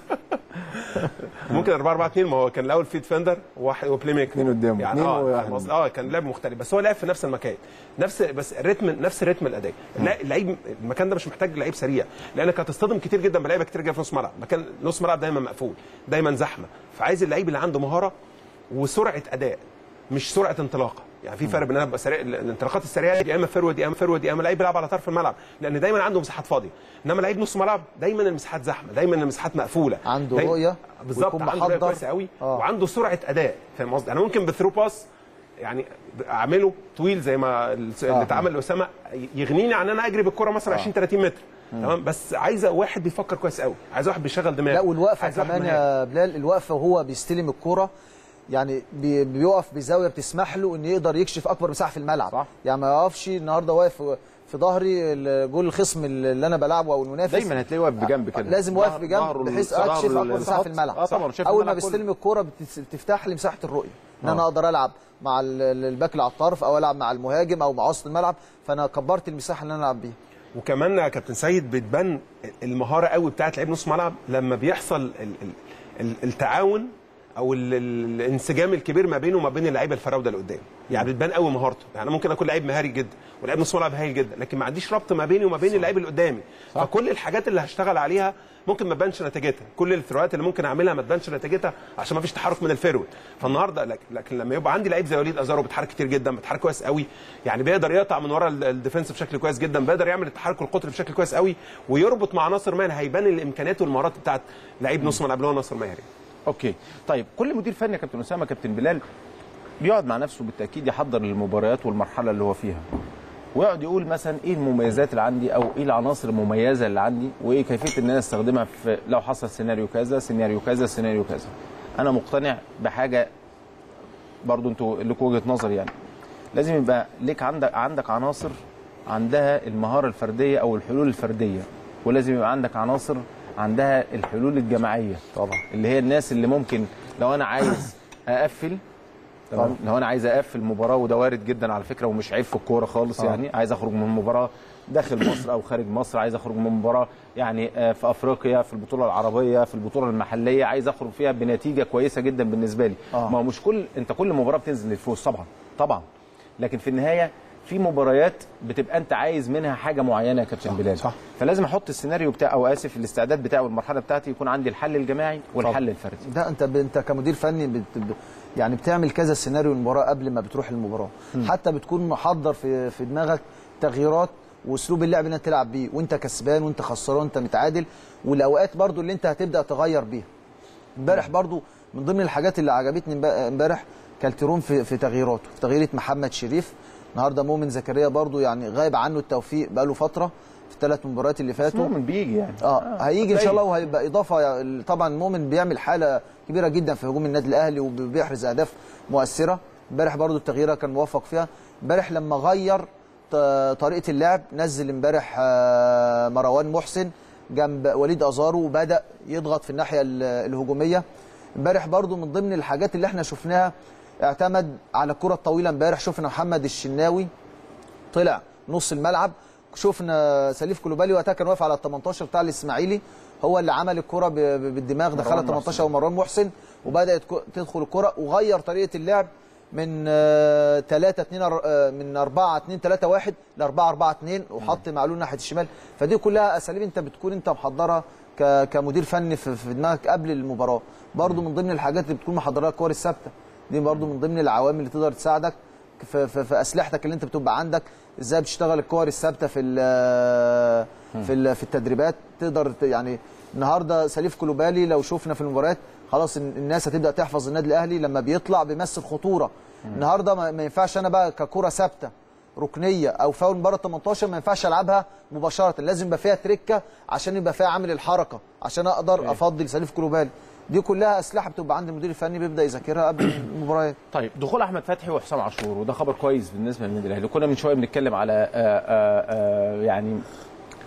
ممكن 4 4 2 ما هو كان الاول في ديفندر وواحد وبلاي ميكر اتنين قدامه، يعني اتنين اه وواحد فاهم قصدي؟ اه كان لعب مختلف بس هو لعب في نفس المكان نفس بس الريتم نفس رتم الاداء اللا- اللعيب المكان ده مش محتاج لعيب سريع لانك هتصطدم كتير جدا بلعيبه كتير جدا في نص ملعب مكان نص ملعب دايما مقفول دايما زحمه فعايز اللعيب اللي عنده مهاره وسرعه اداء مش سرعه انطلاقه يعني في فرق بين انا ابقى سريع الانطلاقات السريعه دي يا اما فروه يا اما فروه يا اما لعيب بيلعب على طرف الملعب لان دايما عنده مساحات فاضيه انما لعيب نص ملعب دايما المساحات زحمه دايما المساحات مقفوله عنده دايما- رؤية بالظبط ويكون عنده رؤيه محضر. كويسه قوي آه. وعنده سرعه اداء فاهم قصدي انا ممكن بثرو باس يعني اعمله طويل زي ما الس- اللي اتعمل لاسامه يغنيني عن ان انا اجري بالكره مثلا 20 30 متر تمام بس عايزه واحد بيفكر كويس قوي عايز واحد بيشغل دماغه لا والوقفه عايز واحد كمان مهاري. يا بلال الوقفه وهو بيستلم الكوره يعني بي- بيقف بزاويه بتسمح له انه يقدر يكشف اكبر مساحه في الملعب صح. يعني ما يقفش النهارده واقف في ظهري الجول الخصم اللي انا بلعبه او المنافس دايما هتلاقيه واقف بجنب كده لازم واقف ظهر- بجنب ظهره بحيث ظهره اكشف اكبر مساحه للخط. في الملعب اه طبعا شايف اول ما الملعب كله. بيستلم الكوره بتس- بتفتح لي مساحه الرؤيه ان انا اقدر العب مع ال- ال- الباك اللي على الطرف او العب مع المهاجم او مع وسط الملعب فانا كبرت المساحه اللي انا العب بيها وكمان يا كابتن سيد بتبان المهاره قوي بتاعت لعيب نص ملعب لما بيحصل ال ال ال التعاون او ال ال الانسجام الكبير ما بينه وما بين اللعيبه الفراوده اللي قدام يعني بتبان قوي مهارته يعني ممكن اكون لعيب مهاري جدا ولعيب نص ملعب هايل جدا لكن ما عنديش ربط ما بيني وما بين اللعيب اللي قدامي فكل الحاجات اللي هشتغل عليها ممكن ما تبانش نتيجتها كل الثروات اللي ممكن اعملها ما تبانش نتيجتها عشان ما فيش تحرك من الفيرود فالنهارده لك- لكن لما يبقى عندي لعيب زي وليد ازارو بيتحرك كتير جدا بيتحرك كويس قوي يعني بيقدر يقطع من ورا ال- الديفنس بشكل كويس جدا بيقدر يعمل التحرك القطري بشكل كويس قوي ويربط مع ناصر ماهر هيبان الامكانيات والمهارات بتاعت لعيب نص ملعب اللي هو ناصر ماهر اوكي طيب كل مدير فني يا كابتن اسامه كابتن بلال بيقعد مع نفسه بالتاكيد يحضر للمباريات والمرحله اللي هو فيها ويقعد يقول مثلا ايه المميزات اللي عندي او ايه العناصر المميزه اللي عندي وايه كيفيه ان انا استخدمها في لو حصل سيناريو كذا سيناريو كذا سيناريو كذا انا مقتنع بحاجه برضو انتوا لكم وجهه نظر يعني لازم يبقى ليك عندك عندك عناصر عندها المهاره الفرديه او الحلول الفرديه ولازم يبقى عندك عناصر عندها الحلول الجماعيه طبعا اللي هي الناس اللي ممكن لو انا عايز اقفل تمام لو انا عايز اقفل مباراه وده وارد جدا على فكره ومش عيب في الكوره خالص آه. يعني عايز اخرج من مباراه داخل مصر او خارج مصر عايز اخرج من مباراه يعني آه، في افريقيا في البطوله العربيه في البطوله المحليه عايز اخرج فيها بنتيجه كويسه جدا بالنسبه لي آه. ما هو مش كل انت كل مباراه بتنزل للفوز طبعا طبعا لكن في النهايه في مباريات بتبقى انت عايز منها حاجه معينه يا كابتن بلال صح. فلازم احط السيناريو بتاع او اسف الاستعداد بتاعي والمرحله بتاعتي يكون عندي الحل الجماعي والحل الفردي ده انت ب... انت كمدير فني بت... ب... يعني بتعمل كذا سيناريو المباراه قبل ما بتروح المباراه حتى بتكون محضر في في دماغك تغييرات واسلوب اللعب اللي انت تلعب بيه وانت كسبان وانت خسران وانت متعادل والاوقات برضو اللي انت هتبدا تغير بيها امبارح برضو من ضمن الحاجات اللي عجبتني امب- امبارح كالتيرون في في تغييراته في تغييره محمد شريف النهارده مؤمن زكريا برضو يعني غايب عنه التوفيق بقاله فتره في الثلاث مباريات اللي فاتوا مؤمن بيجي يعني اه هيجي ان شاء الله وهيبقى اضافه يعني طبعا مؤمن بيعمل حاله كبيره جدا في هجوم النادي الاهلي وبيحرز اهداف مؤثره امبارح برضو التغييره كان موفق فيها امبارح لما غير ط- طريقه اللعب نزل امبارح آه، مروان محسن جنب وليد ازارو وبدا يضغط في الناحيه ال- الهجوميه امبارح برضو من ضمن الحاجات اللي احنا شفناها اعتمد على الكره الطويله امبارح شفنا محمد الشناوي طلع نص الملعب شفنا سليف كلوبالي وقتها كان واقف على ال 18 بتاع الاسماعيلي هو اللي عمل الكره ب- ب- بالدماغ دخلها 18 ومروان محسن وبدات كو- تدخل الكره وغير طريقه اللعب من 3 2 من 4 2 3 1 ل 4 4 2 وحط معلول ناحيه الشمال فدي كلها اساليب انت بتكون انت محضرها ك- كمدير فني في في دماغك قبل المباراه برضو من ضمن الحاجات اللي بتكون محضرها الكور الثابته دي برضو من ضمن العوامل اللي تقدر تساعدك في, في, في اسلحتك اللي انت بتبقى عندك ازاي بتشتغل الكور الثابته في ال في ال في التدريبات تقدر ت- يعني النهارده سليف كلوبالي لو شفنا في المباريات خلاص ال- الناس هتبدا تحفظ النادي الاهلي لما بيطلع بيمثل خطوره النهارده ما ما ينفعش انا بقى ككره ثابته ركنيه او فاول من بره 18 ما ينفعش العبها مباشره لازم يبقى فيها تركه عشان يبقى فيها عامل الحركه عشان اقدر افضل سليف كلوبالي دي كلها اسلحه بتبقى عند المدير الفني بيبدا يذاكرها قبل المباريات طيب دخول احمد فتحي وحسام عاشور وده خبر كويس بالنسبه للنادي الاهلي كنا من شويه بنتكلم على آآ آآ يعني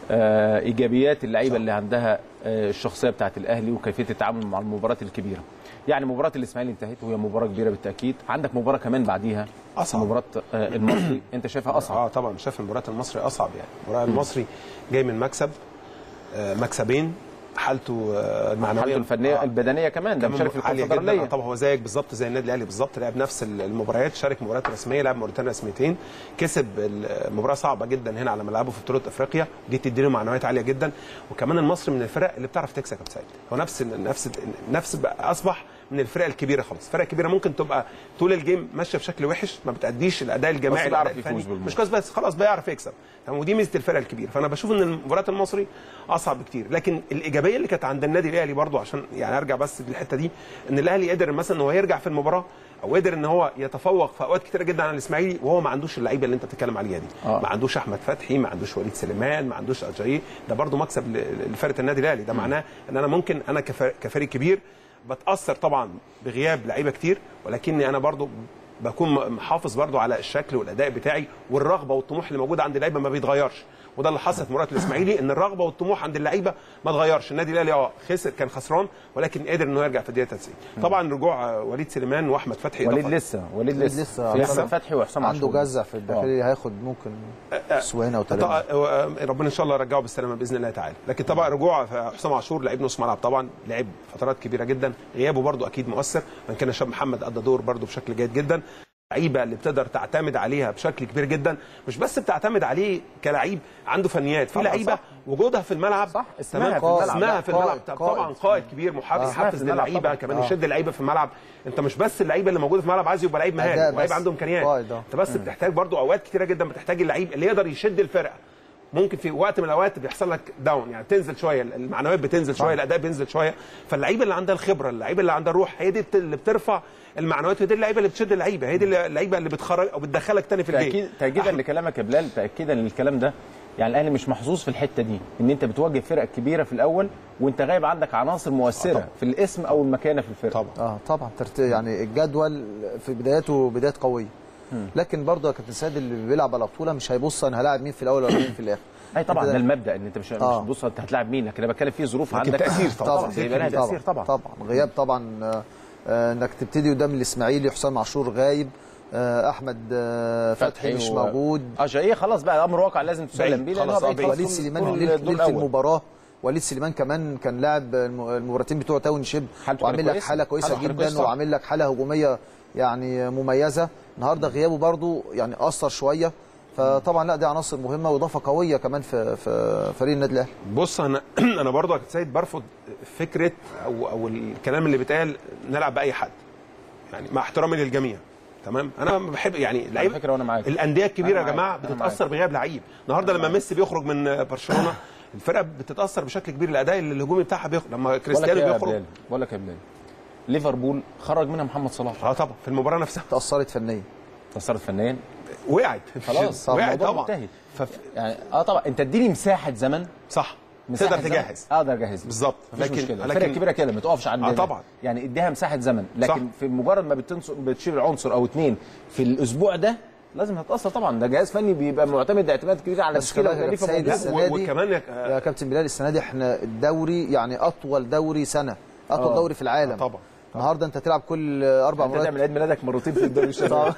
آه، ايجابيات اللعيبه اللي عندها آه، الشخصيه بتاعه الاهلي وكيفيه التعامل مع المباريات الكبيره يعني مباراه الاسماعيلي انتهت وهي مباراه كبيره بالتاكيد عندك مباراه كمان بعديها أصعب. مباراه آه، المصري انت شايفها اصعب اه طبعا شايف المباراه المصري اصعب يعني المباراه المصري جاي من مكسب آه، مكسبين حالته آه، المعنويه حالته الفنيه آه، البدنيه كمان ده كمان مشارك في عالية جدا. الكونفدراليه آه، طبعا هو زيك بالظبط زي النادي الاهلي بالظبط لعب نفس المباريات شارك مباريات رسميه لعب مباراتين رسميتين كسب المباراه صعبه جدا هنا على ملعبه في بطوله افريقيا دي تديله معنويات عاليه جدا وكمان المصري من الفرق اللي بتعرف تكسب يا كابتن سعيد هو نفس نفس نفس بقى اصبح من الفرق الكبيره خلاص الفرق الكبيره ممكن تبقى طول الجيم ماشيه بشكل وحش ما بتاديش الاداء الجماعي بس بيعرف الأداء يفوز الفني. بالماتش. مش كويس بس خلاص بيعرف يكسب تمام ودي ميزه الفرق الكبيره فانا بشوف ان مباراه المصري اصعب بكتير لكن الايجابيه اللي كانت عند النادي الاهلي برضو عشان يعني ارجع بس للحته دي ان الاهلي قدر مثلا ان هو يرجع في المباراه او قدر ان هو يتفوق في اوقات كتيره جدا على الاسماعيلي وهو ما عندوش اللعيبه اللي انت بتتكلم عليها دي آه. ما عندوش احمد فتحي ما عندوش وليد سليمان ما عندوش اجاي ده برضو مكسب ل- لفرقه النادي الاهلي ده معناه ان انا ممكن انا كف- كفريق كبير بتاثر طبعا بغياب لعيبه كتير ولكني انا برضو بكون محافظ برضو على الشكل والاداء بتاعي والرغبه والطموح اللي موجود عند اللعيبه ما بيتغيرش وده اللي حصل في مباراه الاسماعيلي ان الرغبه والطموح عند اللعيبه ما اتغيرش النادي الاهلي اه خسر كان خسران ولكن قدر انه يرجع في الدقيقه 90 طبعا رجوع آه، وليد سليمان واحمد فتحي وليد إضافة- لسه وليد وليد لسه لسه في لسه. احمد فتحي وحسام عنده عاشور. جزع في الداخلي هياخد ممكن اسبوعين او ثلاثه طبعا آه، ربنا ان شاء الله يرجعه بالسلامه باذن الله تعالى لكن طبعا رجوع حسام عاشور لعيب نص ملعب طبعا لعب فترات كبيره جدا غيابه برضو اكيد مؤثر وان كان هشام محمد ادى دور برضو بشكل جيد جدا لعيبه اللي بتقدر تعتمد عليها بشكل كبير جدا مش بس بتعتمد عليه كلعيب عنده فنيات في طبعا لعيبه صح. وجودها في الملعب صح، تمام؟ اسمها في الملعب. اسمها في قائد- الملعب طب- طبعا قائد. قائد كبير محافظ اسمها في يحفز الملعب اللعيبه طبعا. كمان آه. يشد اللعيبه في الملعب انت مش بس اللعيبه اللي موجوده في الملعب عايز يبقى لعيب مهاري أداء ولعيب بس. عنده امكانيات قائد، آه. انت بس بتحتاج برضو اوقات كتيره جدا بتحتاج اللعيب اللي يقدر يشد الفرقه ممكن في وقت من الاوقات بيحصل لك داون يعني تنزل شويه المعنويات بتنزل شويه الاداء بينزل شويه فاللعيبه اللي عندها الخبره اللعيبه اللي عندها الروح هي دي اللي بترفع المعنويات ودي اللعيبه اللي بتشد اللعيبه هي دي اللعيبه اللي بتخرج او بتدخلك تاني في الجيم تأكيد تأكيدا لكلامك يا بلال تأكيدا للكلام ده يعني الاهلي مش محظوظ في الحته دي ان انت بتواجه فرق كبيره في الاول وانت غايب عندك عناصر مؤثره في الاسم او المكانه في الفرقه طبعا اه طبعا ترت... يعني الجدول في بداياته بدايات قويه لكن برضه يا كابتن سيد اللي بيلعب على بطوله مش هيبص انا هلاعب مين في الاول ولا مين في الاخر اي طبعا أنت ده المبدا ان انت مش مش آه. بتبص انت هتلاعب مين لكن انا بتكلم فيه ظروف لكن عندك تأثير طبعاً. طبعا يبقى لها تاثير طبعا طبعا غياب طبعا آه، آه، انك تبتدي قدام الاسماعيلي حسام عاشور غايب آه، احمد آه، فتحي مش و- موجود اه جايه خلاص بقى امر واقع لازم تسلم بيه لان خلاص، هو آه، بقيت بعيد. خلاص وليد طول- سليمان طول ليله الدور ليلة الأول. المباراه وليد سليمان كمان كان لاعب الم- المباراتين بتوع تاون شيب حالته وعامل كانت لك كويسة. حاله كويسه حالته كانت جدا كويسة. وعامل لك حاله هجوميه يعني مميزه النهارده غيابه برضو يعني اثر شويه فطبعا لا دي عناصر مهمه واضافه قويه كمان في في فريق النادي الاهلي بص انا انا برضه يا كابتن سيد برفض فكره او او الكلام اللي بيتقال نلعب باي حد يعني مع احترامي للجميع تمام انا بحب يعني على لعيب فكره وانا معاك الانديه الكبيره يا أنا جماعه معاك. أنا بتتاثر بغياب لعيب النهارده لما ميسي بيخرج من برشلونه الفرقه بتتاثر بشكل كبير الاداء الهجومي بتاعها بيخرج لما بقول لك كريستيانو يا بيخرج بلال بقول لك يا بلال ليفربول خرج منها محمد صلاح اه طبعا في المباراه نفسها تاثرت فنيا تاثرت فنيا وقعت خلاص وقعت الموضوع طبعا منتهي فف... يعني اه طبعا انت اديني مساحه زمن صح مساحة تقدر زمن. تجهز اقدر اجهز بالظبط. مفيش لكن- مشكله لكن- الفرق الكبيره كده ما تقفش عند آه طبعا. يعني اديها مساحه زمن لكن صح. في مجرد ما بتنصر بتشيل عنصر او اتنين في الاسبوع ده لازم هتاثر طبعا ده جهاز فني بيبقى معتمد اعتماد كبير على بس تشكيله كمان يا مختلفه كابتن سيد موجودة. السنة و- دي- وكمان يا- يا كابتن بلال السنه دي احنا الدوري يعني اطول دوري سنه اطول آه. دوري في العالم طبعا. النهارده انت تلعب كل اربع انت مرات تعمل عيد ميلادك مرتين في الدوري الشباب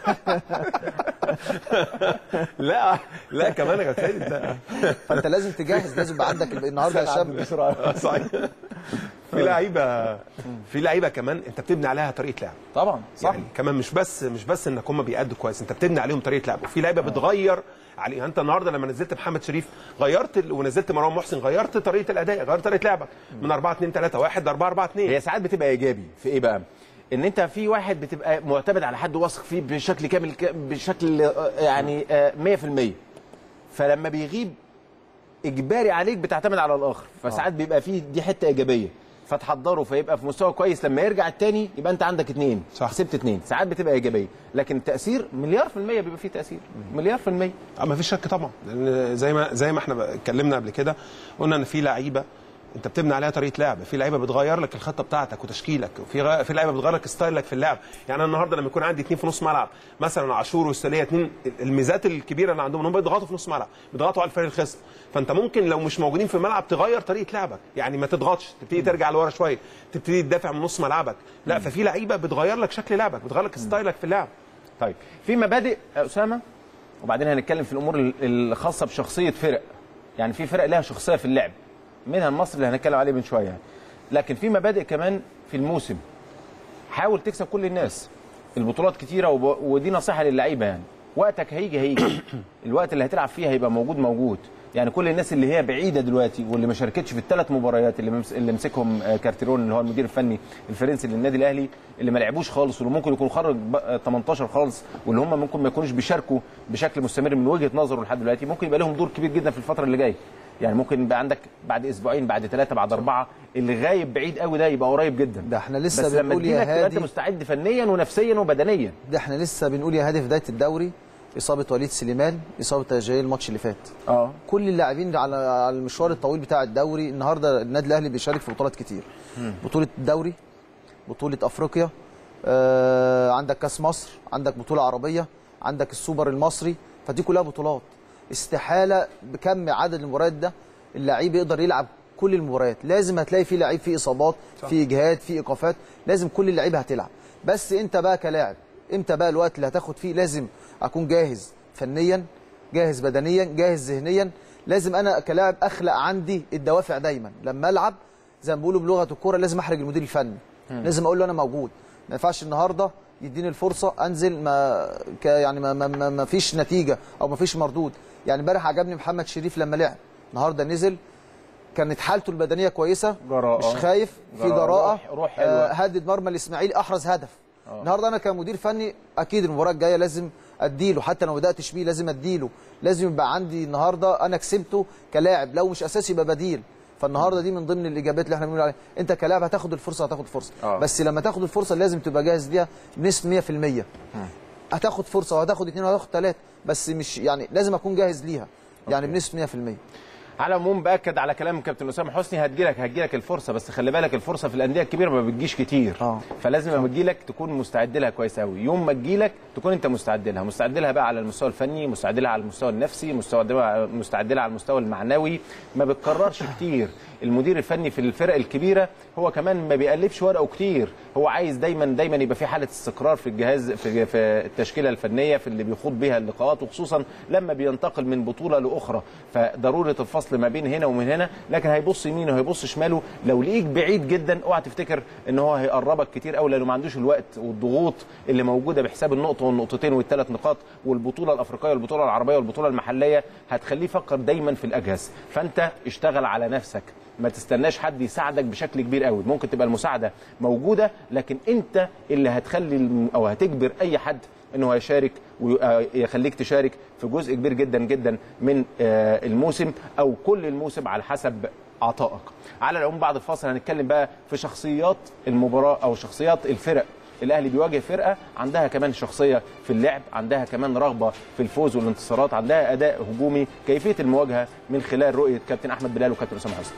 لا لا كمان يا كابتن سيد انت فانت لازم تجهز لازم يبقى عندك النهارده يا شاب آه، صحيح في لعيبه في لعيبه كمان انت بتبني عليها طريقه لعب طبعا صح يعني كمان مش بس مش بس انك هم بيأدوا كويس انت بتبني عليهم طريقه لعب وفي لعيبه بتغير عليه يعني انت النهارده لما نزلت محمد شريف غيرت ال- ونزلت مروان محسن غيرت طريقه الاداء غيرت طريقه لعبك من 4 2 3 1 ل 4 4 2 هي ساعات بتبقى ايجابي في ايه بقى؟ ان انت في واحد بتبقى معتمد على حد واثق فيه بشكل كامل ك- بشكل آه، يعني آه، 100% فلما بيغيب اجباري عليك بتعتمد على الاخر فساعات بيبقى فيه دي حته ايجابيه فتحضره فيبقى في مستوى كويس لما يرجع التاني يبقى انت عندك اتنين صح. كسبت اتنين ساعات بتبقى ايجابيه لكن التاثير مليار في الميه بيبقى فيه تاثير مليار في الميه اه ما فيش شك طبعا لان زي ما زي ما احنا اتكلمنا قبل كده قلنا ان في لعيبه انت بتبني عليها طريقه لعب في لعيبه بتغير لك الخطه بتاعتك وتشكيلك وفي غ... في لعيبه بتغير لك ستايلك في اللعب يعني انا النهارده لما يكون عندي اثنين في نص ملعب مثلا عاشور والسوليه اثنين الميزات الكبيره اللي عندهم ان هم بيضغطوا في نص ملعب بيضغطوا على الفريق الخصم فانت ممكن لو مش موجودين في الملعب تغير طريقه لعبك يعني ما تضغطش تبتدي ترجع لورا شويه تبتدي تدافع من نص ملعبك لا ففي لعيبه بتغير لك شكل لعبك بتغير لك ستايلك في اللعب طيب في مبادئ يا اسامه وبعدين هنتكلم في الامور ال- الخاصه بشخصيه فرق يعني في فرق لها شخصيه في اللعب منها المصري اللي هنتكلم عليه من شويه يعني. لكن في مبادئ كمان في الموسم حاول تكسب كل الناس البطولات كتيره وب... ودي نصيحه للعيبه يعني وقتك هيجي هيجي الوقت اللي هتلعب فيه هيبقى موجود موجود يعني كل الناس اللي هي بعيده دلوقتي واللي ما شاركتش في الثلاث مباريات اللي ممس... اللي مسكهم آه، كارتيرون اللي هو المدير الفني الفرنسي للنادي الاهلي اللي ما لعبوش خالص واللي ممكن يكونوا خرج ب- آه، 18 خالص واللي هم ممكن ما يكونوش بيشاركوا بشكل مستمر من وجهه نظره لحد دلوقتي ممكن يبقى لهم دور كبير جدا في الفتره اللي جايه يعني ممكن يبقى عندك بعد اسبوعين بعد ثلاثه بعد اربعه اللي غايب بعيد قوي ده يبقى قريب جدا ده احنا لسه بس لما بنقول يا تجيلك تبقى انت هادي مستعد فنيا ونفسيا وبدنيا ده احنا لسه بنقول يا هادي في بدايه الدوري اصابه وليد سليمان اصابه جاي الماتش اللي فات اه كل اللاعبين على على المشوار الطويل بتاع الدوري النهارده النادي الاهلي بيشارك في بطولات كتير بطوله الدوري بطوله افريقيا آه عندك كاس مصر عندك بطوله عربيه عندك السوبر المصري فدي كلها بطولات استحاله بكم عدد المباريات ده اللعيب يقدر يلعب كل المباريات لازم هتلاقي في لعيب فيه اصابات في اجهاد في ايقافات لازم كل اللعيبه هتلعب بس انت بقى كلاعب امتى بقى الوقت اللي هتاخد فيه لازم اكون جاهز فنيا جاهز بدنيا جاهز ذهنيا لازم انا كلاعب اخلق عندي الدوافع دايما لما العب زي ما بيقولوا بلغه الكوره لازم احرج المدير الفني لازم اقول له انا موجود ما ينفعش النهارده يديني الفرصه انزل ما ك يعني ما, ما, ما, ما فيش نتيجه او ما فيش مردود يعني امبارح عجبني محمد شريف لما لعب النهارده نزل كانت حالته البدنيه كويسه جراءة. مش خايف في جراءة. جراءه روح- روح حلوة. آه هدد مرمى الاسماعيلي احرز هدف النهارده انا كمدير فني اكيد المباراه الجايه لازم اديله حتى لو ما بداتش بيه لازم اديله لازم يبقى عندي النهارده انا كسبته كلاعب لو مش اساسي يبقى بديل فالنهارده دي من ضمن الاجابات اللي احنا بنقول عليها انت كلاعب هتاخد الفرصه هتاخد فرصه آه. بس لما تاخد الفرصه لازم تبقى جاهز ليها بنسبه 100% هتاخد فرصه وهتاخد اثنين وهتاخد ثلاثه بس مش يعني لازم اكون جاهز ليها يعني بنسبه 100% على العموم باكد على كلام كابتن اسامه حسني هتجيلك هتجيلك الفرصه بس خلي بالك الفرصه في الانديه الكبيره ما بتجيش كتير آه. فلازم لما تجيلك تكون مستعد لها كويس قوي يوم ما تجيلك تكون انت مستعد لها مستعد لها بقى على المستوى الفني مستعد لها على المستوى النفسي مستعد لها مستعد لها على المستوى المعنوي ما بتكررش كتير المدير الفني في الفرق الكبيره هو كمان ما بيألفش ورقه كتير هو عايز دايما دايما يبقى في حاله استقرار في الجهاز في, في التشكيله الفنيه في اللي بيخوض بها اللقاءات وخصوصا لما بينتقل من بطوله لاخرى فضروره الفصل ما بين هنا ومن هنا لكن هيبص يمينه وهيبص شماله لو لقيك بعيد جدا اوعى تفتكر ان هو هيقربك كتير قوي لانه ما عندوش الوقت والضغوط اللي موجوده بحساب النقطه والنقطتين والثلاث نقاط والبطوله الافريقيه والبطوله العربيه والبطوله المحليه هتخليه يفكر دايما في الاجهز فانت اشتغل على نفسك ما تستناش حد يساعدك بشكل كبير قوي ممكن تبقى المساعده موجوده لكن انت اللي هتخلي الم- او هتجبر اي حد انه هيشارك ويخليك تشارك في جزء كبير جدا جدا من آه، الموسم او كل الموسم على حسب عطائك على العموم بعد الفاصل هنتكلم بقى في شخصيات المباراه او شخصيات الفرق الاهلي بيواجه فرقه عندها كمان شخصيه في اللعب عندها كمان رغبه في الفوز والانتصارات عندها اداء هجومي كيفيه المواجهه من خلال رؤيه كابتن احمد بلال وكابتن اسامه حسني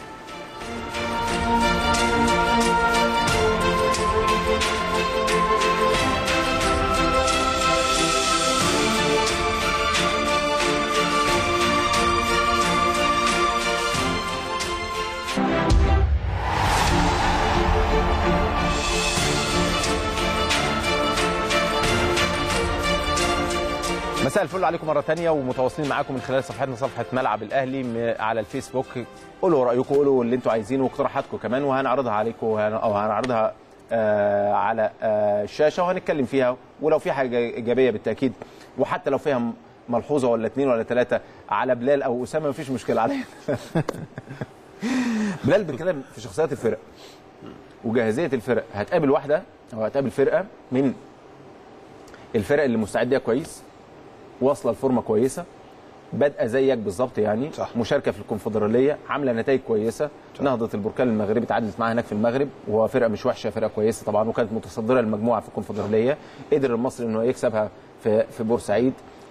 مساء الفل عليكم مره ثانيه ومتواصلين معاكم من خلال صفحتنا صفحه ملعب الاهلي م- على الفيسبوك قولوا رايكم قولوا اللي انتم عايزينه واقتراحاتكم كمان وهنعرضها عليكم وهن- او هنعرضها آه على آه الشاشه وهنتكلم فيها ولو في حاجه ايجابيه بالتاكيد وحتى لو فيها م- ملحوظه ولا اثنين ولا ثلاثه على بلال او اسامه مفيش مشكله علينا بلال بيتكلم في شخصيات الفرق وجاهزيه الفرق هتقابل واحده او هتقابل فرقه من الفرق اللي مستعده كويس واصله لفورمه كويسه بادئه زيك بالظبط يعني صح. مشاركه في الكونفدراليه عامله نتائج كويسه نهضه البركان المغربي تعادلت معاها هناك في المغرب وهو فرقه مش وحشه فرقه كويسه طبعا وكانت متصدره المجموعه في الكونفدراليه قدر المصري انه يكسبها في في بورسعيد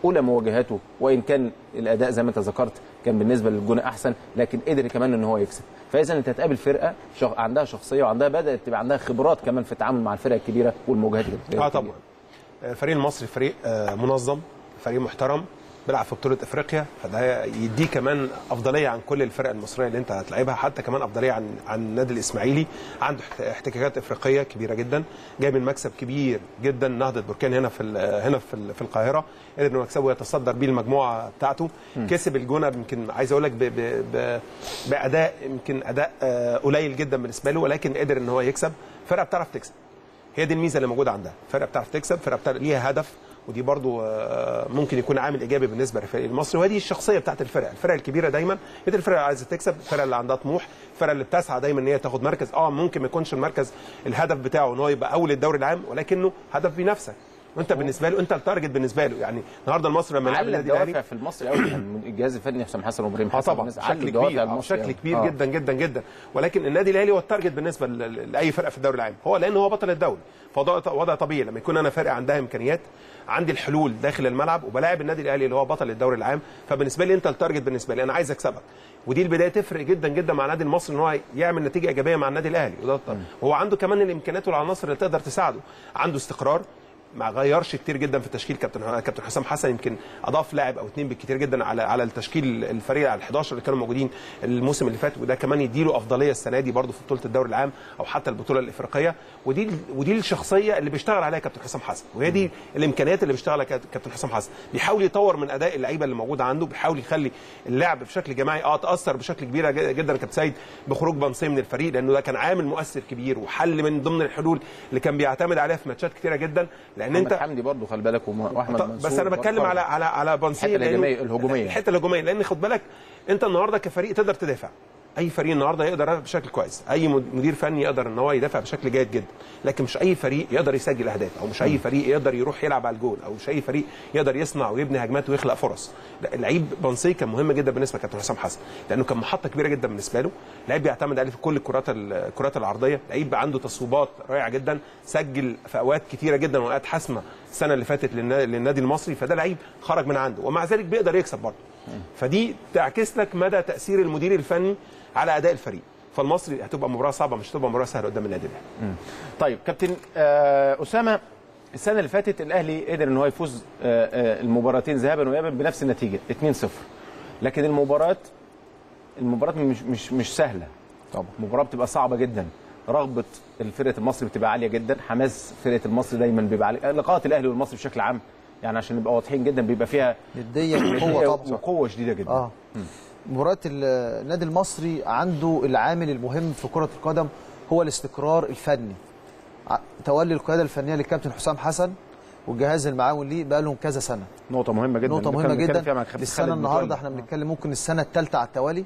اولى مواجهاته وان كان الاداء زي ما انت ذكرت كان بالنسبه للجونه احسن لكن قدر كمان ان هو يكسب فاذا انت هتقابل فرقه شخ... عندها شخصيه وعندها بدات تبقى عندها خبرات كمان في التعامل مع الفرق الكبيره والمواجهات الكبيره اه طبعا الفريق المصري فريق آه، منظم فريق محترم بيلعب في بطوله افريقيا فده يديه كمان افضليه عن كل الفرق المصريه اللي انت هتلاعبها حتى كمان افضليه عن عن النادي الاسماعيلي عنده احت- احتكاكات افريقيه كبيره جدا جاي من مكسب كبير جدا نهضه بركان هنا في ال- هنا في ال- في القاهره قدر انه يكسبه ويتصدر بيه المجموعه بتاعته كسب الجونه يمكن عايز اقول لك ب- ب- ب- باداء يمكن اداء آه، قليل جدا بالنسبه له ولكن قدر ان هو يكسب فرقه بتعرف تكسب هي دي الميزه اللي موجوده عندها فرقه بتعرف تكسب فرقه بتعرف ليها هدف ودي برضو آه، ممكن يكون عامل ايجابي بالنسبه للفريق المصري وهذه الشخصيه بتاعت الفرق الفرق الكبيره دايما هي دي الفرقه اللي عايزه تكسب الفرقه اللي عندها طموح الفرقه اللي بتسعى دايما ان هي تاخد مركز اه ممكن ما يكونش المركز الهدف بتاعه ان هو يبقى اول الدوري العام ولكنه هدف بنفسك وانت بالنسبه له انت التارجت بالنسبه له يعني النهارده المصري لما يلعب على النادي الدوافع الاهلي في المصري قوي يعني الجهاز الفني حسام حسن وابراهيم اه حسن طبعا والناس علوا بشكل الدوافع كبير آه، المصري بشكل أوي. كبير آه. جدا جدا جدا ولكن النادي الاهلي هو التارجت بالنسبه ل- لاي فرقه في الدوري العام هو لان هو بطل الدوري فوضع وضع طبيعي لما يكون انا فرقه عندها امكانيات عندي الحلول داخل الملعب وبلاعب النادي الاهلي اللي هو بطل الدوري العام فبالنسبه لي انت التارجت بالنسبه لي انا عايز اكسبك ودي البدايه تفرق جدا جدا مع النادي المصري ان هو يعمل نتيجه ايجابيه مع النادي الاهلي وده الط- وهو عنده كمان الامكانيات والعناصر اللي تقدر تساعده عنده استقرار ما غيرش كتير جدا في تشكيل كابتن كابتن حسام حسن يمكن اضاف لاعب او اثنين بالكتير جدا على على التشكيل الفريق على ال 11 اللي كانوا موجودين الموسم اللي فات وده كمان يديله افضليه السنه دي برضه في بطوله الدوري العام او حتى البطوله الافريقيه ودي ودي الشخصيه اللي بيشتغل عليها كابتن حسام حسن وهي دي الامكانيات اللي بيشتغل عليها كابتن حسام حسن بيحاول يطور من اداء اللعيبه اللي موجوده عنده بيحاول يخلي اللعب بشكل جماعي اه تاثر بشكل كبير جدا كابتن سيد بخروج بنصي من الفريق لانه ده كان عامل مؤثر كبير وحل من ضمن الحلول اللي كان بيعتمد عليها في ماتشات كتيره جدا لان محمد انت حمدي برضه خلي بالك وم- واحمد طب منصور بس انا بتكلم برضه. على على على بنسيه الحتة لأنه- الهجومية- الهجومية. الحته الهجوميه لان خد بالك انت النهارده كفريق تقدر تدافع اي فريق النهارده يقدر يدافع بشكل كويس اي مد- مدير فني يقدر ان هو يدافع بشكل جيد جدا لكن مش اي فريق يقدر يسجل اهداف او مش اي فريق يقدر يروح يلعب على الجول او مش اي فريق يقدر يصنع ويبني هجمات ويخلق فرص لا اللعيب بنسي كان مهم جدا بالنسبه لكابتن حسام حسن لانه كان محطه كبيره جدا بالنسبه له لعيب بيعتمد عليه في كل الكرات ال- الكرات العرضيه لعيب عنده تصويبات رائعه جدا سجل في اوقات كتيره جدا واوقات حاسمه السنه اللي فاتت للنا- للنادي المصري فده لعيب خرج من عنده ومع ذلك بيقدر يكسب برضه فدي تعكس لك مدى تاثير المدير الفني على اداء الفريق فالمصري هتبقى مباراه صعبه مش هتبقى مباراه سهله قدام النادي الاهلي طيب كابتن آه، اسامه السنه اللي فاتت الاهلي قدر ان هو يفوز آه، آه، المباراتين ذهابا وايابا بنفس النتيجه 2-0 لكن المباراه المباراه مش مش مش سهله طبعا المباراه بتبقى صعبه جدا رغبه الفرقه المصري بتبقى عاليه جدا حماس فرقه المصري دايما بيبقى عالي لقاءات الاهلي والمصري بشكل عام يعني عشان نبقى واضحين جدا بيبقى فيها نديه ندية قوه طبعا وقوه شديده جدا اه مباراة ال- النادي المصري عنده العامل المهم في كرة القدم هو الاستقرار الفني ع- تولي القيادة الفنية للكابتن حسام حسن والجهاز المعاون ليه بقى لهم كذا سنة نقطه مهمه جدا نقطة اللي مهمة كان بنتكلم جدا فيها مع كابتن للسنة خالد النهاردة متولي. احنا بنتكلم ممكن السنة الثالثة على التوالي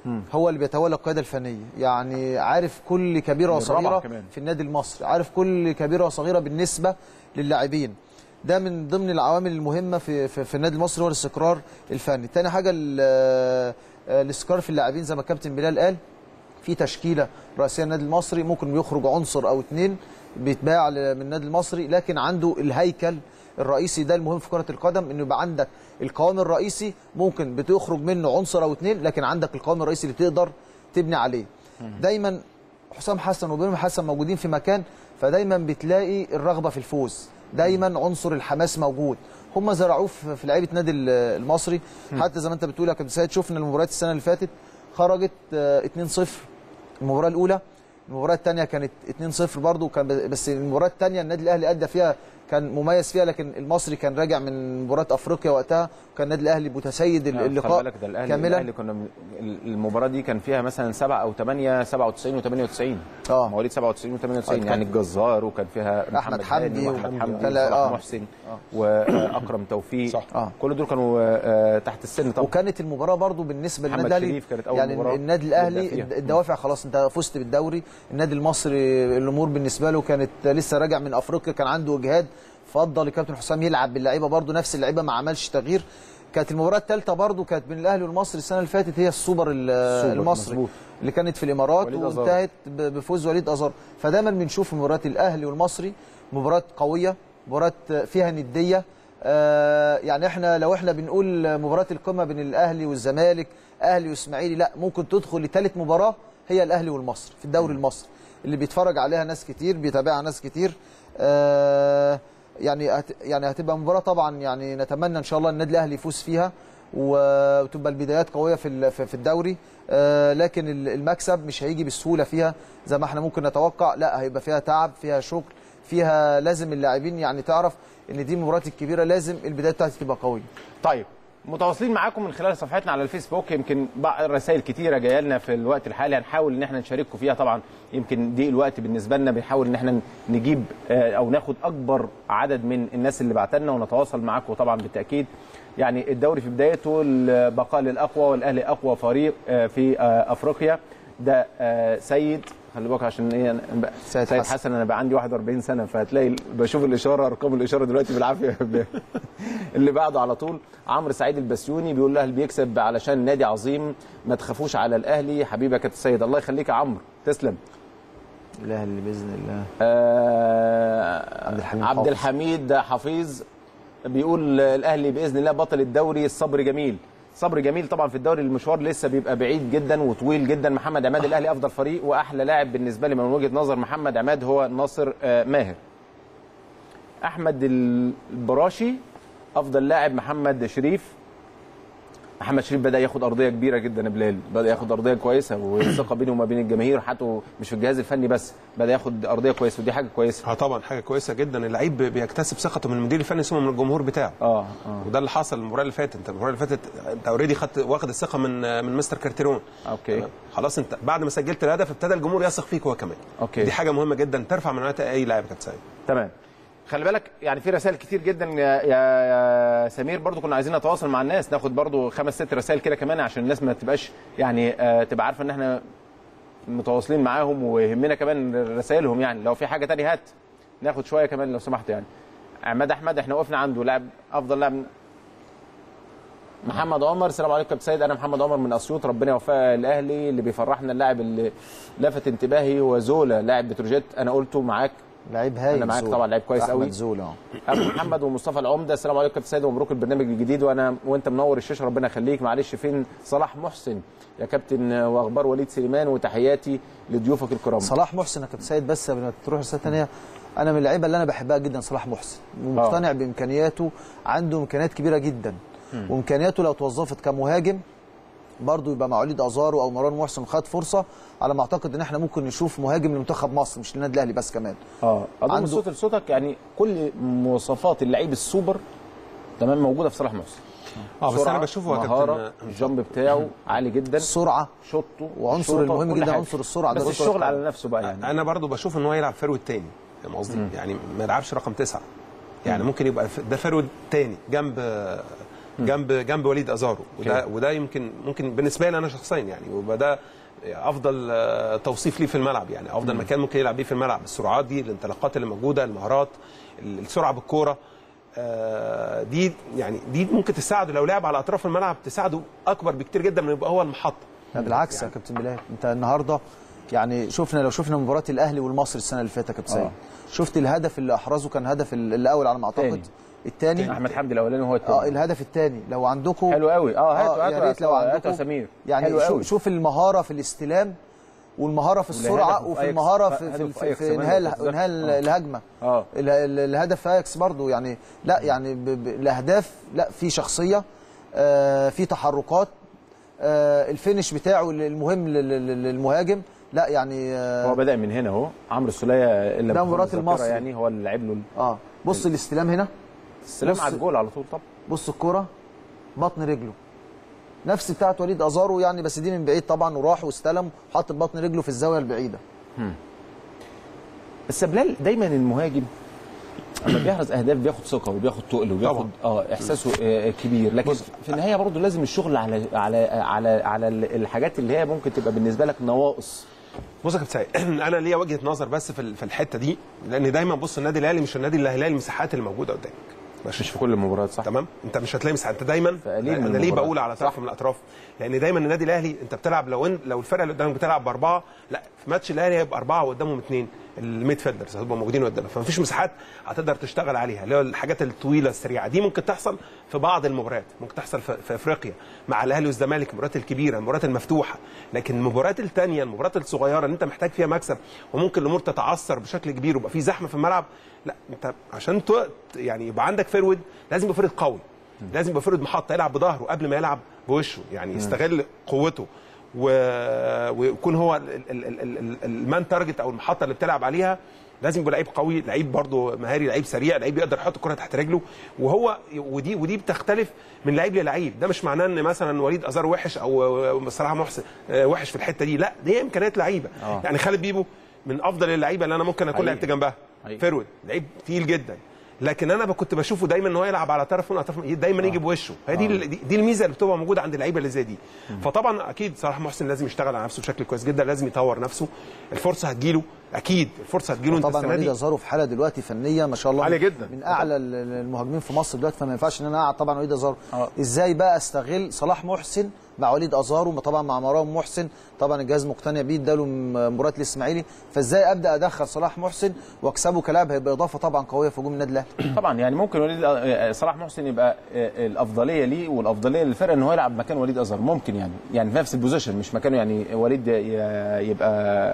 هو اللي بيتولى القيادة الفنية يعني عارف كل كبيرة والرابعة وصغيرة كمان. في النادي المصري عارف كل كبيرة وصغيرة بالنسبة للاعبين ده من ضمن العوامل المهمة في في, في النادي المصري هو الاستقرار الفني تاني حاجة ال- آه، الاستقرار في اللاعبين زي ما الكابتن بلال قال في تشكيله رئيسيه النادي المصري ممكن يخرج عنصر او اتنين بيتباع ل- من النادي المصري لكن عنده الهيكل الرئيسي ده المهم في كره القدم انه يبقى عندك القوام الرئيسي ممكن بتخرج منه عنصر او اتنين لكن عندك القوام الرئيسي اللي تقدر تبني عليه دايما حسام حسن وابراهيم حسن موجودين في مكان فدايما بتلاقي الرغبه في الفوز دايما عنصر الحماس موجود هم زرعوه في في لعيبه نادي ال- المصري حتى زي ما انت بتقول يا كابتن سيد شفنا المباريات السنه اللي فاتت خرجت آه، 2-0 المباراه الاولى المباراه الثانيه كانت 2-0 برضه كان ب- بس المباراه الثانيه النادي الاهلي ادى فيها كان مميز فيها لكن المصري كان راجع من مباراه افريقيا وقتها وكان النادي الاهلي متسيد لا، اللقاء خلي بالك ده الاهلي كاملا الاهلي كنا من- المباراه دي كان فيها مثلا سبعه او ثمانيه 97 و98 اه مواليد 97 و98 آه، يعني الجزار وكان فيها أحمد محمد حمدي هاني واحمد و- حمدي كان- وصلاح آه. محسن واكرم توفيق صح. آه. كل دول كانوا آه، تحت السن طبعا وكانت المباراه برضو بالنسبه محمد للنادي الاهلي شريف كانت أول يعني مباراة النادي يبدأ الاهلي فيها. الد- الدوافع خلاص انت فزت بالدوري النادي المصري الامور بالنسبه له كانت لسه راجع من افريقيا كان عنده اجهاد فضل الكابتن حسام يلعب باللعيبه برضو نفس اللعيبه ما عملش تغيير كانت المباراه الثالثه برضو كانت بين الاهلي والمصري السنه اللي فاتت هي السوبر ال- السوبر، المصري مظبوط. اللي كانت في الامارات وليد أزار. وانتهت ب- بفوز وليد ازار فدايما بنشوف مباريات الاهلي والمصري مباراه قويه مباراه فيها نديه آه يعني احنا لو احنا بنقول مباراه القمه بين الاهلي والزمالك اهلي واسماعيلي لا ممكن تدخل لثالث مباراه هي الاهلي والمصري في الدوري المصري اللي بيتفرج عليها ناس كتير بيتابعها ناس كتير آه يعني هت يعني هتبقى مباراه طبعا يعني نتمنى ان شاء الله النادي الاهلي يفوز فيها و- وتبقى البدايات قويه في ال- في في الدوري آه لكن ال- المكسب مش هيجي بالسهوله فيها زي ما احنا ممكن نتوقع لا هيبقى فيها تعب فيها شغل فيها لازم اللاعبين يعني تعرف ان دي المباريات الكبيره لازم البدايه بتاعتها تبقى قويه طيب متواصلين معاكم من خلال صفحتنا على الفيسبوك يمكن بعض رسائل كتيره جايه لنا في الوقت الحالي هنحاول ان احنا نشارككم فيها طبعا يمكن دي الوقت بالنسبه لنا بنحاول ان احنا نجيب آه، او ناخد اكبر عدد من الناس اللي بعت لنا ونتواصل معاكم طبعا بالتاكيد يعني الدوري في بدايته البقاء للاقوى والاهلي اقوى فريق آه، في آه، افريقيا ده آه، سيد خلي بالك عشان ايه أنا- سيد سيد حسن. حسن انا بقى عندي 41 سنه فهتلاقي بشوف الاشاره ارقام الاشاره دلوقتي بالعافيه اللي بعده على طول عمرو سعيد البسيوني بيقول الاهلي بيكسب علشان نادي عظيم ما تخافوش على الاهلي حبيبك يا كابتن سيد الله يخليك يا عمرو تسلم الاهلي باذن الله آه عبد الحميد عبد حافظ. الحميد حفيظ بيقول الاهلي باذن الله بطل الدوري الصبر جميل صبر جميل طبعا في الدوري المشوار لسه بيبقى بعيد جدا وطويل جدا محمد عماد الاهلي افضل فريق واحلى لاعب بالنسبه لي من وجهه نظر محمد عماد هو ناصر آه، ماهر احمد البراشي افضل لاعب محمد شريف محمد شريف بدا ياخد ارضيه كبيره جدا يا بلال بدا ياخد ارضيه كويسه والثقه بينه وما بين الجماهير حتى مش في الجهاز الفني بس بدا ياخد ارضيه كويسه ودي حاجه كويسه اه طبعا حاجه كويسه جدا اللعيب بيكتسب ثقته من المدير الفني ثم من الجمهور بتاعه اه اه وده اللي حصل المباراه اللي فاتت انت المباراه اللي فاتت انت اوريدي خدت واخد الثقه من من مستر كارتيرون اوكي تمام؟ خلاص انت بعد ما سجلت الهدف ابتدى الجمهور يثق فيك هو كمان أوكي. دي حاجه مهمه جدا ترفع من معناتها اي لاعب يا كابتن سعيد تمام خلي بالك يعني في رسائل كتير جدا يا, يا, يا سمير برضو كنا عايزين نتواصل مع الناس ناخد برضو خمس ست رسائل كده كمان عشان الناس ما تبقاش يعني آه تبقى عارفه ان احنا متواصلين معاهم ويهمنا كمان رسائلهم يعني لو في حاجه تانية هات ناخد شويه كمان لو سمحت يعني عماد احمد احنا وقفنا عنده لاعب افضل لاعب محمد عمر السلام عليكم كابتن سيد انا محمد عمر من اسيوط ربنا يوفقه الاهلي اللي بيفرحنا اللاعب اللي لفت انتباهي هو زولا لاعب بتروجيت انا قلته معاك لعيب هايل أنا معاك زول. طبعا، لعيب كويس أحمد قوي. زول اه ابو محمد ومصطفى العمده السلام عليكم كابتن سيد ومبروك البرنامج الجديد وانا وانت منور الشاشه ربنا يخليك معلش فين صلاح محسن يا كابتن واخبار وليد سليمان وتحياتي لضيوفك الكرام صلاح محسن يا كابتن سيد بس قبل ما تروح رساله ثانيه انا من اللعيبه اللي انا بحبها جدا صلاح محسن ومقتنع بامكانياته عنده امكانيات كبيره جدا وامكانياته لو توظفت كمهاجم برضه يبقى مع وليد ازارو او مروان محسن خد فرصه على ما اعتقد ان احنا ممكن نشوف مهاجم لمنتخب مصر مش للنادي الاهلي بس كمان اه اضم عنده- الصوت لصوتك يعني كل مواصفات اللعيب السوبر تمام موجوده في صلاح محسن اه بس سرعة، انا بشوفه يا مهاره كابتن الجامب بتاعه عالي جدا السرعه شوطه وعنصر شوطه، المهم كل جدا حاجة. عنصر السرعة ده بس بص- الشغل على نفسه بقى يعني انا برضو بشوف ان هو يلعب فيرود تاني فاهم قصدي يعني ما يلعبش رقم تسعة يعني ممكن يبقى ف- ده فيرود تاني جنب جنب جنب وليد ازارو وده أوكي. وده يمكن ممكن بالنسبه لي انا شخصيا يعني ويبقى ده افضل آه، توصيف ليه في الملعب يعني افضل مكان ممكن يلعب بيه في الملعب السرعات دي الانطلاقات اللي موجوده المهارات السرعه بالكوره آه، دي يعني دي ممكن تساعده لو لعب على اطراف الملعب تساعده اكبر بكتير جدا من يبقى هو المحطه لا بالعكس يا كابتن بلال انت النهارده يعني شفنا لو شفنا مباراه الاهلي والمصري السنه اللي فاتت يا كابتن سيد آه. شفت الهدف اللي احرزه كان هدف ال- الاول على ما اعتقد تاني. الثاني احمد حمدي الاولاني هو التاني اه الهدف الثاني لو عندكم حلو قوي اه هاتوا يا هاتوا ريت لو هاتوا عندكم يا سمير يعني حلو شوف, قوي. شوف المهاره في الاستلام والمهاره في واللي السرعه هدفه في وفي أياكس- المهاره في, هدفه في, في في, أياكس في كمان انهاء لو اله- تتذكر. انهاء آه. الهجمه اه ال- ال- الهدف في اياكس برضو يعني لا يعني ب- ب- الاهداف لا في شخصيه آه في تحركات آه الفينش بتاعه المهم لل- لل- للمهاجم لا يعني هو اه, بدا من هنا اهو عمرو السوليه اللي ده بخصوص مباراة الذاكرة المصري. يعني هو اللي لعب له آه بص الاستلام هنا السلام بص- على الجول على طول طب بص الكرة بطن رجله نفس بتاعت وليد ازارو يعني بس دي من بعيد طبعا وراح واستلم وحط بطن رجله في الزاويه البعيده بس بلال دايما المهاجم لما بيحرز اهداف بياخد ثقه وبياخد تقل وبياخد طبعا. اه احساسه آه كبير لكن في النهايه برضه لازم الشغل على على على على الحاجات اللي هي ممكن تبقى بالنسبه لك نواقص بص يا كابتن سعيد انا ليا وجهه نظر بس في ال- في الحته دي لان دايما بص النادي الاهلي مش النادي اللي هيلاقي المساحات اللي موجوده قدامك مش في كل المباريات صح تمام انت مش هتلاقي مساحات انت دايما في قليل من انا ليه المباريات. بقول على طرف من الاطراف لان دايما النادي الاهلي انت بتلعب لو إن لو الفرقه اللي قدامك بتلعب باربعه لا في ماتش الاهلي هيبقى اربعه وقدامهم اثنين الميد فيلدرز هتبقى موجودين قدامك فمفيش مساحات هتقدر تشتغل عليها اللي هو الحاجات الطويله السريعه دي ممكن تحصل في بعض المباريات ممكن تحصل في, في افريقيا مع الاهلي والزمالك المباريات الكبيره المباريات المفتوحه لكن المباريات الثانيه المباريات الصغيره اللي انت محتاج فيها مكسب وممكن الامور تتعثر بشكل كبير ويبقى في زحمه في الملعب لا انت عشان تو... يعني يبقى عندك فيرود لازم يبقى فيرود قوي لازم يبقى فيرود محطه يلعب بظهره قبل ما يلعب بوشه يعني يستغل قوته و... ويكون هو ال- ال- ال- ال- ال- المان تارجت او المحطه اللي بتلعب عليها لازم يبقى لعيب قوي لعيب برضه مهاري لعيب سريع لعيب يقدر يحط الكره تحت رجله وهو ودي ودي بتختلف من لعيب للعيب ده مش معناه ان مثلا وليد ازار وحش او صلاح محسن آه، وحش في الحته دي لا دي امكانيات لعيبه آه. يعني خالد بيبو من افضل اللعيبه اللي انا ممكن اكون حقيقي. لعبت جنبها حقيقي. فيرود لعيب تقيل جدا لكن انا كنت بشوفه دايما ان هو يلعب على طرف من اطراف دايما يجي بوشه هي دي دي- دي الميزه اللي بتبقى موجوده عند اللعيبه اللي زي دي فطبعا اكيد صلاح محسن لازم يشتغل على نفسه بشكل كويس جدا لازم يطور نفسه الفرصه هتجيله اكيد الفرصه هتجيله انت طبعا السنه وليد دي ازارو في حاله دلوقتي فنيه ما شاء الله عالية جدا. من اعلى ال- ال- المهاجمين في مصر دلوقتي فما ينفعش ان انا اقعد طبعا وليد ازارو آه. ازاي بقى استغل صلاح محسن مع وليد ازارو ما طبعا مع مروان محسن طبعا الجهاز مقتنع بيه اداله م- مباراه الاسماعيلي فازاي ابدا ادخل صلاح محسن واكسبه كلاعب هيبقى اضافه طبعا قويه في هجوم النادي الاهلي طبعا يعني ممكن وليد آه، صلاح محسن يبقى آه، الافضليه ليه والافضليه للفرقه ان هو يلعب مكان وليد ازهر ممكن يعني يعني في نفس البوزيشن مش مكانه يعني وليد ي- يبقى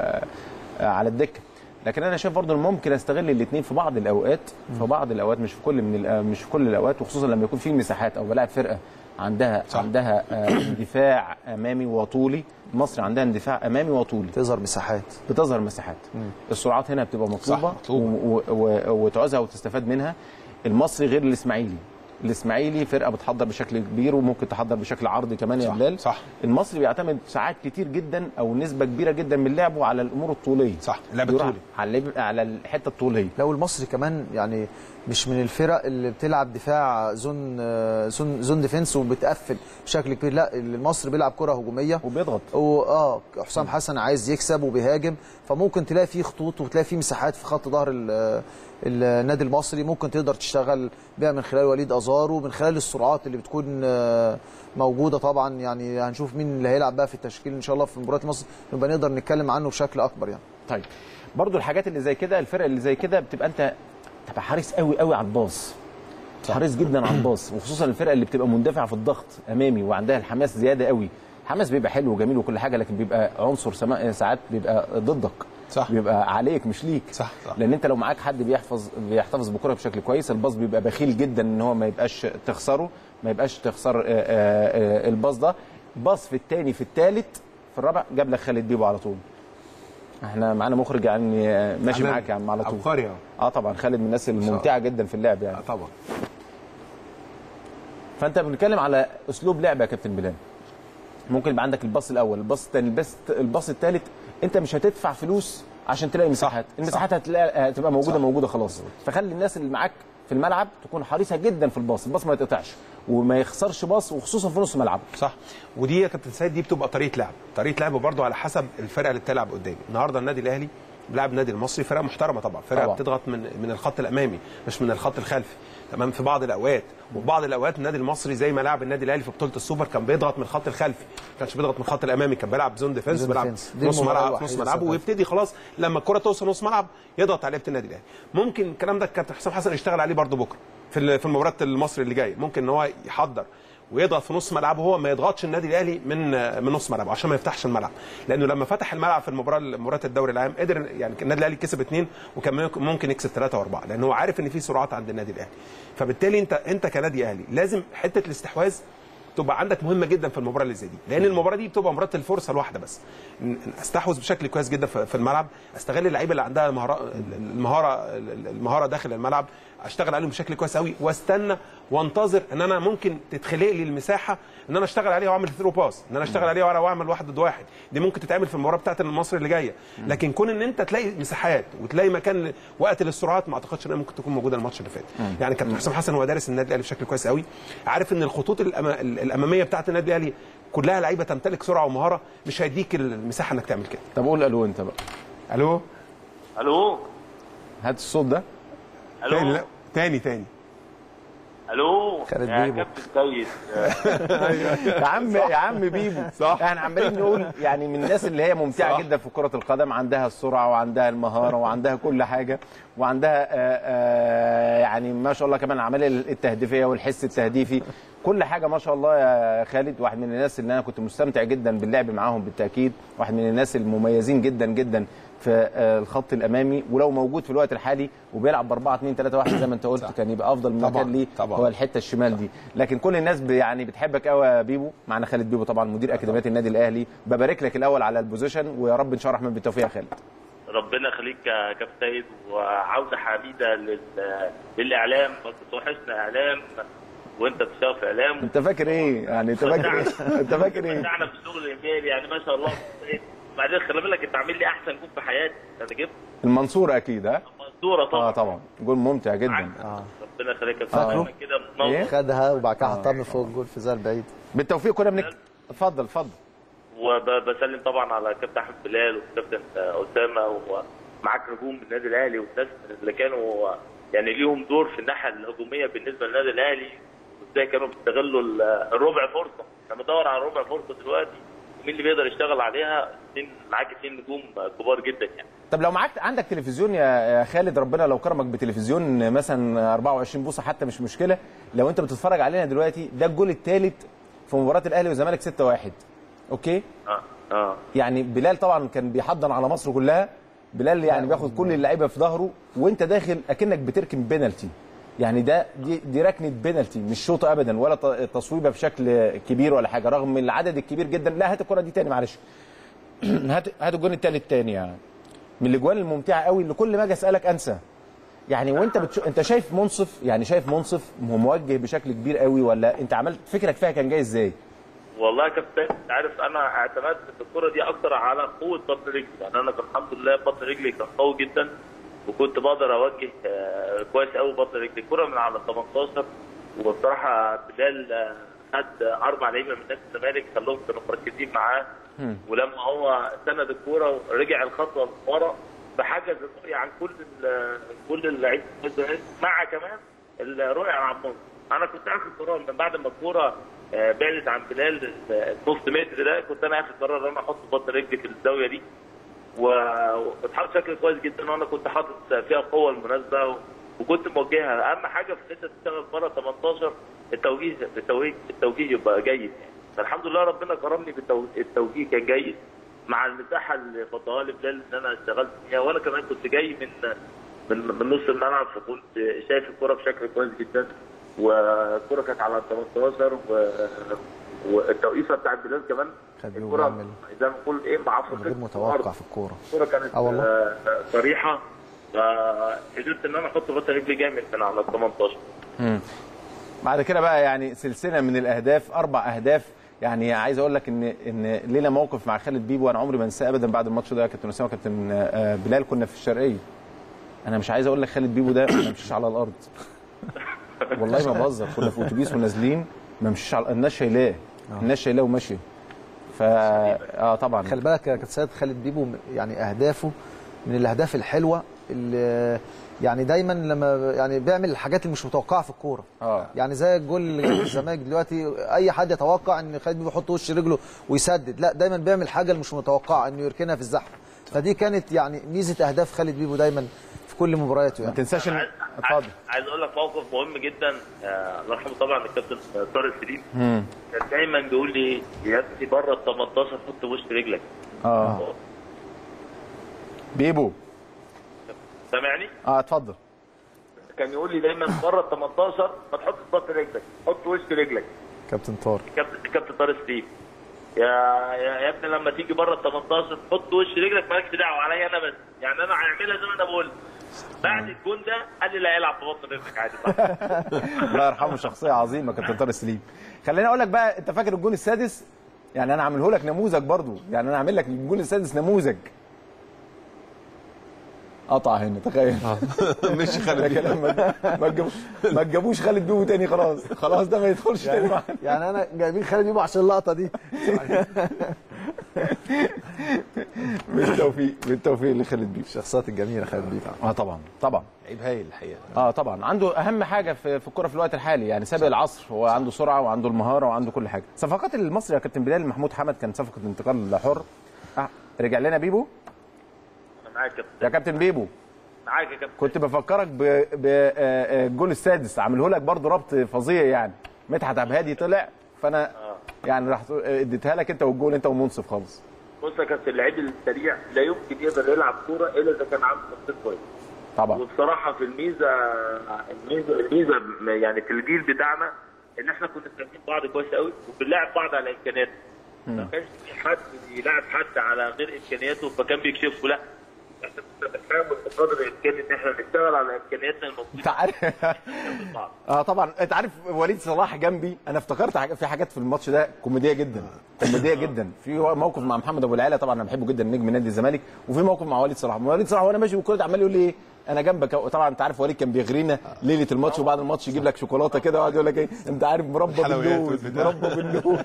آه، على الدكه لكن انا شايف برضه إن ممكن استغل الاثنين في بعض الاوقات في بعض الاوقات مش في كل من الأ- مش في كل الاوقات وخصوصا لما يكون في مساحات او بلاعب فرقه عندها صح. عندها آه، اندفاع امامي وطولي مصر عندها اندفاع امامي وطولي تظهر مساحات بتظهر مساحات السرعات هنا بتبقى مطلوبه صح، مطلوبة. و- و- وتعوزها وتستفاد منها المصري غير الاسماعيلي الاسماعيلي فرقه بتحضر بشكل كبير وممكن تحضر بشكل عرضي كمان يا صح، بلال صح. المصري بيعتمد ساعات كتير جدا او نسبه كبيره جدا من لعبه على الامور الطوليه صح، اللعب بيروح الطولي. على اللعب- على الحته الطوليه لو المصري كمان يعني مش من الفرق اللي بتلعب دفاع زون آه، زون زون ديفنس وبتقفل بشكل كبير لا المصري بيلعب كره هجوميه وبيضغط واه حسام حسن عايز يكسب وبيهاجم فممكن تلاقي فيه خطوط وتلاقي فيه مساحات في خط ظهر ال- النادي المصري ممكن تقدر تشتغل بيها من خلال وليد ازارو من خلال السرعات اللي بتكون آه، موجوده طبعا يعني هنشوف مين اللي هيلعب بقى في التشكيل ان شاء الله في مباراه مصر نبقى نقدر نتكلم عنه بشكل اكبر يعني طيب برضو الحاجات اللي زي كده الفرق اللي زي كده بتبقى انت تبقى حريص قوي قوي على الباص حريص جدا على الباص وخصوصا الفرق اللي بتبقى مندفعه في الضغط امامي وعندها الحماس زياده قوي الحماس بيبقى حلو وجميل وكل حاجه لكن بيبقى عنصر سما... ساعات بيبقى ضدك صح. بيبقى عليك مش ليك صح، صح. لان انت لو معاك حد بيحفظ بيحتفظ بكره بشكل كويس الباص بيبقى بخيل جدا ان هو ما يبقاش تخسره ما يبقاش تخسر آه، آه، آه، الباص ده باص في الثاني في الثالث في الرابع جاب لك خالد بيبو على طول احنا معانا مخرج يعني آه، ماشي عالمي. معاك يا عم على طول عبقري أهو. اه طبعا خالد من الناس الممتعه جدا في اللعب يعني آه، طبعا فانت بنتكلم على اسلوب لعب يا كابتن بلال ممكن يبقى عندك الباص الاول الباص الثاني الباص الباص الثالث انت مش هتدفع فلوس عشان تلاقي مساحات المساحات هتلاقي هتبقى موجوده صح. موجوده خلاص فخلي الناس اللي معاك في الملعب تكون حريصه جدا في الباص الباص ما يتقطعش وما يخسرش باص وخصوصا في نص ملعب صح ودي يا كابتن سيد دي بتبقى طريقه لعب طريقه لعب برضه على حسب الفرقه اللي بتلعب قدامي النهارده النادي الاهلي بيلعب النادي المصري فرقه محترمه طبعا فرقه طبعا. بتضغط من من الخط الامامي مش من الخط الخلفي تمام في بعض الاوقات وفي بعض الاوقات النادي المصري زي ما لعب النادي الاهلي في بطوله السوبر كان بيضغط من الخط الخلفي ما كانش بيضغط من الخط الامامي كان بيلعب زون ديفنس زون بيلعب ديفنس. دي نص المباراة ملعب الوحيدة نص ملعبه ساعتها. ويبتدي خلاص لما الكره توصل نص ملعب يضغط على لعيبه النادي الاهلي ممكن الكلام ده كابتن حسام حسن يشتغل عليه برضه بكره في ال- في المباراه المصري اللي جاي ممكن ان هو يحضر ويضغط في نص ملعبه هو ما يضغطش النادي الاهلي من من نص ملعبه عشان ما يفتحش الملعب لانه لما فتح الملعب في المباراه مباراه الدوري العام قدر يعني النادي الاهلي كسب اثنين وكان ممكن يكسب ثلاثه واربعه لان هو عارف ان في سرعات عند النادي الاهلي فبالتالي انت انت كنادي اهلي لازم حته الاستحواذ تبقى عندك مهمه جدا في المباراه اللي زي دي لان المباراه دي بتبقى مباراه الفرصه الواحده بس إن- إن استحوذ بشكل كويس جدا في في الملعب استغل اللعيبه اللي عندها المهاره المهاره المهاره داخل الملعب اشتغل عليهم بشكل كويس قوي واستنى وانتظر ان انا ممكن تتخلق لي المساحه ان انا اشتغل عليها واعمل ثرو باس ان انا اشتغل عليها واعمل واحد ضد واحد دي ممكن تتعمل في المباراه بتاعت المصري اللي جايه لكن كون ان انت تلاقي مساحات وتلاقي مكان ل- وقت للسرعات ما اعتقدش انها ممكن تكون موجوده الماتش اللي فات يعني كابتن حسام حسن هو دارس النادي الاهلي بشكل كويس قوي عارف ان الخطوط الأما- الاماميه بتاعت النادي الاهلي كلها لعيبه تمتلك سرعه ومهاره مش هيديك المساحه انك تعمل كده طب قول الو انت بقى الو الو هات الصوت ده الو تاني لا تاني تاني الو خالد يا بيبو. كابتن سيد يا عم يا عم بيبو صح احنا عمالين نقول يعني من الناس اللي هي ممتعه صح. جدا في كره القدم عندها السرعه وعندها المهاره وعندها كل حاجه وعندها آه، آه، يعني ما شاء الله كمان العمليه التهديفيه والحس التهديفي كل حاجه ما شاء الله يا خالد واحد من الناس اللي انا كنت مستمتع جدا باللعب معاهم بالتاكيد واحد من الناس المميزين جدا جدا في آه، الخط الامامي ولو موجود في الوقت الحالي وبيلعب ب 4 2 3 1 زي ما انت قلت كان يبقى افضل طبعاً، مكان ليه طبعاً. هو الحته الشمال دي لكن كل الناس ب- يعني بتحبك قوي يا بيبو معنا خالد بيبو طبعا مدير اكاديميه النادي الاهلي ببارك لك الاول على البوزيشن ويا رب ان شاء الله الرحمن بالتوفيق يا خالد ربنا يخليك يا كابتن سيد وعوده حميده لل... للاعلام بس توحشنا اعلام وانت بتشتغل في اعلام انت فاكر ايه يعني انت فاكر ايه انت فاكر ايه بتاعنا في الشغل الانبيائي يعني ما شاء الله بعدين خلي بالك انت عامل لي احسن جول في حياتي انا جبت المنصور اكيد ها منصوره اه طبعا طبعا جول ممتع جدا ربنا يخليك يا فاكره؟ كابتن كده منور خدها وبعد كده حطها من فوق الجول في زال بعيد بالتوفيق كنا بنك اتفضل اتفضل وبسلم طبعا على كابتن احمد بلال وكابتن اسامه ومعاك نجوم من النادي الاهلي والناس اللي كانوا يعني ليهم دور في الناحيه الهجوميه بالنسبه للنادي الاهلي وازاي كانوا بيستغلوا ال- الربع فرصه احنا بندور على ربع فرصه دلوقتي ومين اللي بيقدر يشتغل عليها اتنين معاك اثنين نجوم كبار جدا يعني طب لو معاك عندك تلفزيون يا يا خالد ربنا لو كرمك بتلفزيون مثلا 24 بوصه حتى مش مشكله لو انت بتتفرج علينا دلوقتي ده الجول الثالث في مباراه الاهلي والزمالك 6-1 اوكي اه اه يعني بلال طبعا كان بيحضن على مصر كلها بلال يعني بياخد كل اللعيبه في ظهره وانت داخل اكنك بتركن بينالتي يعني ده دي, دي ركنه بينالتي مش شوطه ابدا ولا ت- تصويبه بشكل كبير ولا حاجه رغم العدد الكبير جدا لا هات الكره دي تاني معلش هات هات الجون التالت تاني يعني من الاجوان الممتعه قوي اللي كل ما اجي اسالك انسى يعني وانت بتش... انت شايف منصف يعني شايف منصف موجه بشكل كبير قوي ولا انت عملت فكرك فيها كان جاي ازاي والله يا كابتن انت عارف انا اعتمدت في الكره دي اكتر على قوه بطن رجلي يعني انا كان الحمد لله بطن رجلي كان قوي جدا وكنت بقدر اوجه آه، كويس قوي بطن رجلي الكره من على 18 وبصراحه بلال آه، خد اربع لعيبه من نادي الزمالك خلوهم كانوا مركزين معاه ولما هو سند الكوره ورجع الخطوه لورا فحجز الرؤيه عن كل ال- كل اللعيبه في الزمالك مع كمان الرؤيه عن عمار انا كنت اخد قرار من بعد ما الكوره آه، بعدت عن بلال النص متر ده كنت انا اخد قرار ان انا احط بطن رجلي في الزاويه دي و- واتحط شكل كويس جدا وانا كنت حاطط فيها القوه المناسبه و- وكنت موجهها اهم حاجه في ان انت تشتغل بره 18 التوجيه التوجيه التوجيه يبقى جيد يعني فالحمد لله ربنا كرمني بالتوجيه كان جيد مع المساحه اللي فضلها لي بلال ان انا اشتغلت فيها وانا كمان كنت جاي من من من نص الملعب فكنت شايف الكره بشكل كويس جدا والكره كانت على 18 و والتوقيفه بتاعت بلال كمان خد الكره بيعمل زي ما بقول ايه معفره من غير متوقع في الكوره الكوره كانت آه والله. آه، صريحه فقدرت ان انا احط بطل رجلي جامد من على ال 18 بعد كده بقى يعني سلسله من الاهداف اربع اهداف يعني عايز اقول لك ان ان لينا موقف مع خالد بيبو انا عمري ما انساه ابدا بعد الماتش ده يا كابتن اسامه كابتن آه، بلال كنا في الشرقيه انا مش عايز اقول لك خالد بيبو ده ما مشيش على الارض والله ما بهزر كنا في اتوبيس ونازلين ما مشيش على الناس شايلاه الناس شايلاه وماشيه فا اه طبعا خلي بالك يا كابتن سيد خالد بيبو يعني اهدافه من الاهداف الحلوه اللي يعني دايما لما يعني بيعمل الحاجات اللي مش متوقعه في الكوره اه يعني زي الجول اللي جاب في الزمالك دلوقتي اي حد يتوقع ان خالد بيبو يحط وش رجله ويسدد لا دايما بيعمل حاجه اللي مش متوقعه انه يركنها في الزحمه فدي كانت يعني ميزه اهداف خالد بيبو دايما في كل مبارياته ما يعني تنساش ان عايز- اتفضل عايز اقول لك موقف مهم جدا آه، الله يرحمه طبعا الكابتن طارق سليم مم. كان دايما بيقول لي يا ابني بره ال 18 حط وش رجلك اه بيبو سامعني؟ اه اتفضل كان يقول لي دايما بره ال 18 ما تحطش بطن رجلك حط وش رجلك كابتن طارق كابتن كابتن طارق سليم يا يا, يا ابني لما تيجي بره ال 18 حط وش رجلك مالكش دعوه عليا انا بس يعني انا هعملها زي ما انا بقول بعد الجون ده قال لي لا العب ببطن رجلك عادي صح الله يرحمه شخصيه عظيمه كابتن طارق سليم خليني اقول لك بقى انت فاكر الجون السادس يعني انا عامله لك نموذج برضو يعني انا عامل لك الجون السادس نموذج قطع هنا تخيل مش خالد لكن لما ما تجيبوش ما تجيبوش خالد بيبو تاني خلاص خلاص ده ما يدخلش تاني معانا يعني انا جايبين خالد بيبو عشان اللقطه دي بالتوفيق بالتوفيق لخالد بيبو الشخصيات الجميله خالد بيبو اه طبعا طبعا لعيب هايل الحقيقه اه طبعا عنده اهم حاجه في في الكره في الوقت الحالي يعني سابق العصر هو عنده سرعه وعنده المهاره وعنده كل حاجه صفقات المصري يا كابتن بلال محمود حمد كان صفقه انتقال حر آه. رجع لنا بيبو انا معاك يا كابتن يا كابتن بيبو معاك يا كابتن كنت بفكرك بالجول السادس عامله لك برضو ربط فظيع يعني مدحت عبد الهادي طلع فانا يعني راح اديتها لك انت والجول انت ومنصف خالص بص يا كابتن اللعيب السريع لا يمكن يقدر يلعب كوره الا اذا كان عنده تخطيط كويس طبعا وبصراحه في الميزه الميزه الميزه يعني في الجيل بتاعنا ان احنا كنا فاهمين بعض كويس قوي وبنلاعب بعض على امكانيات ما كانش في حد يلاعب حد على غير امكانياته فكان بيكشفه لا احنا كنا بنحاول بقدر الامكان ان احنا نشتغل على امكانياتنا انت الموجوده عارف جنب بعض اه طبعا انت عارف وليد صلاح جنبي انا افتكرت حاجة في حاجات في الماتش ده كوميديه جدا كوميديه جدا في موقف مع محمد ابو العلا طبعا انا بحبه جدا نجم نادي الزمالك وفي موقف مع وليد صلاح وليد صلاح وانا ماشي بالكوره عمال يقول لي ايه انا جنبك أهو. طبعا انت عارف وليد كان بيغرينا ليله الماتش وبعد الماتش يجيب لك شوكولاته كده ويقعد يقول لك ايه انت عارف مربى الحلويات باللوز والبتاع. مربى باللوز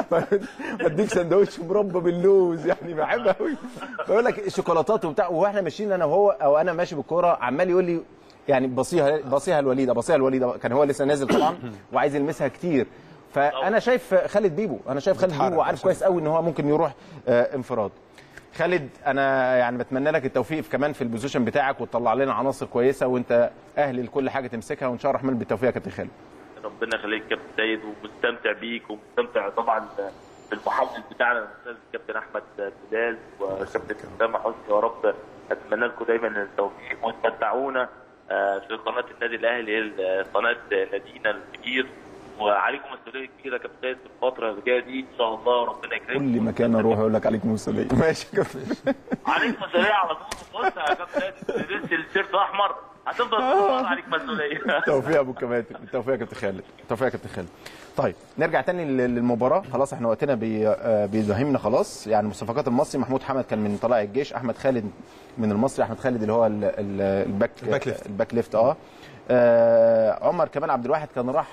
بديك سندوتش مربى باللوز يعني بحب قوي بيقول لك الشوكولاتات وبتاع واحنا ماشيين انا وهو او انا ماشي بالكوره عمال يقول لي يعني بصيها بصيها الوليد بصيها الوليد كان هو لسه نازل طبعا وعايز يلمسها كتير فانا شايف خالد بيبو انا شايف خالد بيتحرك بيبو عارف كويس قوي ان هو ممكن يروح آه، انفراد خالد انا يعني بتمنى لك التوفيق في كمان في البوزيشن بتاعك وتطلع لنا عناصر كويسه وانت اهل لكل حاجه تمسكها وان شاء الله الرحمن بالتوفيق يا كابتن خالد ربنا يخليك كابتن سيد ومستمتع بيك ومستمتع طبعا بالمحلل بتاعنا الاستاذ الكابتن احمد بلال وكابتن اسامه حسني يا رب اتمنى لكم دايما التوفيق وتمتعونا آه، في قناه النادي الاهلي هي قناه نادينا الكبير وعليكم مسؤوليه كبيره يا كابتن سيد في الفتره اللي جايه دي ان شاء الله ربنا يكرمكم كل مكان اروح اقول لك عليكم مسؤوليه ماشي يا كابتن عليك مسؤوليه على طول بص يا كابتن سيد لبست التيشيرت احمر هتفضل طول الوقت عليك مسؤوليه بالتوفيق يا ابو الكباتن بالتوفيق يا كابتن خالد بالتوفيق يا كابتن خالد طيب نرجع تاني لل- للمباراه خلاص احنا وقتنا بي آه، بيدهمنا خلاص يعني مصفقات المصري محمود حمد كان من طلائع الجيش احمد خالد من المصري احمد خالد اللي هو ال- ال- الباك الباك ليفت. الباك ليفت اه آه، عمر كمال عبد الواحد كان راح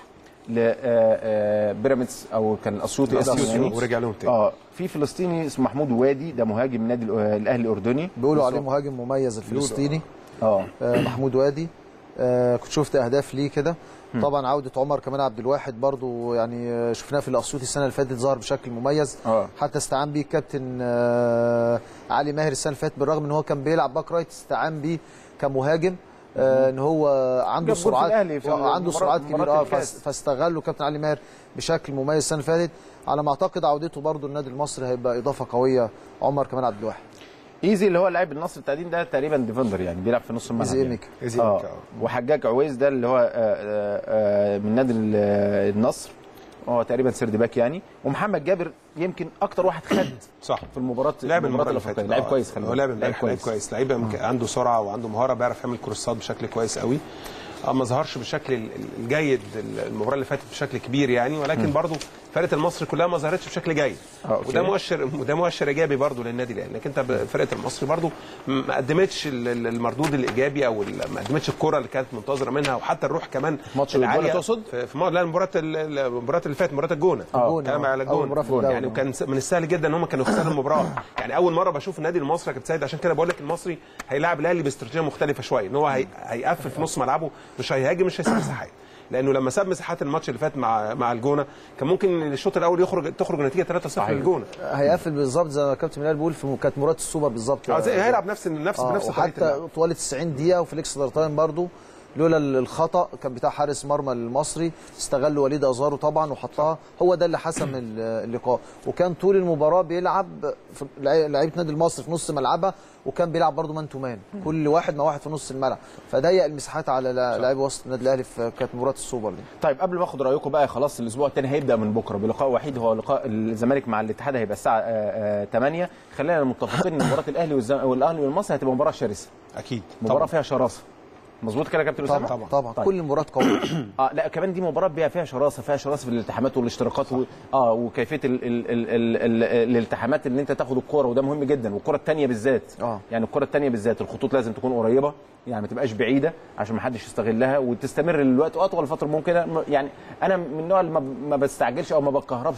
لبيراميدز او كان الاسيوطي الأسيوطي أصلاً يعني. ورجع لهم تاني. اه في فلسطيني اسمه محمود وادي ده مهاجم من نادي الأ- الاهلي الاردني بيقولوا عليه مهاجم مميز الفلسطيني اه آه، محمود وادي آه، كنت شفت اهداف ليه كده طبعا عوده عمر كمان عبد الواحد برضو يعني آه، شفناه في الاسيوطي السنه اللي فاتت ظهر بشكل مميز اه حتى استعان بيه الكابتن آه، علي ماهر السنه اللي فاتت بالرغم ان هو كان بيلعب باك رايت استعان بيه كمهاجم آه، ان هو عنده جاب جول في سرعات الأهلي في عنده المباراة- سرعات مباراة كبيره اه الكاس. فاس- فاستغله كابتن علي ماهر بشكل مميز السنه اللي فاتت على ما اعتقد عودته برضو النادي المصري هيبقى اضافه قويه عمر كمان عبد الواحد ايزي اللي هو لاعب النصر التقديم ده تقريبا ديفندر يعني بيلعب في نص الملعب إيزي يعني. إيميكا. إيزي اه إيميكا، آه. وحجاج عويس ده اللي هو آه، آه، آه، من نادي ال- آه، النصر هو تقريبا سيرد باك يعني ومحمد جابر يمكن اكتر واحد خد صح في المباراه لعب المباراه اللي فاتت لعب آه. كويس خلي هو بالك. لعب امبارح لعب كويس لعيب مك- عنده سرعه وعنده مهاره بيعرف يعمل كروسات بشكل كويس قوي اه ما ظهرش بالشكل ال- ال- الجيد المباراه اللي فاتت بشكل كبير يعني ولكن برضه فرقه المصري كلها ما ظهرتش بشكل جيد آه، أوكي. وده مؤشر وده مؤشر ايجابي برضه للنادي الاهلي انك انت ب- فرقه المصري برضه م- ما قدمتش ال- ال- المردود الايجابي او ال- ما قدمتش الكره اللي كانت منتظره منها وحتى الروح كمان ماتش الجونة العالية تقصد؟ في في مو- لا المباراه ال- المباراه اللي فاتت مباراه الجونه الجونة، كلام آه. على أول الجونه مباراة في الدوري. يعني وكان س- من السهل جدا ان هم كانوا يخسروا المباراه يعني اول مره بشوف النادي المصري يا كابتن سيد عشان كده بقول لك المصري هيلاعب الاهلي باستراتيجيه مختلفه شويه ان هو هي... هيقفل في نص ملعبه مش هيهاجم مش هيسيب مساحات لانه لما ساب مساحات الماتش اللي فات مع مع الجونه كان ممكن الشوط الاول يخرج تخرج نتيجه 3-0 للجونه هيقفل بالظبط زي ما كابتن ميلاد بيقول في كانت مباراه السوبر بالظبط اه زي هيلعب نفس نفس آه بنفس طريقه اللعب. وحتى طوال 90 دقيقه وفي الاكسترا تايم برضو لولا الخطا كان بتاع حارس مرمى المصري استغل وليد ازارو طبعا وحطها هو ده اللي حسم ال- اللقاء وكان طول المباراه بيلعب في لعي- لعيبه نادي المصري في نص ملعبها وكان بيلعب برضو مان تو مان كل واحد مع واحد في نص الملعب فضيق المساحات على لا- لاعبي وسط النادي الاهلي في كانت مباراه السوبر دي طيب قبل ما اخد رايكم بقى خلاص الاسبوع الثاني هيبدا من بكره بلقاء وحيد هو لقاء الزمالك مع الاتحاد هيبقى الساعه آه، آه، 8 خلينا متفقين ان مباراه الاهلي والزم- والاهلي والمصري هتبقى مباراه شرسه اكيد مباراه طبعا فيها شراسه مظبوط كده يا كابتن اسامه طبعا طبعا طيب. كل المباريات قويه اه لا كمان دي مباراه بيها فيها شراسه فيها شراسه في الالتحامات والاشتراكات و... اه وكيفيه ال... ال... ال... ال... ال... الالتحامات ان انت تاخد الكوره وده مهم جدا والكره الثانيه بالذات آه. يعني الكره الثانيه بالذات الخطوط لازم تكون قريبه يعني ما تبقاش بعيده عشان ما حدش يستغلها وتستمر للوقت اطول فتره ممكنه م- يعني انا من النوع اللي ما, ب- ما بستعجلش او ما بتكهربش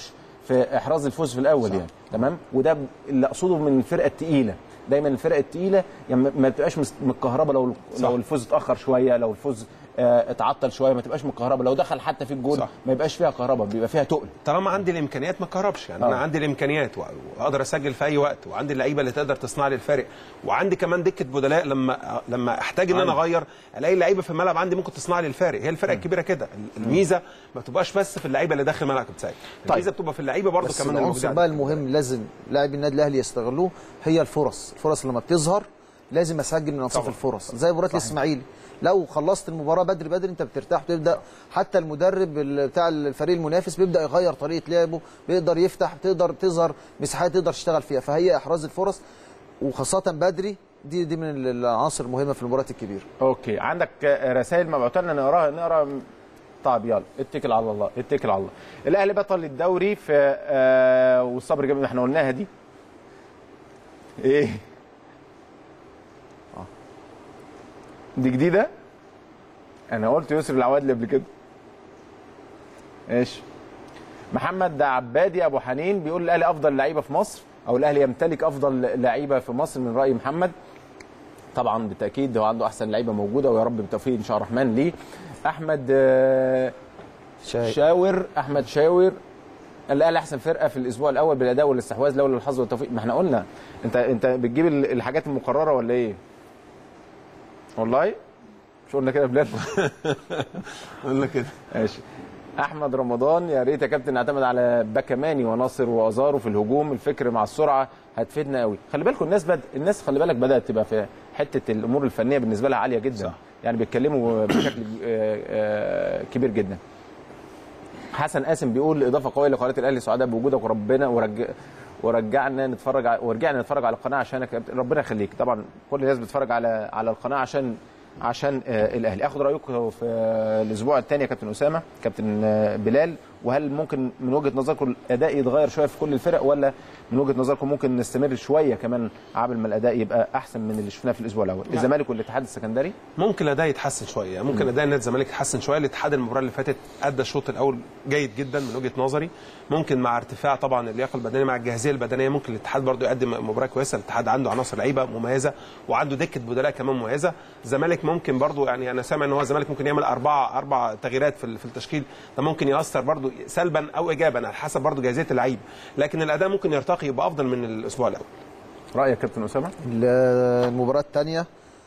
في احراز الفوز في الاول يعني تمام وده اللي اقصده من الفرقه الثقيله دايما الفرق الثقيله يعني ما- ما بتبقاش مس- متكهربه لو لو الفوز اتاخر شويه لو الفوز آه، اتعطل شويه ما تبقاش متكهربه لو دخل حتى في الجول صح. ما يبقاش فيها كهرباء بيبقى فيها تقل طالما عندي الامكانيات ما كهربش يعني آه. انا عندي الامكانيات و- واقدر اسجل في اي وقت وعندي اللعيبه اللي تقدر تصنع لي الفارق وعندي كمان دكه بدلاء لما لما احتاج ان انا اغير الاقي اللعيبه في الملعب عندي ممكن تصنع لي الفارق هي الفرقه الكبيره كده الميزه ما بتبقاش بس في اللعيبه اللي داخل الملعب بتاعي الميزه بتبقى في اللعيبه برضه بس كمان العنصر الموجودة بقى عندي. المهم لازم لاعبي النادي الاهلي يستغلوه هي الفرص الفرص لما بتظهر لازم اسجل من انصاف طبعاً. الفرص زي مباراه الاسماعيلي لو خلصت المباراه بدري بدري انت بترتاح بتبدا حتى المدرب ال- بتاع الفريق المنافس بيبدا يغير طريقه لعبه بيقدر يفتح تقدر تظهر مساحات تقدر تشتغل فيها فهي احراز الفرص وخاصه بدري دي دي من العناصر المهمه في المباريات الكبيره اوكي عندك رسائل مبعوثه لنا نقراها نقرا طيب يلا اتكل على الله اتكل على الله الاهلي بطل الدوري في آه والصبر جميل احنا قلناها دي ايه آه. دي جديده انا قلت يسر العوادلي قبل كده ماشي محمد عبادي ابو حنين بيقول الاهلي افضل لعيبه في مصر او الاهلي يمتلك افضل لعيبه في مصر من راي محمد طبعا بالتاكيد هو عنده احسن لعيبه موجوده ويا رب بالتوفيق ان شاء الله الرحمن ليه احمد آه، شاي. شاور احمد شاور الاهلي احسن فرقه في الاسبوع الاول بالاداء والاستحواذ لولا الحظ والتوفيق ما احنا قلنا انت انت بتجيب ال- الحاجات المقرره ولا ايه والله مش قلنا كده يا بلال قلنا كده ماشي احمد رمضان يا ريت يا كابتن نعتمد على باكماني وناصر وازارو في الهجوم الفكر مع السرعه هتفيدنا قوي خلي بالكم الناس بد... الناس خلي بالك بدات تبقى في حته الامور الفنيه بالنسبه لها عاليه جدا صح. يعني بيتكلموا بشكل آه، آه، كبير جدا حسن قاسم بيقول اضافه قويه لقناه الاهلي سعداء بوجودك وربنا ورج... ورجعنا نتفرج ع... ورجعنا نتفرج على القناه عشانك يا كابتن. ربنا يخليك طبعا كل الناس بتتفرج على على القناه عشان عشان آه، الاهلي اخد رايكم في آه، الاسبوع الثاني يا كابتن اسامه كابتن آه، بلال وهل ممكن من وجهه نظركم الاداء يتغير شويه في كل الفرق ولا من وجهه نظركم ممكن نستمر شويه كمان عبل ما الاداء يبقى احسن من اللي شفناه في الاسبوع الاول الزمالك والاتحاد السكندري ممكن الاداء يتحسن شويه يعني ممكن اداء نادي الزمالك يتحسن شويه الاتحاد المباراه اللي فاتت ادى الشوط الاول جيد جدا من وجهه نظري ممكن مع ارتفاع طبعا اللياقه البدنيه مع الجاهزيه البدنيه ممكن الاتحاد برضو يقدم مباراه كويسه الاتحاد عنده عناصر لعيبه مميزه وعنده دكه بدلاء كمان مميزه الزمالك ممكن برضو يعني انا سامع ان هو الزمالك ممكن يعمل اربع اربع تغييرات في في التشكيل ده ممكن ياثر برضو سلبا او ايجابا على حسب برضو جاهزيه اللعيب لكن الاداء ممكن يرتقي يبقى افضل من الاسبوع الاول رايك يا كابتن اسامه المباراة الثانية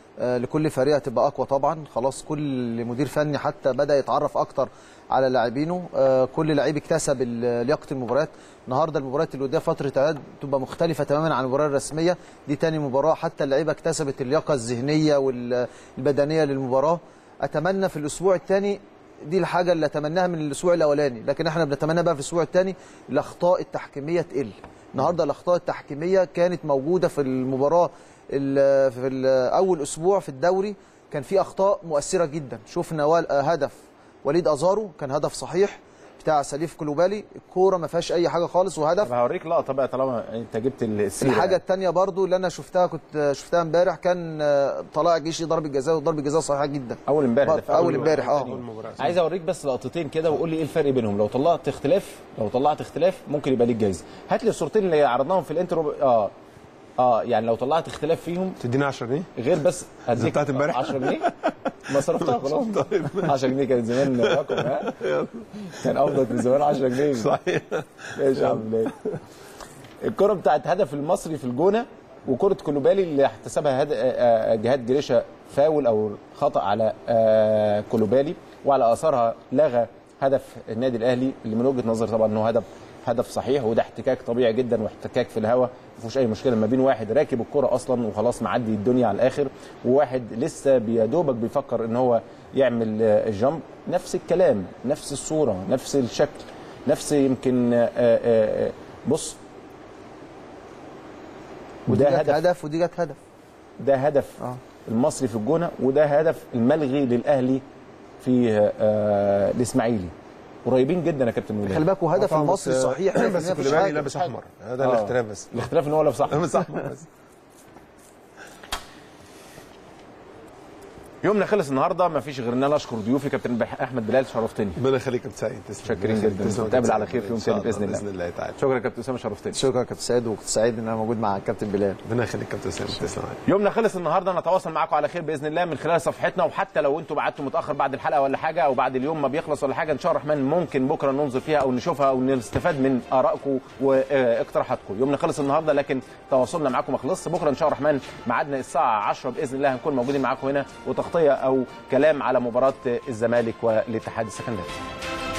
لكل فريق هتبقى اقوى طبعا خلاص كل مدير فني حتى بدا يتعرف اكتر على لاعبينه آه، كل لعيب اكتسب ال- لياقه المباريات النهارده المباريات اللي قدام فتره اعداد تبقى مختلفه تماما عن المباراه الرسميه دي تاني مباراه حتى اللعيبه اكتسبت اللياقه الذهنيه والبدنيه للمباراه اتمنى في الاسبوع الثاني دي الحاجه اللي اتمناها من الاسبوع الاولاني لكن احنا بنتمنى بقى في الاسبوع الثاني الاخطاء التحكيميه تقل النهارده الاخطاء التحكيميه كانت موجوده في المباراه ال- في ال- اول اسبوع في الدوري كان في اخطاء مؤثره جدا شفنا وال- هدف وليد ازارو كان هدف صحيح بتاع سليف كلوبالي الكوره ما فيهاش اي حاجه خالص وهدف طب هوريك لقطه بقى طالما انت جبت السيره الحاجه الثانيه برضو اللي انا شفتها كنت شفتها امبارح كان آه، طلائع الجيش ضربه جزاء وضربه جزاء صحيحه جدا اول امبارح ده في اول امبارح اه عايز اوريك بس لقطتين كده وقول لي ايه الفرق بينهم لو طلعت اختلاف لو طلعت اختلاف ممكن يبقى ليك جايزه هات لي الصورتين اللي عرضناهم في الانترو اه اه يعني لو طلعت اختلاف فيهم تدينا 10 جنيه غير بس هديك بتاعت امبارح؟ 10 جنيه ما صرفتها خلاص 10 جنيه كانت زمان رقم ها كان افضل من زمان 10 جنيه صحيح ماشي يا عم بلال. الكره بتاعت هدف المصري في الجونه وكره كولوبالي اللي احتسبها هد... آه، آه، جهاد جريشه فاول او خطا على آه، كولوبالي وعلى اثارها لغى هدف النادي الاهلي اللي من وجهه نظري طبعا انه هدف هدف صحيح وده احتكاك طبيعي جدا واحتكاك في الهواء ما فيهوش اي مشكله ما بين واحد راكب الكره اصلا وخلاص معدي الدنيا على الاخر وواحد لسه بيدوبك بيفكر ان هو يعمل آه، الجامب نفس الكلام نفس الصوره نفس الشكل نفس يمكن آه، آه، آه، بص ودي وده جت هدف هدف ودي جت هدف ده هدف آه. المصري في الجونه وده هدف الملغي للاهلي في آه، الاسماعيلي قريبين جدا يا كابتن خلي ولاد بالك وهدف طبعاً، المصري بس- صحيح بس 100% مفيش كولوبالي حاجة. لابس احمر ده آه. الاختلاف بس الاختلاف ان هو لابس احمر لابس احمر بس يومنا خلص النهارده ما فيش غير ان انا اشكر ضيوفي كابتن بح- احمد بلال شرفتني ربنا يخليك يا كابتن سعيد تسلم شاكرين ربنا يخليك. جدا. تسلم يا نتقابل كابتن على سعيد. خير في يوم إن شاء تاني بإذن الله. باذن الله تعالى شكرا يا كابتن اسامه شرفتني شكرا يا كابتن سيد وكنت سعيد ان انا موجود مع الكابتن بلال ربنا يخليك يا كابتن سعيد تسلم يومنا خلص النهارده نتواصل معاكم على خير باذن الله من خلال صفحتنا وحتى لو انتم بعتوا متاخر بعد الحلقه ولا حاجه او بعد اليوم ما بيخلص ولا حاجه ان شاء الله الرحمن ممكن بكره ننظر فيها او نشوفها او نستفاد من ارائكم واقتراحاتكم يومنا خلص النهارده لكن تواصلنا معاكم ما خلصش بكره ان شاء الله الرحمن ميعادنا الساعه 10 باذن الله هنكون موجودين معاكم هنا وتغطيه او كلام على مباراه الزمالك والاتحاد السكندري